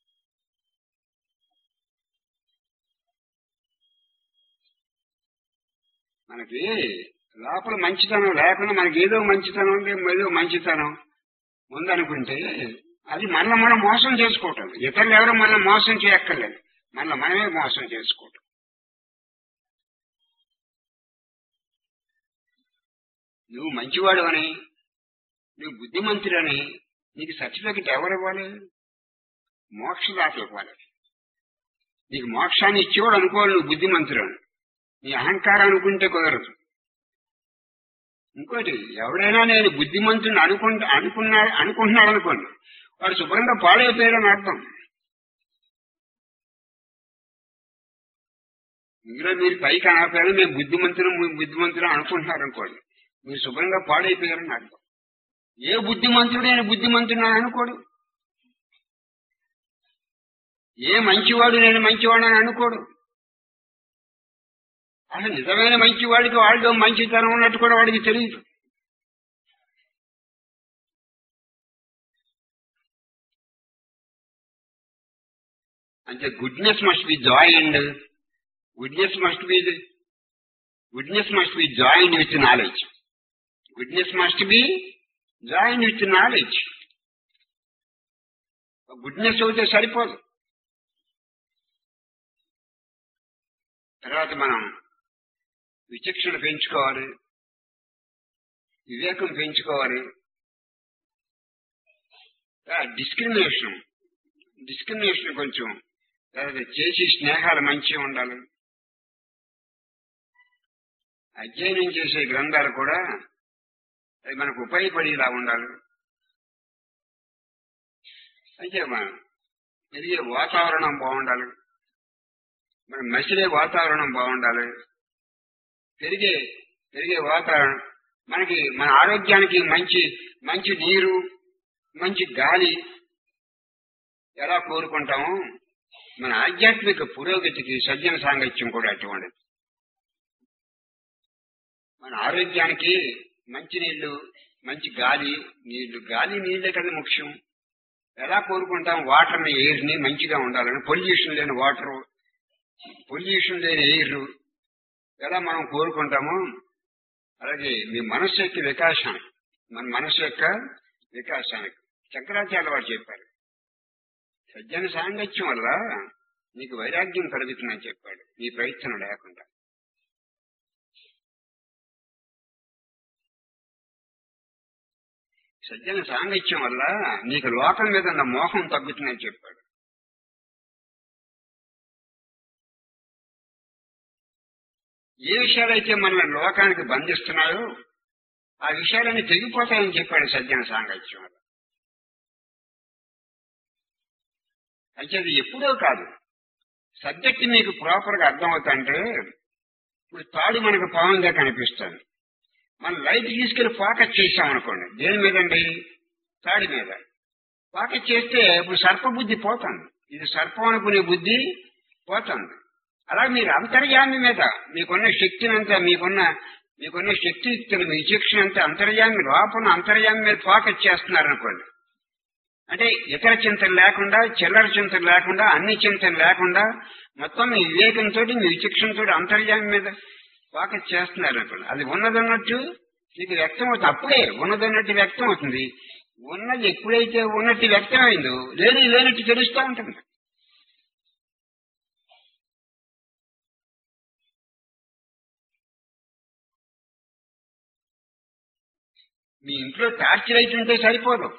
మనకి లోపల మంచితనం లేకుండా మనకి ఏదో మంచితనం ఉంది ఏదో మంచితనం ఉందనుకుంటే అది మనల్ని మనం మోసం చేసుకోవటం ఇతరులు ఎవరు మనల్ని మోసం చేయక్కర్లేదు మనల్ని మనమే మోసం చేసుకోవటం నువ్వు మంచివాడు అని నువ్వు బుద్ధిమంతుడని నీకు సర్టిఫికెట్ ఎవరు ఇవ్వాలి మోక్షదాత ఇవ్వాలి నీకు మోక్షాన్ని ఇచ్చేవాడు అనుకోవాలి నువ్వు బుద్ధిమంతుడు అని నీ అహంకారం అనుకుంటే కుదరదు ఇంకోటి ఎవడైనా నేను బుద్ధిమంతుని అనుకుంటా అనుకున్నా అనుకుంటున్నాడు అనుకోండి వాడు శుభ్రంగా పాడైపోయాడని అర్థం మీలో మీరు పైకి అనకపోయారు మేము బుద్ధిమంతులు బుద్ధిమంతులు అనుకుంటున్నారు అనుకోండి మీరు శుభ్రంగా పాడైపోయారని అర్థం ఏ బుద్ధిమంతుడు నేను బుద్ధిమంతుడు అనుకోడు ఏ మంచివాడు నేను మంచివాడు అని అనుకోడు అసలు నిజమైన మంచివాడికి వాళ్ళు మంచితనం ఉన్నట్టు కూడా వాడికి తెలియదు అంటే goodness must be joined goodness must be goodness must be joined with knowledge goodness must be joined with knowledge goodness అయితే సరిపోదు తర్వాత మనం విచక్షణ పెంచుకోవాలి వివేకం పెంచుకోవాలి డిస్క్రిమినేషన్ డిస్క్రిమినేషన్ కొంచెం తర్వాత చేసి స్నేహాలు మంచిగా ఉండాలి అధ్యయనం చేసే గ్రంథాలు కూడా అది మనకు ఉపయోగపడేలా ఉండాలి అయితే మనం పెరిగే వాతావరణం బాగుండాలి మన మసిలే వాతావరణం బాగుండాలి పెరిగే పెరిగే వాతావరణం మనకి మన ఆరోగ్యానికి మంచి మంచి నీరు మంచి గాలి ఎలా కోరుకుంటామో మన ఆధ్యాత్మిక పురోగతికి సజ్జన సాంగత్యం కూడా అటువంటిది మన ఆరోగ్యానికి మంచి నీళ్లు మంచి గాలి నీళ్లు గాలి నీళ్ళే కదా ముఖ్యం ఎలా కోరుకుంటాం వాటర్ ని ఎయిర్ ని మంచిగా ఉండాలని పొల్యూషన్ లేని వాటర్ పొల్యూషన్ లేని ఎయిర్ ఎలా మనం కోరుకుంటామో అలాగే మీ మనస్సు యొక్క వికాసానికి మన మనస్సు యొక్క వికాసానికి శంకరాచార్య వారు చెప్పారు సజ్జన సాంగత్యం వల్ల నీకు వైరాగ్యం కలుగుతుందని చెప్పాడు నీ ప్రయత్నం లేకుండా సజ్జన సాంగత్యం వల్ల నీకు లోకం మీద ఉన్న మోహం తగ్గుతుందని చెప్పాడు ఏ విషయాలైతే మన లోకానికి బంధిస్తున్నాయో ఆ విషయాలన్నీ తెగిపోతాయని చెప్పాడు సజ్జన సాంగత్యం అయితే అది ఎప్పుడో కాదు సబ్జెక్ట్ మీకు ప్రాపర్ గా అర్థమవుతుంటే ఇప్పుడు తాడు మనకు పావంగా కనిపిస్తుంది మనం లైట్ తీసుకెళ్లి ఫోకస్ చేసాం అనుకోండి దేని మీదండి తాడి మీద ఫోకస్ చేస్తే ఇప్పుడు సర్ప బుద్ధి పోతుంది ఇది సర్పం అనుకునే బుద్ధి పోతుంది అలాగే మీరు అంతర్యామి మీద మీకున్న శక్తిని అంతా మీకున్న మీకున్న శక్తి ఇస్తున్న మీ శిక్షణ అంతా అంతర్యామి లోపల అంతర్యామి మీద ఫోకస్ చేస్తున్నారు అనుకోండి అంటే ఇతర చింతలు లేకుండా చిల్లర చింతలు లేకుండా అన్ని చింతలు లేకుండా మొత్తం మీ వివేకంతో మీ విచక్షణతో అంతర్యామి మీద ఫోకస్ చేస్తున్నారు అనుకోండి అది ఉన్నదన్నట్టు మీకు వ్యక్తం అవుతుంది అప్పుడే ఉన్నదన్నట్టు వ్యక్తం అవుతుంది ఉన్నది ఎప్పుడైతే ఉన్నట్టు వ్యక్తమైందో లేని లేనట్టు తెలుస్తూ ఉంటుంది మీ ఇంట్లో టార్చ్ లైట్ ఉంటే సరిపోదు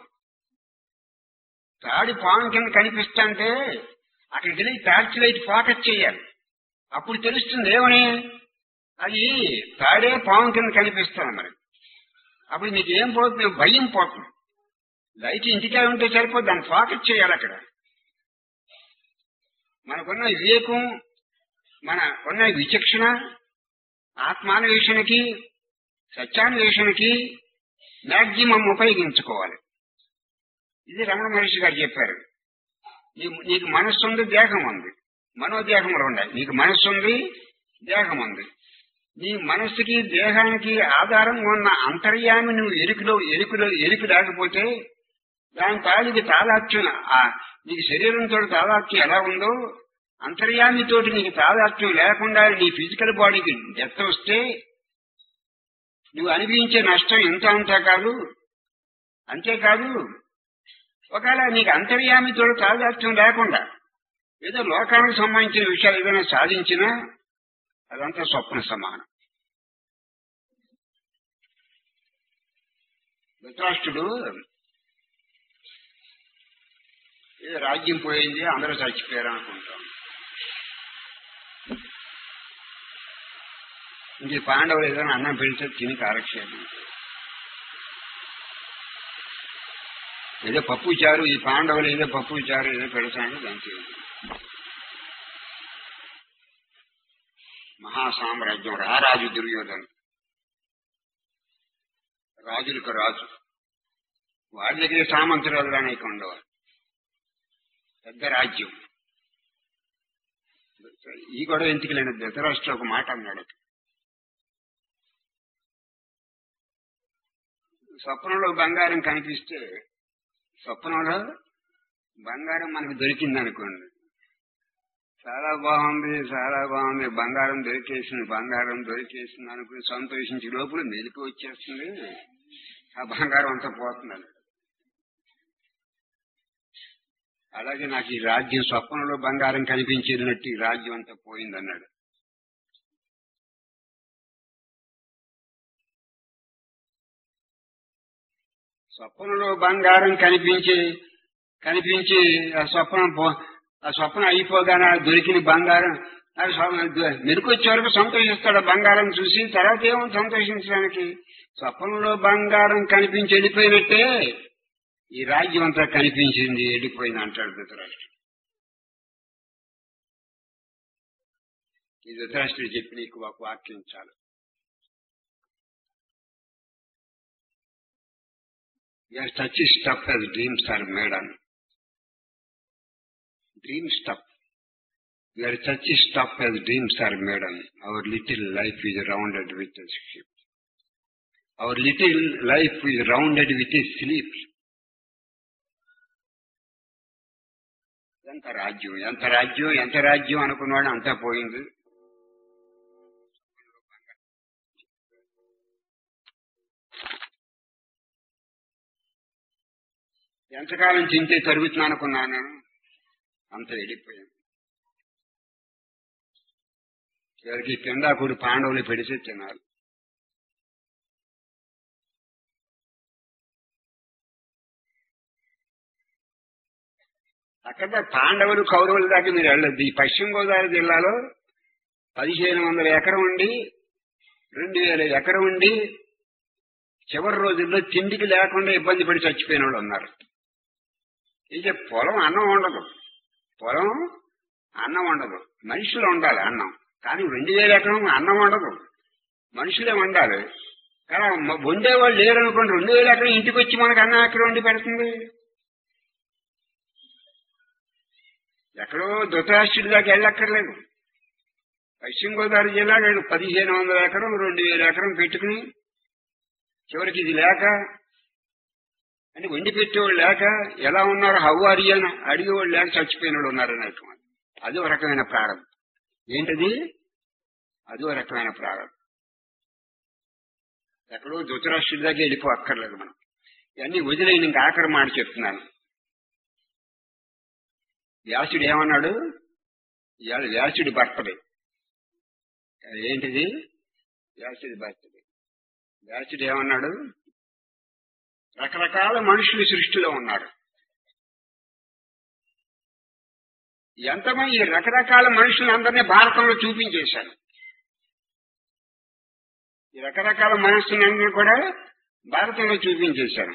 తాడి పాము కింద కనిపిస్తుంటే అక్కడికి వెళ్ళి టార్చ్ లైట్ ఫోకస్ చేయాలి అప్పుడు తెలుస్తుంది ఏమని అది తాడే పాము కింద కనిపిస్తుంది మరి అప్పుడు మీకు ఏం పోతుంది భయం పోతుంది లైట్ ఇంటికే ఉంటే సరిపోదు దాన్ని ఫోకస్ చేయాలి అక్కడ మనకున్న వివేకం మన ఉన్న విచక్షణ ఆత్మాన్వేషణకి సత్యాన్వేషణకి మ్యాక్సిమం ఉపయోగించుకోవాలి ఇది రమణ మహర్షి గారు చెప్పారు నీ- నీకు మనస్సు ఉంది దేహం ఉంది మనోదేహములు ఉన్నాయి నీకు మనస్సు ఉంది దేహం ఉంది నీ మనస్సుకి దేహానికి ఆధారంగా ఉన్న అంతర్యామి నువ్వు ఎరుకులో ఎరుకులో ఎరుకు లేకపోతే దాని తాళికి తాదాత్యం ఆ నీకు శరీరంతో తాదాత్యం ఎలా ఉందో అంతర్యామితోటి నీకు తాదాత్యం లేకుండా నీ ఫిజికల్ బాడీకి డెత్ వస్తే నువ్వు అనుభవించే నష్టం ఎంత అంతా కాదు అంతేకాదు ఒకవేళ నీకు అంతర్యామితో తాదాత్యం లేకుండా ఏదో లోకానికి సంబంధించిన విషయాలు ఏదైనా సాధించినా అదంతా స్వప్న సమానం ధృతరాష్ట్రుడు ఏదో రాజ్యం పోయింది అందరూ చచ్చిపోయారు అనుకుంటాం ఇంక ఈ పాండవులు ఏదైనా అన్నం పెడితే తిని కాలక్షేపం ఏదో పప్పు చారు ఈ పాండవులు ఏదో పప్పు చారు ఏదో పెడతాను దానికి మహాసామ్రాజ్యం రారాజు దుర్యోధను రాజులకు రాజు వాడి దగ్గర సామంతురాలు అనేక ఉండేవారు పెద్ద రాజ్యం ఈ గొడవ ఎందుకు లేని ధృతరాష్ట్ర ఒక మాట అన్నాడు స్వప్నంలో బంగారం కనిపిస్తే స్వప్నంలో బంగారం మనకు దొరికింది అనుకోండి చాలా బాగుంది చాలా బాగుంది బంగారం దొరికేసింది బంగారం దొరికేసింది అనుకుని సంతోషించి లోపల మెలకు వచ్చేస్తుంది ఆ బంగారం అంతా పోతుంది అలాగే నాకు ఈ రాజ్యం స్వప్నంలో బంగారం కనిపించేదినట్టు ఈ రాజ్యం అంతా పోయిందన్నాడు స్వప్నంలో బంగారం కనిపించి కనిపించి ఆ స్వప్నం పో ఆ స్వప్నం అయిపోగానే ఆ దొరికిన బంగారం అది మెరుకు వచ్చే వరకు సంతోషిస్తాడు ఆ బంగారం చూసి తర్వాత ఏమో సంతోషించడానికి స్వప్నంలో బంగారం కనిపించి వెళ్ళిపోయినట్టే ఈ రాజ్యం అంతా కనిపించింది వెళ్ళిపోయింది అంటాడు ధృతరాష్ట్రుడు ఈ ధృతరాష్ట్రుడు చెప్పిన నీకు ఒక వాక్యం చాలు Yes, such stuff as dreams are made on. Dream stuff. We are such stuff as dreams are made on. Our little life is rounded with a sleep. Our little life is rounded with a sleep. ఎంత రాజ్యం ఎంత రాజ్యం ఎంత రాజ్యం అనుకున్నాడు అంతా పోయింది ఎంతకాలం తింటే తరుగుతున్నా అనుకున్నాను అంత వెళ్ళిపోయాను చివరికి పిండాకుడు పాండవులు పెడితే తినాలి అక్కడ పాండవులు కౌరవుల దాకా మీరు వెళ్ళొద్దు ఈ పశ్చిమ గోదావరి జిల్లాలో పదిహేను వందల ఎకరం ఉండి రెండు వేల ఎకరం ఉండి చివరి రోజుల్లో తిండికి లేకుండా ఇబ్బంది పడి చచ్చిపోయిన వాళ్ళు ఉన్నారు ఇక పొలం అన్నం ఉండదు పొలం అన్నం ఉండదు మనుషులు ఉండాలి అన్నం కానీ రెండు వేల ఎకరం అన్నం ఉండదు మనుషులే ఉండాలి కానీ మ- వండేవాళ్ళు లేరు అనుకోండి రెండు వేల ఎకరం ఇంటికి వచ్చి మనకు అన్నం ఎక్కడ వండి పెడుతుంది ఎక్కడో ధృతరాష్ట్రుడి దాకా వెళ్ళక్కర్లేదు పశ్చిమ గోదావరి జిల్లా నేను పదిహేను వందల ఎకరం రెండు వేల ఎకరం పెట్టుకుని చివరికి ఇది లేక అంటే వండి పెట్టేవాళ్ళు లేక ఎలా ఉన్నారు హవ్వారి అని అడిగేవాళ్ళు లేక చచ్చిపోయిన వాళ్ళు ఉన్నారు అనేటువంటి అది ఒక రకమైన ప్రారంభం ఏంటది అది ఒక రకమైన ప్రారంభం ఎక్కడో ధృతరాష్ట్రుడి దగ్గర వెళ్ళిపో అక్కర్లేదు మనం ఇవన్నీ వదిలేని ఇంకా ఆఖరి మాట చెప్తున్నాను వ్యాసుడు ఏమన్నాడు ఇవాళ వ్యాసుడి బర్త్డే ఏంటిది వ్యాసుడి బర్త్డే వ్యాసుడు ఏమన్నాడు రకరకాల మనుషులు సృష్టిలో ఉన్నారు ఎంతమంది ఈ రకరకాల మనుషులందరినీ భారతంలో చూపించేశాను ఈ రకరకాల మనుషులందరూ కూడా భారతంలో చూపించేశాను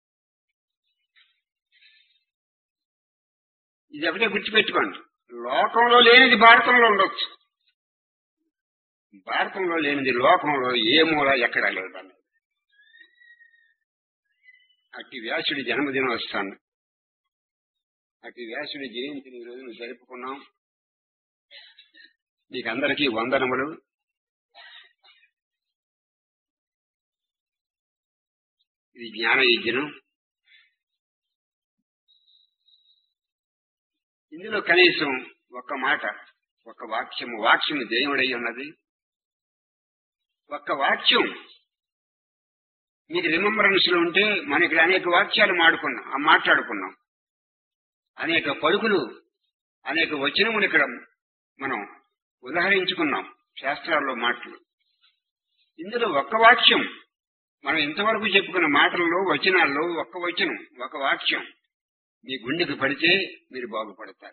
ఇది ఒకటే గుర్తుపెట్టుకోండి లోకంలో లేనిది భారతంలో ఉండొచ్చు భారతంలో లేనిది లోకంలో ఏ మూల ఎక్కడా లేదు అన్నది అట్టి వ్యాసుడి జన్మదినం వస్తాను అట్టి వ్యాసుడి జయంతిని ఈ రోజున జరుపుకున్నాం మీకందరికీ వందనములు ఇది జ్ఞాన యజ్ఞం ఇందులో కనీసం ఒక్క మాట ఒక్క వాక్యము వాక్యము దేవుడై ఉన్నది ఒక్క వాక్యం మీకు రిమంబరెన్స్ లో ఉంటే మన ఇక్కడ అనేక వాక్యాలు మాడుకున్నాం ఆ మాట్లాడుకున్నాం అనేక పలుకులు అనేక వచనములు ఇక్కడ మనం ఉదాహరించుకున్నాం శాస్త్రాల్లో మాటలు ఇందులో ఒక్క వాక్యం మనం ఇంతవరకు చెప్పుకున్న మాటల్లో వచనాల్లో ఒక్క వచనం ఒక వాక్యం మీ గుండెకు పడితే మీరు బాగుపడతారు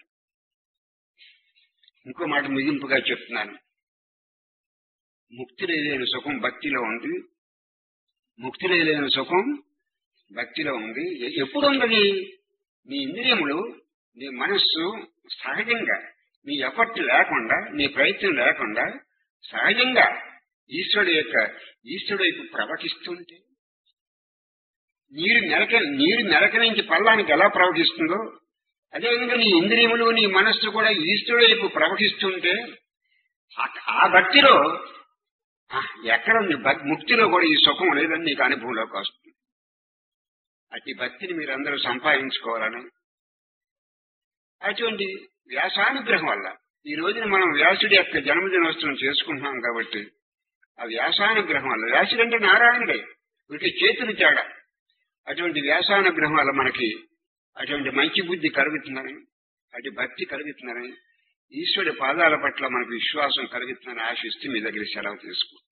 ఇంకో మాట ముగింపుగా చెప్తున్నాను ముక్తి లేని సుఖం భక్తిలో ఉంది ముక్తి లేని సుఖం భక్తిలో ఉంది ఎ- ఎప్పుడు ఉన్నది నీ ఇంద్రియములు నీ మనస్సు సహజంగా నీ ఎఫర్ట్ లేకుండా నీ ప్రయత్నం లేకుండా సహజంగా ఈశ్వరుడు యొక్క ఈశ్వరుడు వైపు ప్రవహిస్తుంటే నీరు మెరక నీరు మెరక నుంచి పల్లానికి ఎలా ప్రవహిస్తుందో అదేవిధంగా నీ ఇంద్రియములు నీ మనస్సు కూడా ఈశ్వరుడు వైపు ప్రవహిస్తుంటే ఆ- ఆ భక్తిలో ఆ, ఎక్కడ ఉంది భక్- ముక్తిలో కూడా ఈ సుఖం లేదని నీకు అనుభవంలోకి వస్తుంది అట్టి భక్తిని మీరు అందరూ సంపాదించుకోవాలని అటువంటి వ్యాసానుగ్రహం వల్ల ఈ రోజున మనం వ్యాసుడి యొక్క జన్మదినోత్సవం చేసుకుంటున్నాం కాబట్టి ఆ వ్యాసానుగ్రహం వల్ల వ్యాసుడు అంటే నారాయణుడే వీటి చేతులు తేడా అటువంటి వ్యాసానుగ్రహం వల్ల మనకి అటువంటి మంచి బుద్ధి కలుగుతుందని అటు భక్తి కలుగుతుందని ఈశ్వరుడి పాదాల పట్ల మనకు విశ్వాసం కలుగుతుందని ఆశిస్తూ మీ దగ్గర సెలవు తీసుకుంటాం